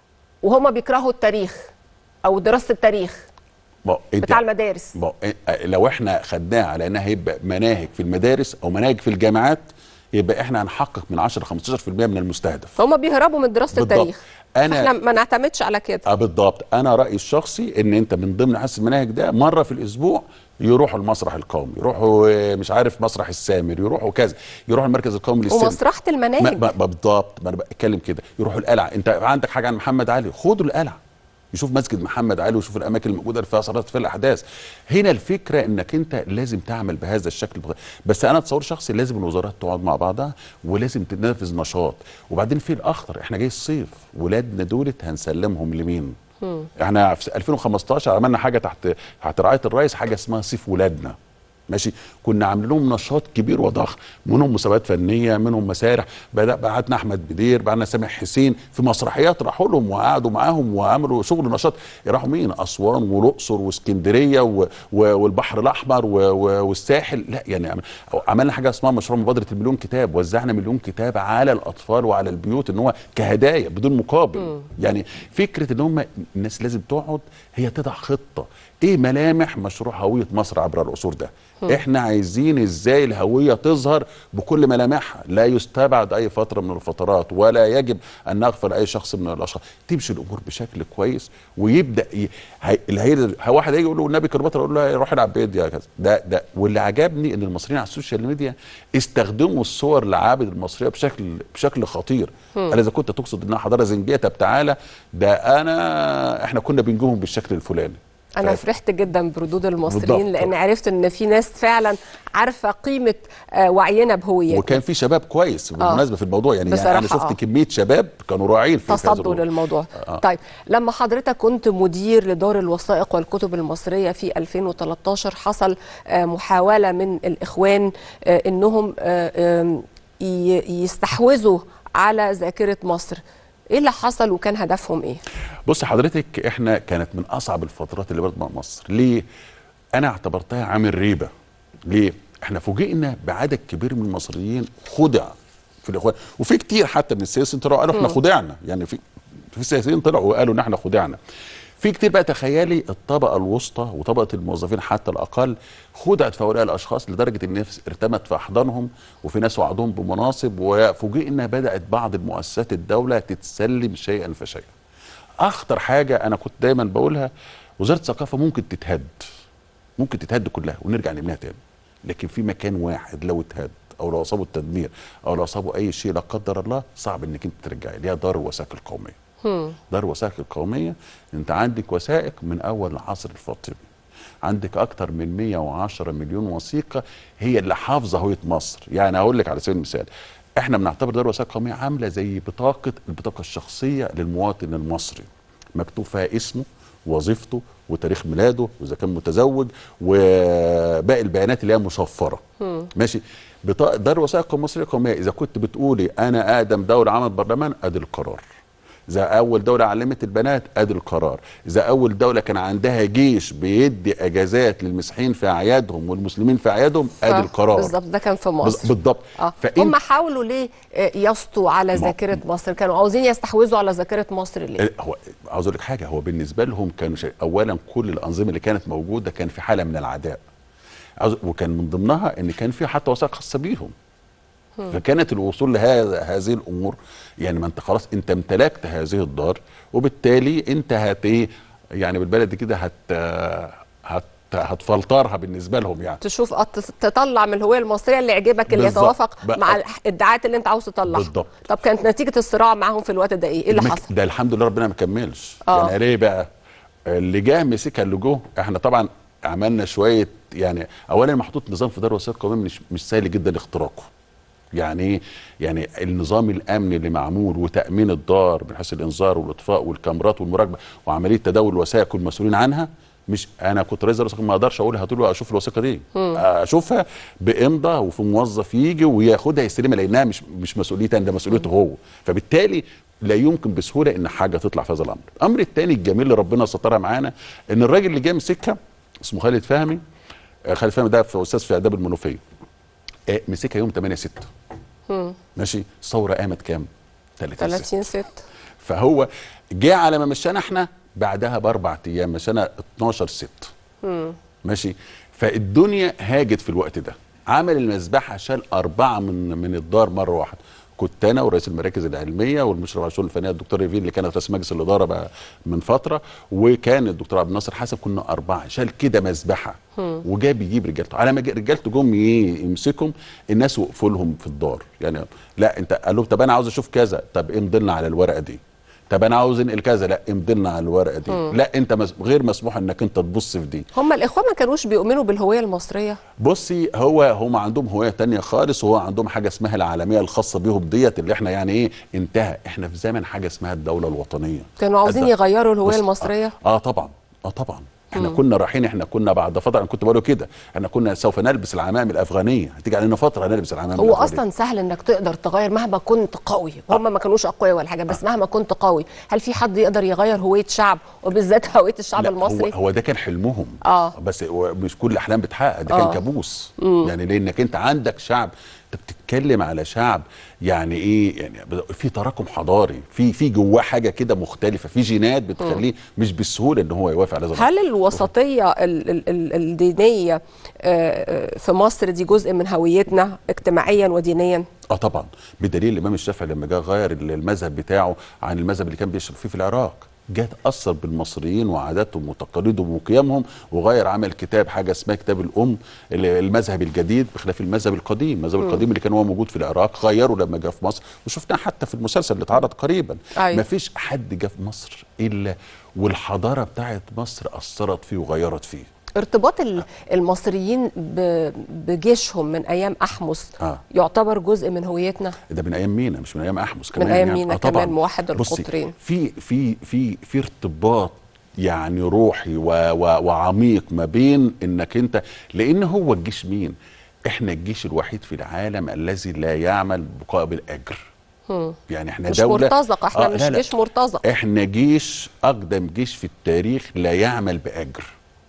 وهم بيكرهوا التاريخ أو دراسة التاريخ ما هو انت بتاع المدارس ما هو إيه- لو احنا خدناها على انها هيبقى مناهج في المدارس او مناهج في الجامعات يبقى احنا هنحقق من 10 ل 15% من المستهدف فهم بيهربوا من دراسه بالضبط. التاريخ أنا- احنا ما نعتمدش على كده اه بالضبط انا رايي الشخصي ان انت من ضمن حس المناهج ده مره في الاسبوع يروحوا المسرح القومي يروحوا آه، مش عارف مسرح السامر يروحوا كذا يروحوا المركز القومي للسينما ومسرحه المناهج ما- ما- ما بالضبط ما انا بتكلم كده يروحوا القلعه انت عندك حاجه عن محمد علي خدوا القلعه يشوف مسجد محمد علي ويشوف الاماكن الموجوده اللي فيها صارت في الاحداث هنا الفكره انك انت لازم تعمل بهذا الشكل بس انا تصور شخصي لازم الوزارات تقعد مع بعضها ولازم تنفذ نشاط وبعدين في الاخطر احنا جاي الصيف ولادنا دولت هنسلمهم لمين احنا في 2015 عملنا حاجه تحت تحت رعايه الرئيس حاجه اسمها صيف ولادنا ماشي كنا عاملين لهم نشاط كبير وضخم منهم مسابقات فنيه منهم مسارح بدا بعتنا احمد بدير بعتنا سامح حسين في مسرحيات راحوا لهم وقعدوا معاهم وعملوا شغل نشاط راحوا مين اسوان والاقصر واسكندريه و... و... والبحر الاحمر و... و... والساحل لا يعني عم- عملنا حاجه اسمها مشروع مبادره المليون كتاب وزعنا مليون كتاب على الاطفال وعلى البيوت ان هو كهدايا بدون مقابل يعني فكره ان هم الناس لازم تقعد هي تضع خطه ايه ملامح مشروع هويه مصر عبر العصور ده مم. احنا عايزين ازاي الهويه تظهر بكل ملامحها لا يستبعد اي فتره من الفترات ولا يجب ان نغفل اي شخص من الاشخاص تمشي الامور بشكل كويس ويبدا ي... هي... اللي هي... واحد هيجي يقول له النبي كليوباترا يقول له روح العب بيد يا كذا ده ده واللي عجبني ان المصريين على السوشيال ميديا استخدموا الصور العابد المصريه بشكل بشكل خطير مم. قال اذا كنت تقصد انها حضاره زنجيه طب تعالى ده انا احنا كنا بنجوهم بالشكل الفلاني انا ف- فرحت جدا بردود المصريين بالضبط. لان عرفت ان في ناس فعلا عارفه قيمه آه، وعينا بهويتنا وكان في شباب كويس بالمناسبه في الموضوع يعني بصراحة انا شفت آه. كميه شباب كانوا راعين في هذا تصدوا الموضوع. للموضوع آه. طيب لما حضرتك كنت مدير لدار الوثائق والكتب المصرية في 2013 حصل آه، محاولة من الإخوان آه، إنهم آه، آم، ي- يستحوذوا على ذاكرة مصر إيه اللي حصل وكان هدفهم إيه؟ بص حضرتك احنا كانت من اصعب الفترات اللي مرت مع مصر ليه انا اعتبرتها عامل ريبه ليه احنا فوجئنا بعدد كبير من المصريين خدع في الاخوان وفي كتير حتى من السياسيين طلعوا قالوا احنا مم. خدعنا يعني في في سياسيين طلعوا وقالوا ان احنا خدعنا في كتير بقى تخيلي الطبقه الوسطى وطبقه الموظفين حتى الاقل خدعت في هؤلاء الاشخاص لدرجه ان الناس ارتمت في احضانهم وفي ناس وعدوهم بمناصب وفوجئنا بدات بعض المؤسسات الدوله تتسلم شيئا فشيئا اخطر حاجه انا كنت دايما بقولها وزاره الثقافه ممكن تتهد ممكن تتهد كلها ونرجع نبنيها تاني لكن في مكان واحد لو اتهد او لو اصابه التدمير او لو اصابه اي شيء لا قدر الله صعب انك انت ترجعي اللي هي دار الوثائق القوميه دار الوثائق القوميه انت عندك وثائق من اول العصر الفاطمي عندك اكتر من 110 مليون وثيقه هي اللي حافظه هويه مصر يعني اقول لك على سبيل المثال احنا بنعتبر دار الوثائق القوميه عامله زي بطاقه البطاقه الشخصيه للمواطن المصري مكتوب فيها اسمه وظيفته وتاريخ ميلاده واذا كان متزوج وباقي البيانات اللي هي مشفره ماشي بطاقه دار الوثائق المصريه القوميه اذا كنت بتقولي انا اقدم دوله عملت برلمان ادي القرار اذا اول دوله علمت البنات ادي القرار اذا اول دوله كان عندها جيش بيدي اجازات للمسيحيين في اعيادهم والمسلمين في اعيادهم ادي ف- القرار بالظبط ده كان في مصر بالضبط اه فانت هم حاولوا ليه آه، يسطوا على ذاكرة مصر كانوا عاوزين يستحوذوا على ذاكرة مصر ليه؟ هو عاوز اقول لك حاجه هو بالنسبه لهم كانوا شيء اولا كل الانظمه اللي كانت موجوده كان في حاله من العداء عاوز وكان من ضمنها ان كان في حتى وثائق خاصه بيهم فكانت الوصول لهذا هذه الامور يعني ما انت خلاص انت امتلكت هذه الدار وبالتالي انت هت ايه يعني بالبلد كده هت هت هتفلترها بالنسبه لهم يعني تشوف آه، تت- تطلع من الهوية المصرية اللي يعجبك اللي بالظبط. يتوافق بقى- مع الادعاءات اللي انت عاوز تطلعها بالضبط. طب كانت نتيجة الصراع معاهم في الوقت ده ايه؟ ايه اللي المك- حصل؟ ده الحمد لله ربنا ما كملش آه. يعني ليه بقى اللي جه مسكها اللي جه احنا طبعا عملنا شويه يعني اولا محطوط نظام في دار الوثائق القوميه مش مش سهل جدا اختراقه يعني ايه يعني النظام الامني اللي معمول وتامين الدار من حيث الانذار والاطفاء والكاميرات والمراقبه وعمليه تداول الوثائق والمسؤولين عنها مش انا كنت رئيس الوثائق ما اقدرش اقول هاتوا له اشوف الوثيقه دي مم. اشوفها بامضاء وفي موظف يجي وياخدها يستلمها لانها مش مش مسؤوليتي انا ده مسؤوليته هو فبالتالي لا يمكن بسهوله ان حاجه تطلع في هذا الامر الامر الثاني الجميل اللي ربنا سترها معانا ان الراجل اللي جاي مسكها اسمه خالد فهمي آه، خالد فهمي ده في استاذ في اداب المنوفيه آه، مسكها يوم 8 6 مم. ماشي الثوره قامت كام 30 6 30 6 فهو جه على ما مشانا احنا بعدها باربع ايام مشانا 12 6 مم. ماشي فالدنيا هاجت في الوقت ده عمل المذبحه شال اربعه من من الدار مره واحده كنت انا ورئيس المراكز العلميه والمشرف على الشؤون الفنيه الدكتور ريفين اللي كانت رئيس مجلس الاداره بقى من فتره وكان الدكتور عبد الناصر حسن كنا اربعه شال كده مذبحه مم. وجاب يجيب رجالته على ما جه- رجالته جم ي- يمسكهم الناس وقفوا لهم في الدار يعني لا انت قال لهم طب انا عاوز اشوف كذا طب امضي لنا على الورقه دي طب انا عاوز انقل كذا لا امضي لنا على الورقه دي مم. لا انت مس- غير مسموح انك انت تبص في دي هم الاخوان ما كانوش بيؤمنوا بالهويه المصريه بصي هو هم عندهم هويه تانية خالص وهو عندهم حاجه اسمها العالميه الخاصه بيهم ديت اللي احنا يعني ايه انتهى احنا في زمن حاجه اسمها الدوله الوطنيه كانوا عاوزين الد- يغيروا الهويه بص، المصريه اه طبعا اه طبعا احنا مم. كنا رايحين احنا كنا بعد فتره انا كنت بقوله كده احنا كنا سوف نلبس العمائم الافغانيه هتيجي علينا فتره هنلبس العمائم هو الافغانيه اصلا سهل انك تقدر تغير مهما كنت قوي هم ما كانوش اقوياء ولا حاجه بس مهما كنت قوي هل في حد يقدر يغير هويه شعب وبالذات هويه الشعب لا، المصري هو, هو ده كان حلمهم اه بس هو مش كل الاحلام بتحقق ده آه. كان كابوس مم. يعني لانك انت عندك شعب انت بتتكلم على شعب يعني ايه يعني في تراكم حضاري في في جواه حاجه كده مختلفه في جينات بتخليه مش بالسهوله ان هو يوافق على هذا هل الوسطيه ال ال ال الدينيه آه، آه، في مصر دي جزء من هويتنا اجتماعيا ودينيا اه طبعا بدليل الامام الشافعي لما جه غير المذهب بتاعه عن المذهب اللي كان بيشرب فيه في العراق جه تاثر بالمصريين وعاداتهم وتقاليدهم وقيمهم وغير عمل كتاب حاجه اسمها كتاب الام اللي- المذهب الجديد بخلاف المذهب القديم المذهب مم. القديم اللي كان هو موجود في العراق غيره لما جه في مصر وشفناه حتى في المسلسل اللي اتعرض قريبا أيوة. ما فيش حد جه في مصر الا والحضاره بتاعت مصر اثرت فيه وغيرت فيه ارتباط ال- المصريين ب- بجيشهم من ايام احمس اه يعتبر جزء من هويتنا ده من ايام مينا مش من ايام احمس من كمان أيام يعني. مينا طبعاً. كمان موحد بصي، القطرين. في في في في ارتباط يعني روحي و و وعميق ما بين انك انت لان هو الجيش مين؟ احنا الجيش الوحيد في العالم الذي لا يعمل مقابل اجر هم. يعني احنا مش دوله مرتزق احنا آه، مش لا لا. جيش مرتزق احنا جيش اقدم جيش في التاريخ لا يعمل باجر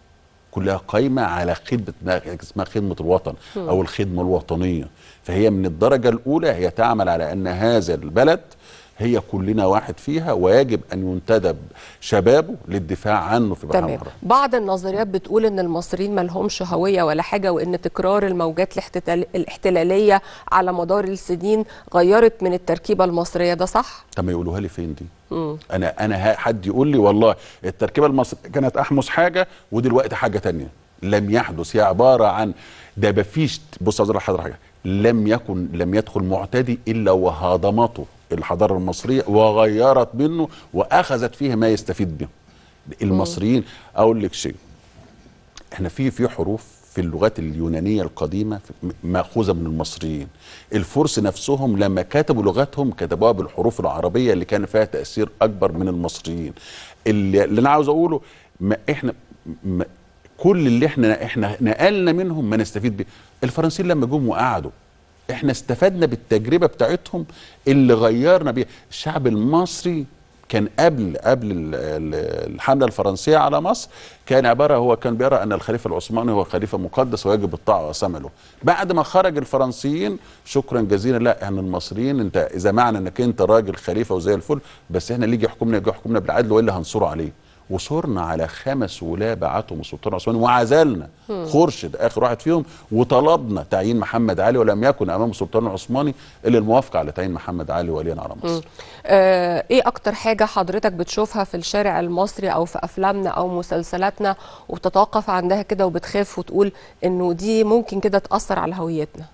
كلها قايمه على خدمه ما اسمها خدمه الوطن مم. او الخدمه الوطنيه فهي من الدرجه الاولى هي تعمل على ان هذا البلد هي كلنا واحد فيها ويجب ان ينتدب شبابه للدفاع عنه في تمام برنامج بعض النظريات بتقول ان المصريين ما لهمش هويه ولا حاجه وان تكرار الموجات الاحتلال الاحتلاليه على مدار السنين غيرت من التركيبه المصريه ده صح؟ طب ما يقولوها لي فين دي؟ مم. انا انا ها- حد يقول لي والله التركيبه المصريه كانت احمس حاجه ودلوقتي حاجه تانية لم يحدث هي عباره عن ده مفيش بص عايز أقول لحضرتك حاجه لم يكن لم يدخل معتدي الا وهضمته الحضاره المصريه وغيرت منه واخذت فيه ما يستفيد به المصريين اقول لك شيء احنا في في حروف في اللغات اليونانيه القديمه في- م- ماخوذه من المصريين الفرس نفسهم لما كتبوا لغتهم كتبوها بالحروف العربيه اللي كان فيها تاثير اكبر من المصريين اللي, اللي انا عاوز اقوله ما احنا ما كل اللي احنا احنا نقلنا منهم ما نستفيد بيه الفرنسيين لما جم وقعدوا احنا استفدنا بالتجربه بتاعتهم اللي غيرنا بيها الشعب المصري كان قبل قبل ال- ال- الحمله الفرنسيه على مصر كان عباره هو كان بيرى ان الخليفه العثماني هو خليفه مقدس ويجب الطاعه وثمله بعد ما خرج الفرنسيين شكرا جزيلا لا احنا المصريين انت اذا معنى انك انت راجل خليفه وزي الفل بس احنا اللي يجي يحكمنا يجي يحكمنا بالعدل والا هنصره عليه وصرنا على خمس ولاة بعتهم السلطان العثماني وعزلنا مم. خورشيد اخر واحد فيهم وطلبنا تعيين محمد علي ولم يكن امام السلطان العثماني الا الموافقه على تعيين محمد علي وليا على مصر مم. آه ايه اكتر حاجه حضرتك بتشوفها في الشارع المصري او في افلامنا او مسلسلاتنا وبتتوقف عندها كده وبتخاف وتقول انه دي ممكن كده تاثر على هويتنا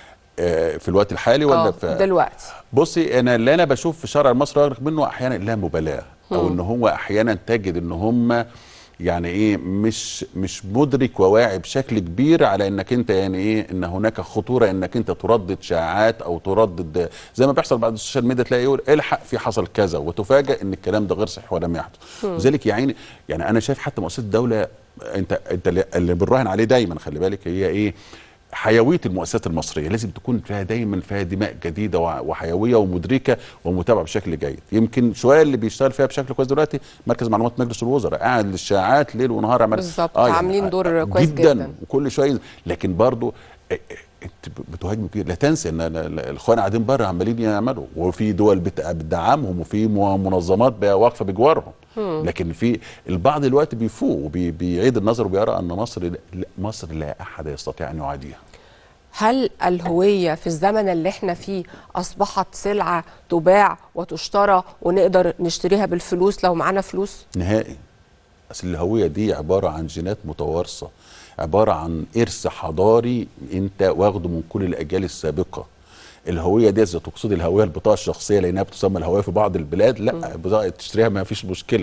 آه، في الوقت الحالي ولا آه، في دلوقتي بصي انا اللي انا بشوف في الشارع المصري اغرق منه احيانا لا مبالاه او مم. ان هو احيانا تجد ان هم يعني ايه مش مش مدرك وواعي بشكل كبير على انك انت يعني ايه ان هناك خطوره انك انت تردد شائعات او تردد زي ما بيحصل بعد السوشيال ميديا تلاقي يقول الحق في حصل كذا وتفاجئ ان الكلام ده غير صحيح ولم يحدث مم. لذلك يا عيني يعني انا شايف حتى مؤسسات الدوله انت انت اللي- اللي بنراهن عليه دايما خلي بالك هي ايه حيويه المؤسسات المصريه لازم تكون فيها دايما فيها دماء جديده وع- وحيويه ومدركه ومتابعه بشكل جيد يمكن شويه اللي بيشتغل فيها بشكل كويس دلوقتي مركز معلومات مجلس الوزراء قاعد للشائعات ليل ونهار عمال بالظبط، عاملين دور كويس جدا, جداً. وكل شويه لكن برضو اه، اه، انت بتهاجم كده لا تنسى ان ال- ال- الاخوان قاعدين بره عمالين يعملوا وفي دول بت- بتدعمهم وفي م- منظمات بقى واقفه بجوارهم مم. لكن في البعض دلوقتي بيفوق وبيعيد النظر وبيرى ان مصر لا- مصر لا احد يستطيع ان يعاديها هل الهوية في الزمن اللي احنا فيه أصبحت سلعة تباع وتشترى ونقدر نشتريها بالفلوس لو معانا فلوس؟ نهائي اصل الهويه دي عباره عن جينات متوارثه عباره عن ارث حضاري انت واخده من كل الاجيال السابقه الهويه دي اذا تقصد الهويه البطاقه الشخصيه لانها بتسمى الهويه في بعض البلاد لا بطاقه تشتريها ما فيش مشكله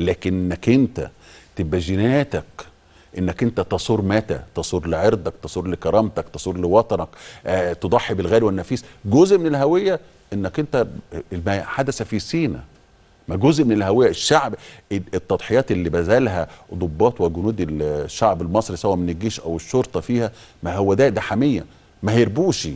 لكنك انت تبقى جيناتك انك انت تصور متى تصور لعرضك تصور لكرامتك تصور لوطنك آه، تضحي بالغالي والنفيس جزء من الهويه انك انت ما حدث في سينا ما جزء من الهويه الشعب التضحيات اللي بذلها ضباط وجنود الشعب المصري سواء من الجيش او الشرطه فيها ما هو ده ده حميه ما هيربوش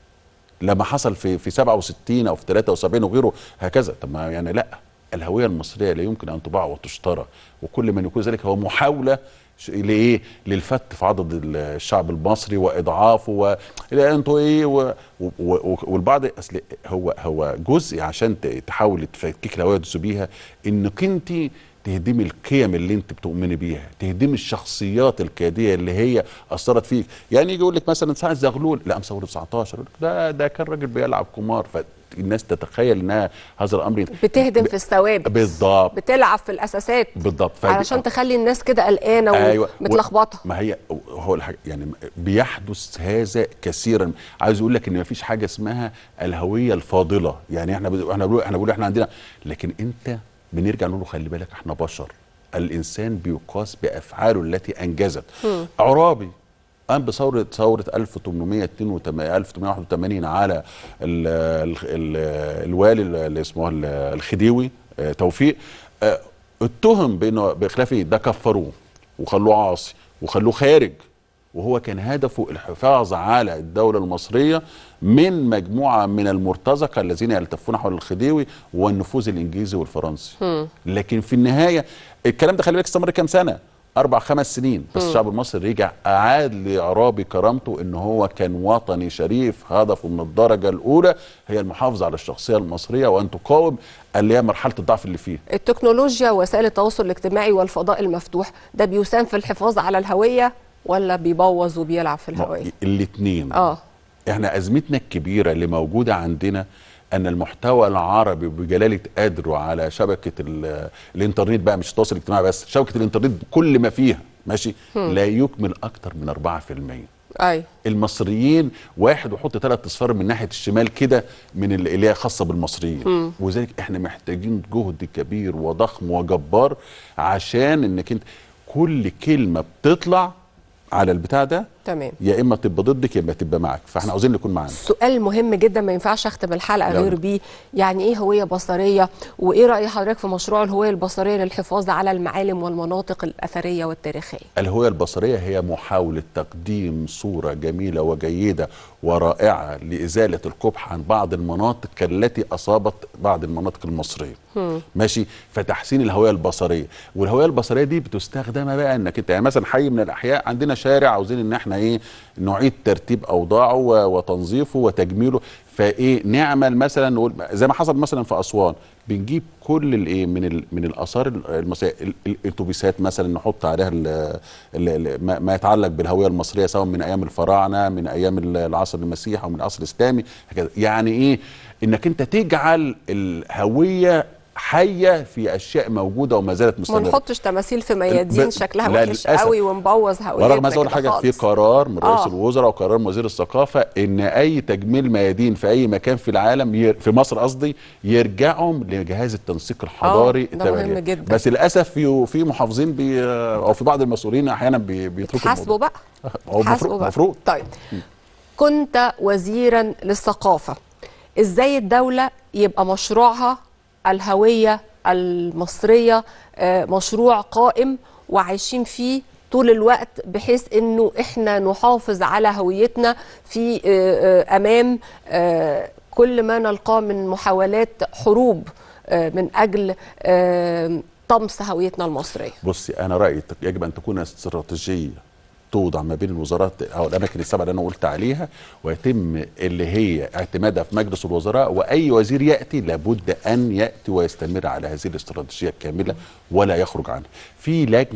لما حصل في في 67 او في 73 وغيره هكذا طب ما يعني لا الهويه المصريه لا يمكن ان تباع وتشترى وكل من يكون ذلك هو محاوله ش- لايه للفت في عدد الشعب المصري واضعافه و لا انتوا ايه و... و... و... والبعض اصل هو هو جزء عشان ت- تحاول تفكك الهويه وتدوس بيها انك انت تهدمي القيم اللي انت بتؤمني بيها تهدمي الشخصيات الكياديه اللي هي اثرت فيك يعني يجي يقول لك مثلا سعد زغلول لا ثوره 19 يقول لك ده ده كان راجل بيلعب قمار فالناس تتخيل انها هذا الامر بتهدم في الثوابت بالضبط بتلعب في الأساسات بالضبط فدي- علشان تخلي الناس كده قلقانة ايوه ومتلخبطة ما هي هو الحاجة يعني بيحدث هذا كثيرا عايز اقول لك ان ما فيش حاجه اسمها الهويه الفاضله يعني احنا بد- احنا بنقول احنا بنقول احنا عندنا لكن انت بنرجع نقول له خلي بالك احنا بشر الانسان بيقاس بافعاله التي انجزت مم. عرابي قام بثوره ثوره 1882 1881 على ال ال ال الوالي اللي اسمه ال- الخديوي آه، توفيق آه، اتهم بانه بخلاف إيه؟ ده كفروه وخلوه عاصي وخلوه خارج وهو كان هدفه الحفاظ على الدولة المصرية من مجموعة من المرتزقة الذين يلتفون حول الخديوي والنفوذ الإنجليزي والفرنسي مم. لكن في النهاية الكلام ده خلي بالك استمر كام سنة أربع خمس سنين بس مم. الشعب المصري رجع أعاد لعرابي كرامته إن هو كان وطني شريف هدفه من الدرجة الأولى هي المحافظة على الشخصية المصرية وأن تقاوم اللي هي مرحلة الضعف اللي فيها التكنولوجيا وسائل التواصل الاجتماعي والفضاء المفتوح ده بيساهم في الحفاظ على الهوية ولا بيبوظ وبيلعب في الهوية؟ الاثنين اه احنا ازمتنا الكبيره اللي موجوده عندنا ان المحتوى العربي بجلاله قدره على شبكه ال- الانترنت بقى مش التواصل الاجتماعي بس شبكه الانترنت بكل ما فيها ماشي هم. لا يكمل اكتر من 4% اي المصريين واحد وحط ثلاث اصفار من ناحيه الشمال كده من ال- اللي هي خاصه بالمصريين مم. وذلك احنا محتاجين جهد كبير وضخم وجبار عشان انك انت كل كلمه بتطلع على البتاع ده تمام يا اما تبقى ضدك يا اما تبقى معاك فاحنا عاوزين نكون معانا سؤال مهم جدا ما ينفعش اختم الحلقه لا. غير بيه يعني ايه هويه بصريه وايه راي حضرتك في مشروع الهويه البصريه للحفاظ على المعالم والمناطق الاثريه والتاريخيه الهوية البصرية هي محاولة تقديم صورة جميلة وجيدة ورائعة لإزالة القبح عن بعض المناطق التي أصابت بعض المناطق المصرية مم. ماشي فتحسين الهوية البصرية والهوية البصرية دي بتستخدم بقى انك انت يعني مثلا حي من الاحياء عندنا شارع عاوزين ان احنا ايه نعيد ترتيب اوضاعه و- وتنظيفه وتجميله فايه نعمل مثلا نقول زي ما حصل مثلا في اسوان بنجيب كل الايه من ال من الاثار المصريه ال- ال- الاتوبيسات مثلا نحط عليها ال ال ال ما- ما يتعلق بالهويه المصريه سواء من ايام الفراعنه من ايام ال- العصر المسيحي او من العصر الاسلامي هكذا يعني ايه انك انت تجعل الهويه حيه في اشياء موجوده وما زالت ما مستمره نحطش تماثيل في ميادين ب- شكلها لا، وحش للأسف. قوي ونبوظ هويتنا ورغم عايز اقول كده حاجه في خالص. قرار من رئيس آه. الوزراء وقرار من وزير الثقافه ان اي تجميل ميادين في اي مكان في العالم ير... في مصر قصدي يرجعوا لجهاز التنسيق الحضاري ده التبعي. مهم جدا. بس للاسف في في محافظين بي... او في بعض المسؤولين احيانا بي... بيتركوا حاسبوا بقى هو حاسبوا المفروض بقى. المفروض طيب كنت وزيرا للثقافة ازاي الدولة يبقى مشروعها الهوية المصرية آه، مشروع قائم وعايشين فيه طول الوقت بحيث انه احنا نحافظ على هويتنا في آه، آه، امام آه، كل ما نلقاه من محاولات حروب آه، من اجل آه، طمس هويتنا المصرية بصي انا رايي يجب ان تكون استراتيجيه توضع ما بين الوزارات او الاماكن السبعه اللي انا قلت عليها ويتم اللي هي اعتمادها في مجلس الوزراء واي وزير ياتي لابد ان ياتي ويستمر على هذه الاستراتيجيه الكامله ولا يخرج عنها. في لجنه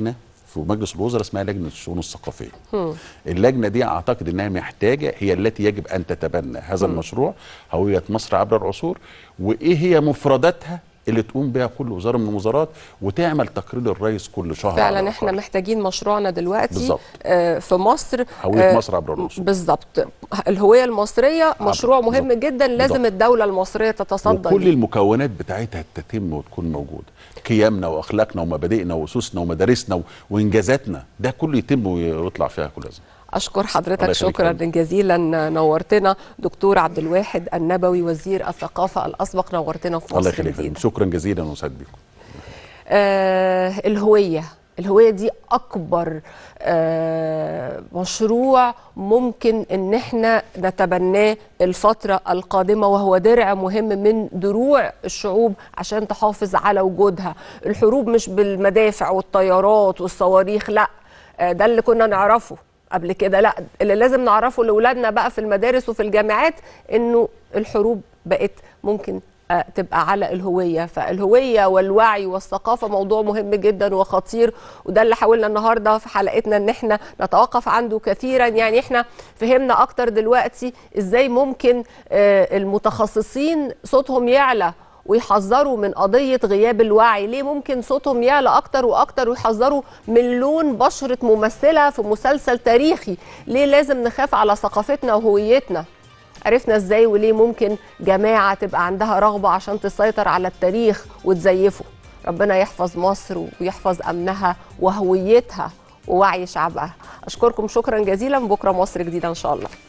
في مجلس الوزراء اسمها لجنه الشؤون الثقافيه مم. اللجنه دي اعتقد انها محتاجه هي التي يجب ان تتبنى هذا مم. المشروع هويه مصر عبر العصور وايه هي مفرداتها اللي تقوم بها كل وزاره من الوزارات وتعمل تقرير الرئيس كل شهر على فعلا الأقل. احنا محتاجين مشروعنا دلوقتي بالظبط. آه، في مصر هويه آه، مصر عبر العصور بالظبط الهويه المصريه مشروع مهم جدا لازم بالظبط. الدوله المصريه تتصدى وكل ليه. المكونات بتاعتها تتم وتكون موجوده قيمنا واخلاقنا ومبادئنا واسسنا ومدارسنا و- وانجازاتنا ده كله يتم ويطلع فيها كل هذا اشكر الله حضرتك يخليك شكرا فندم. جزيلا نورتنا دكتور عبد الواحد النبوي وزير الثقافه الاسبق نورتنا في الله مصر يخليك الجديده فندم. شكرا جزيلا وسعد بكم آه الهوية الهوية دي أكبر آه مشروع ممكن إن احنا نتبناه الفترة القادمة وهو درع مهم من دروع الشعوب عشان تحافظ على وجودها الحروب مش بالمدافع والطيارات والصواريخ لا آه ده اللي كنا نعرفه قبل كده لا اللي لازم نعرفه لاولادنا بقى في المدارس وفي الجامعات انه الحروب بقت ممكن آه، تبقى على الهوية فالهوية والوعي والثقافة موضوع مهم جدا وخطير وده اللي حاولنا النهاردة في حلقتنا ان احنا نتوقف عنده كثيرا يعني احنا فهمنا اكتر دلوقتي ازاي ممكن آه، المتخصصين صوتهم يعلى ويحذروا من قضية غياب الوعي ليه ممكن صوتهم يعلى أكتر وأكتر ويحذروا من لون بشرة ممثلة في مسلسل تاريخي ليه لازم نخاف على ثقافتنا وهويتنا عرفنا ازاي وليه ممكن جماعة تبقى عندها رغبة عشان تسيطر على التاريخ وتزيفه ربنا يحفظ مصر ويحفظ أمنها وهويتها ووعي شعبها أشكركم شكرا جزيلا بكرة مصر جديدة إن شاء الله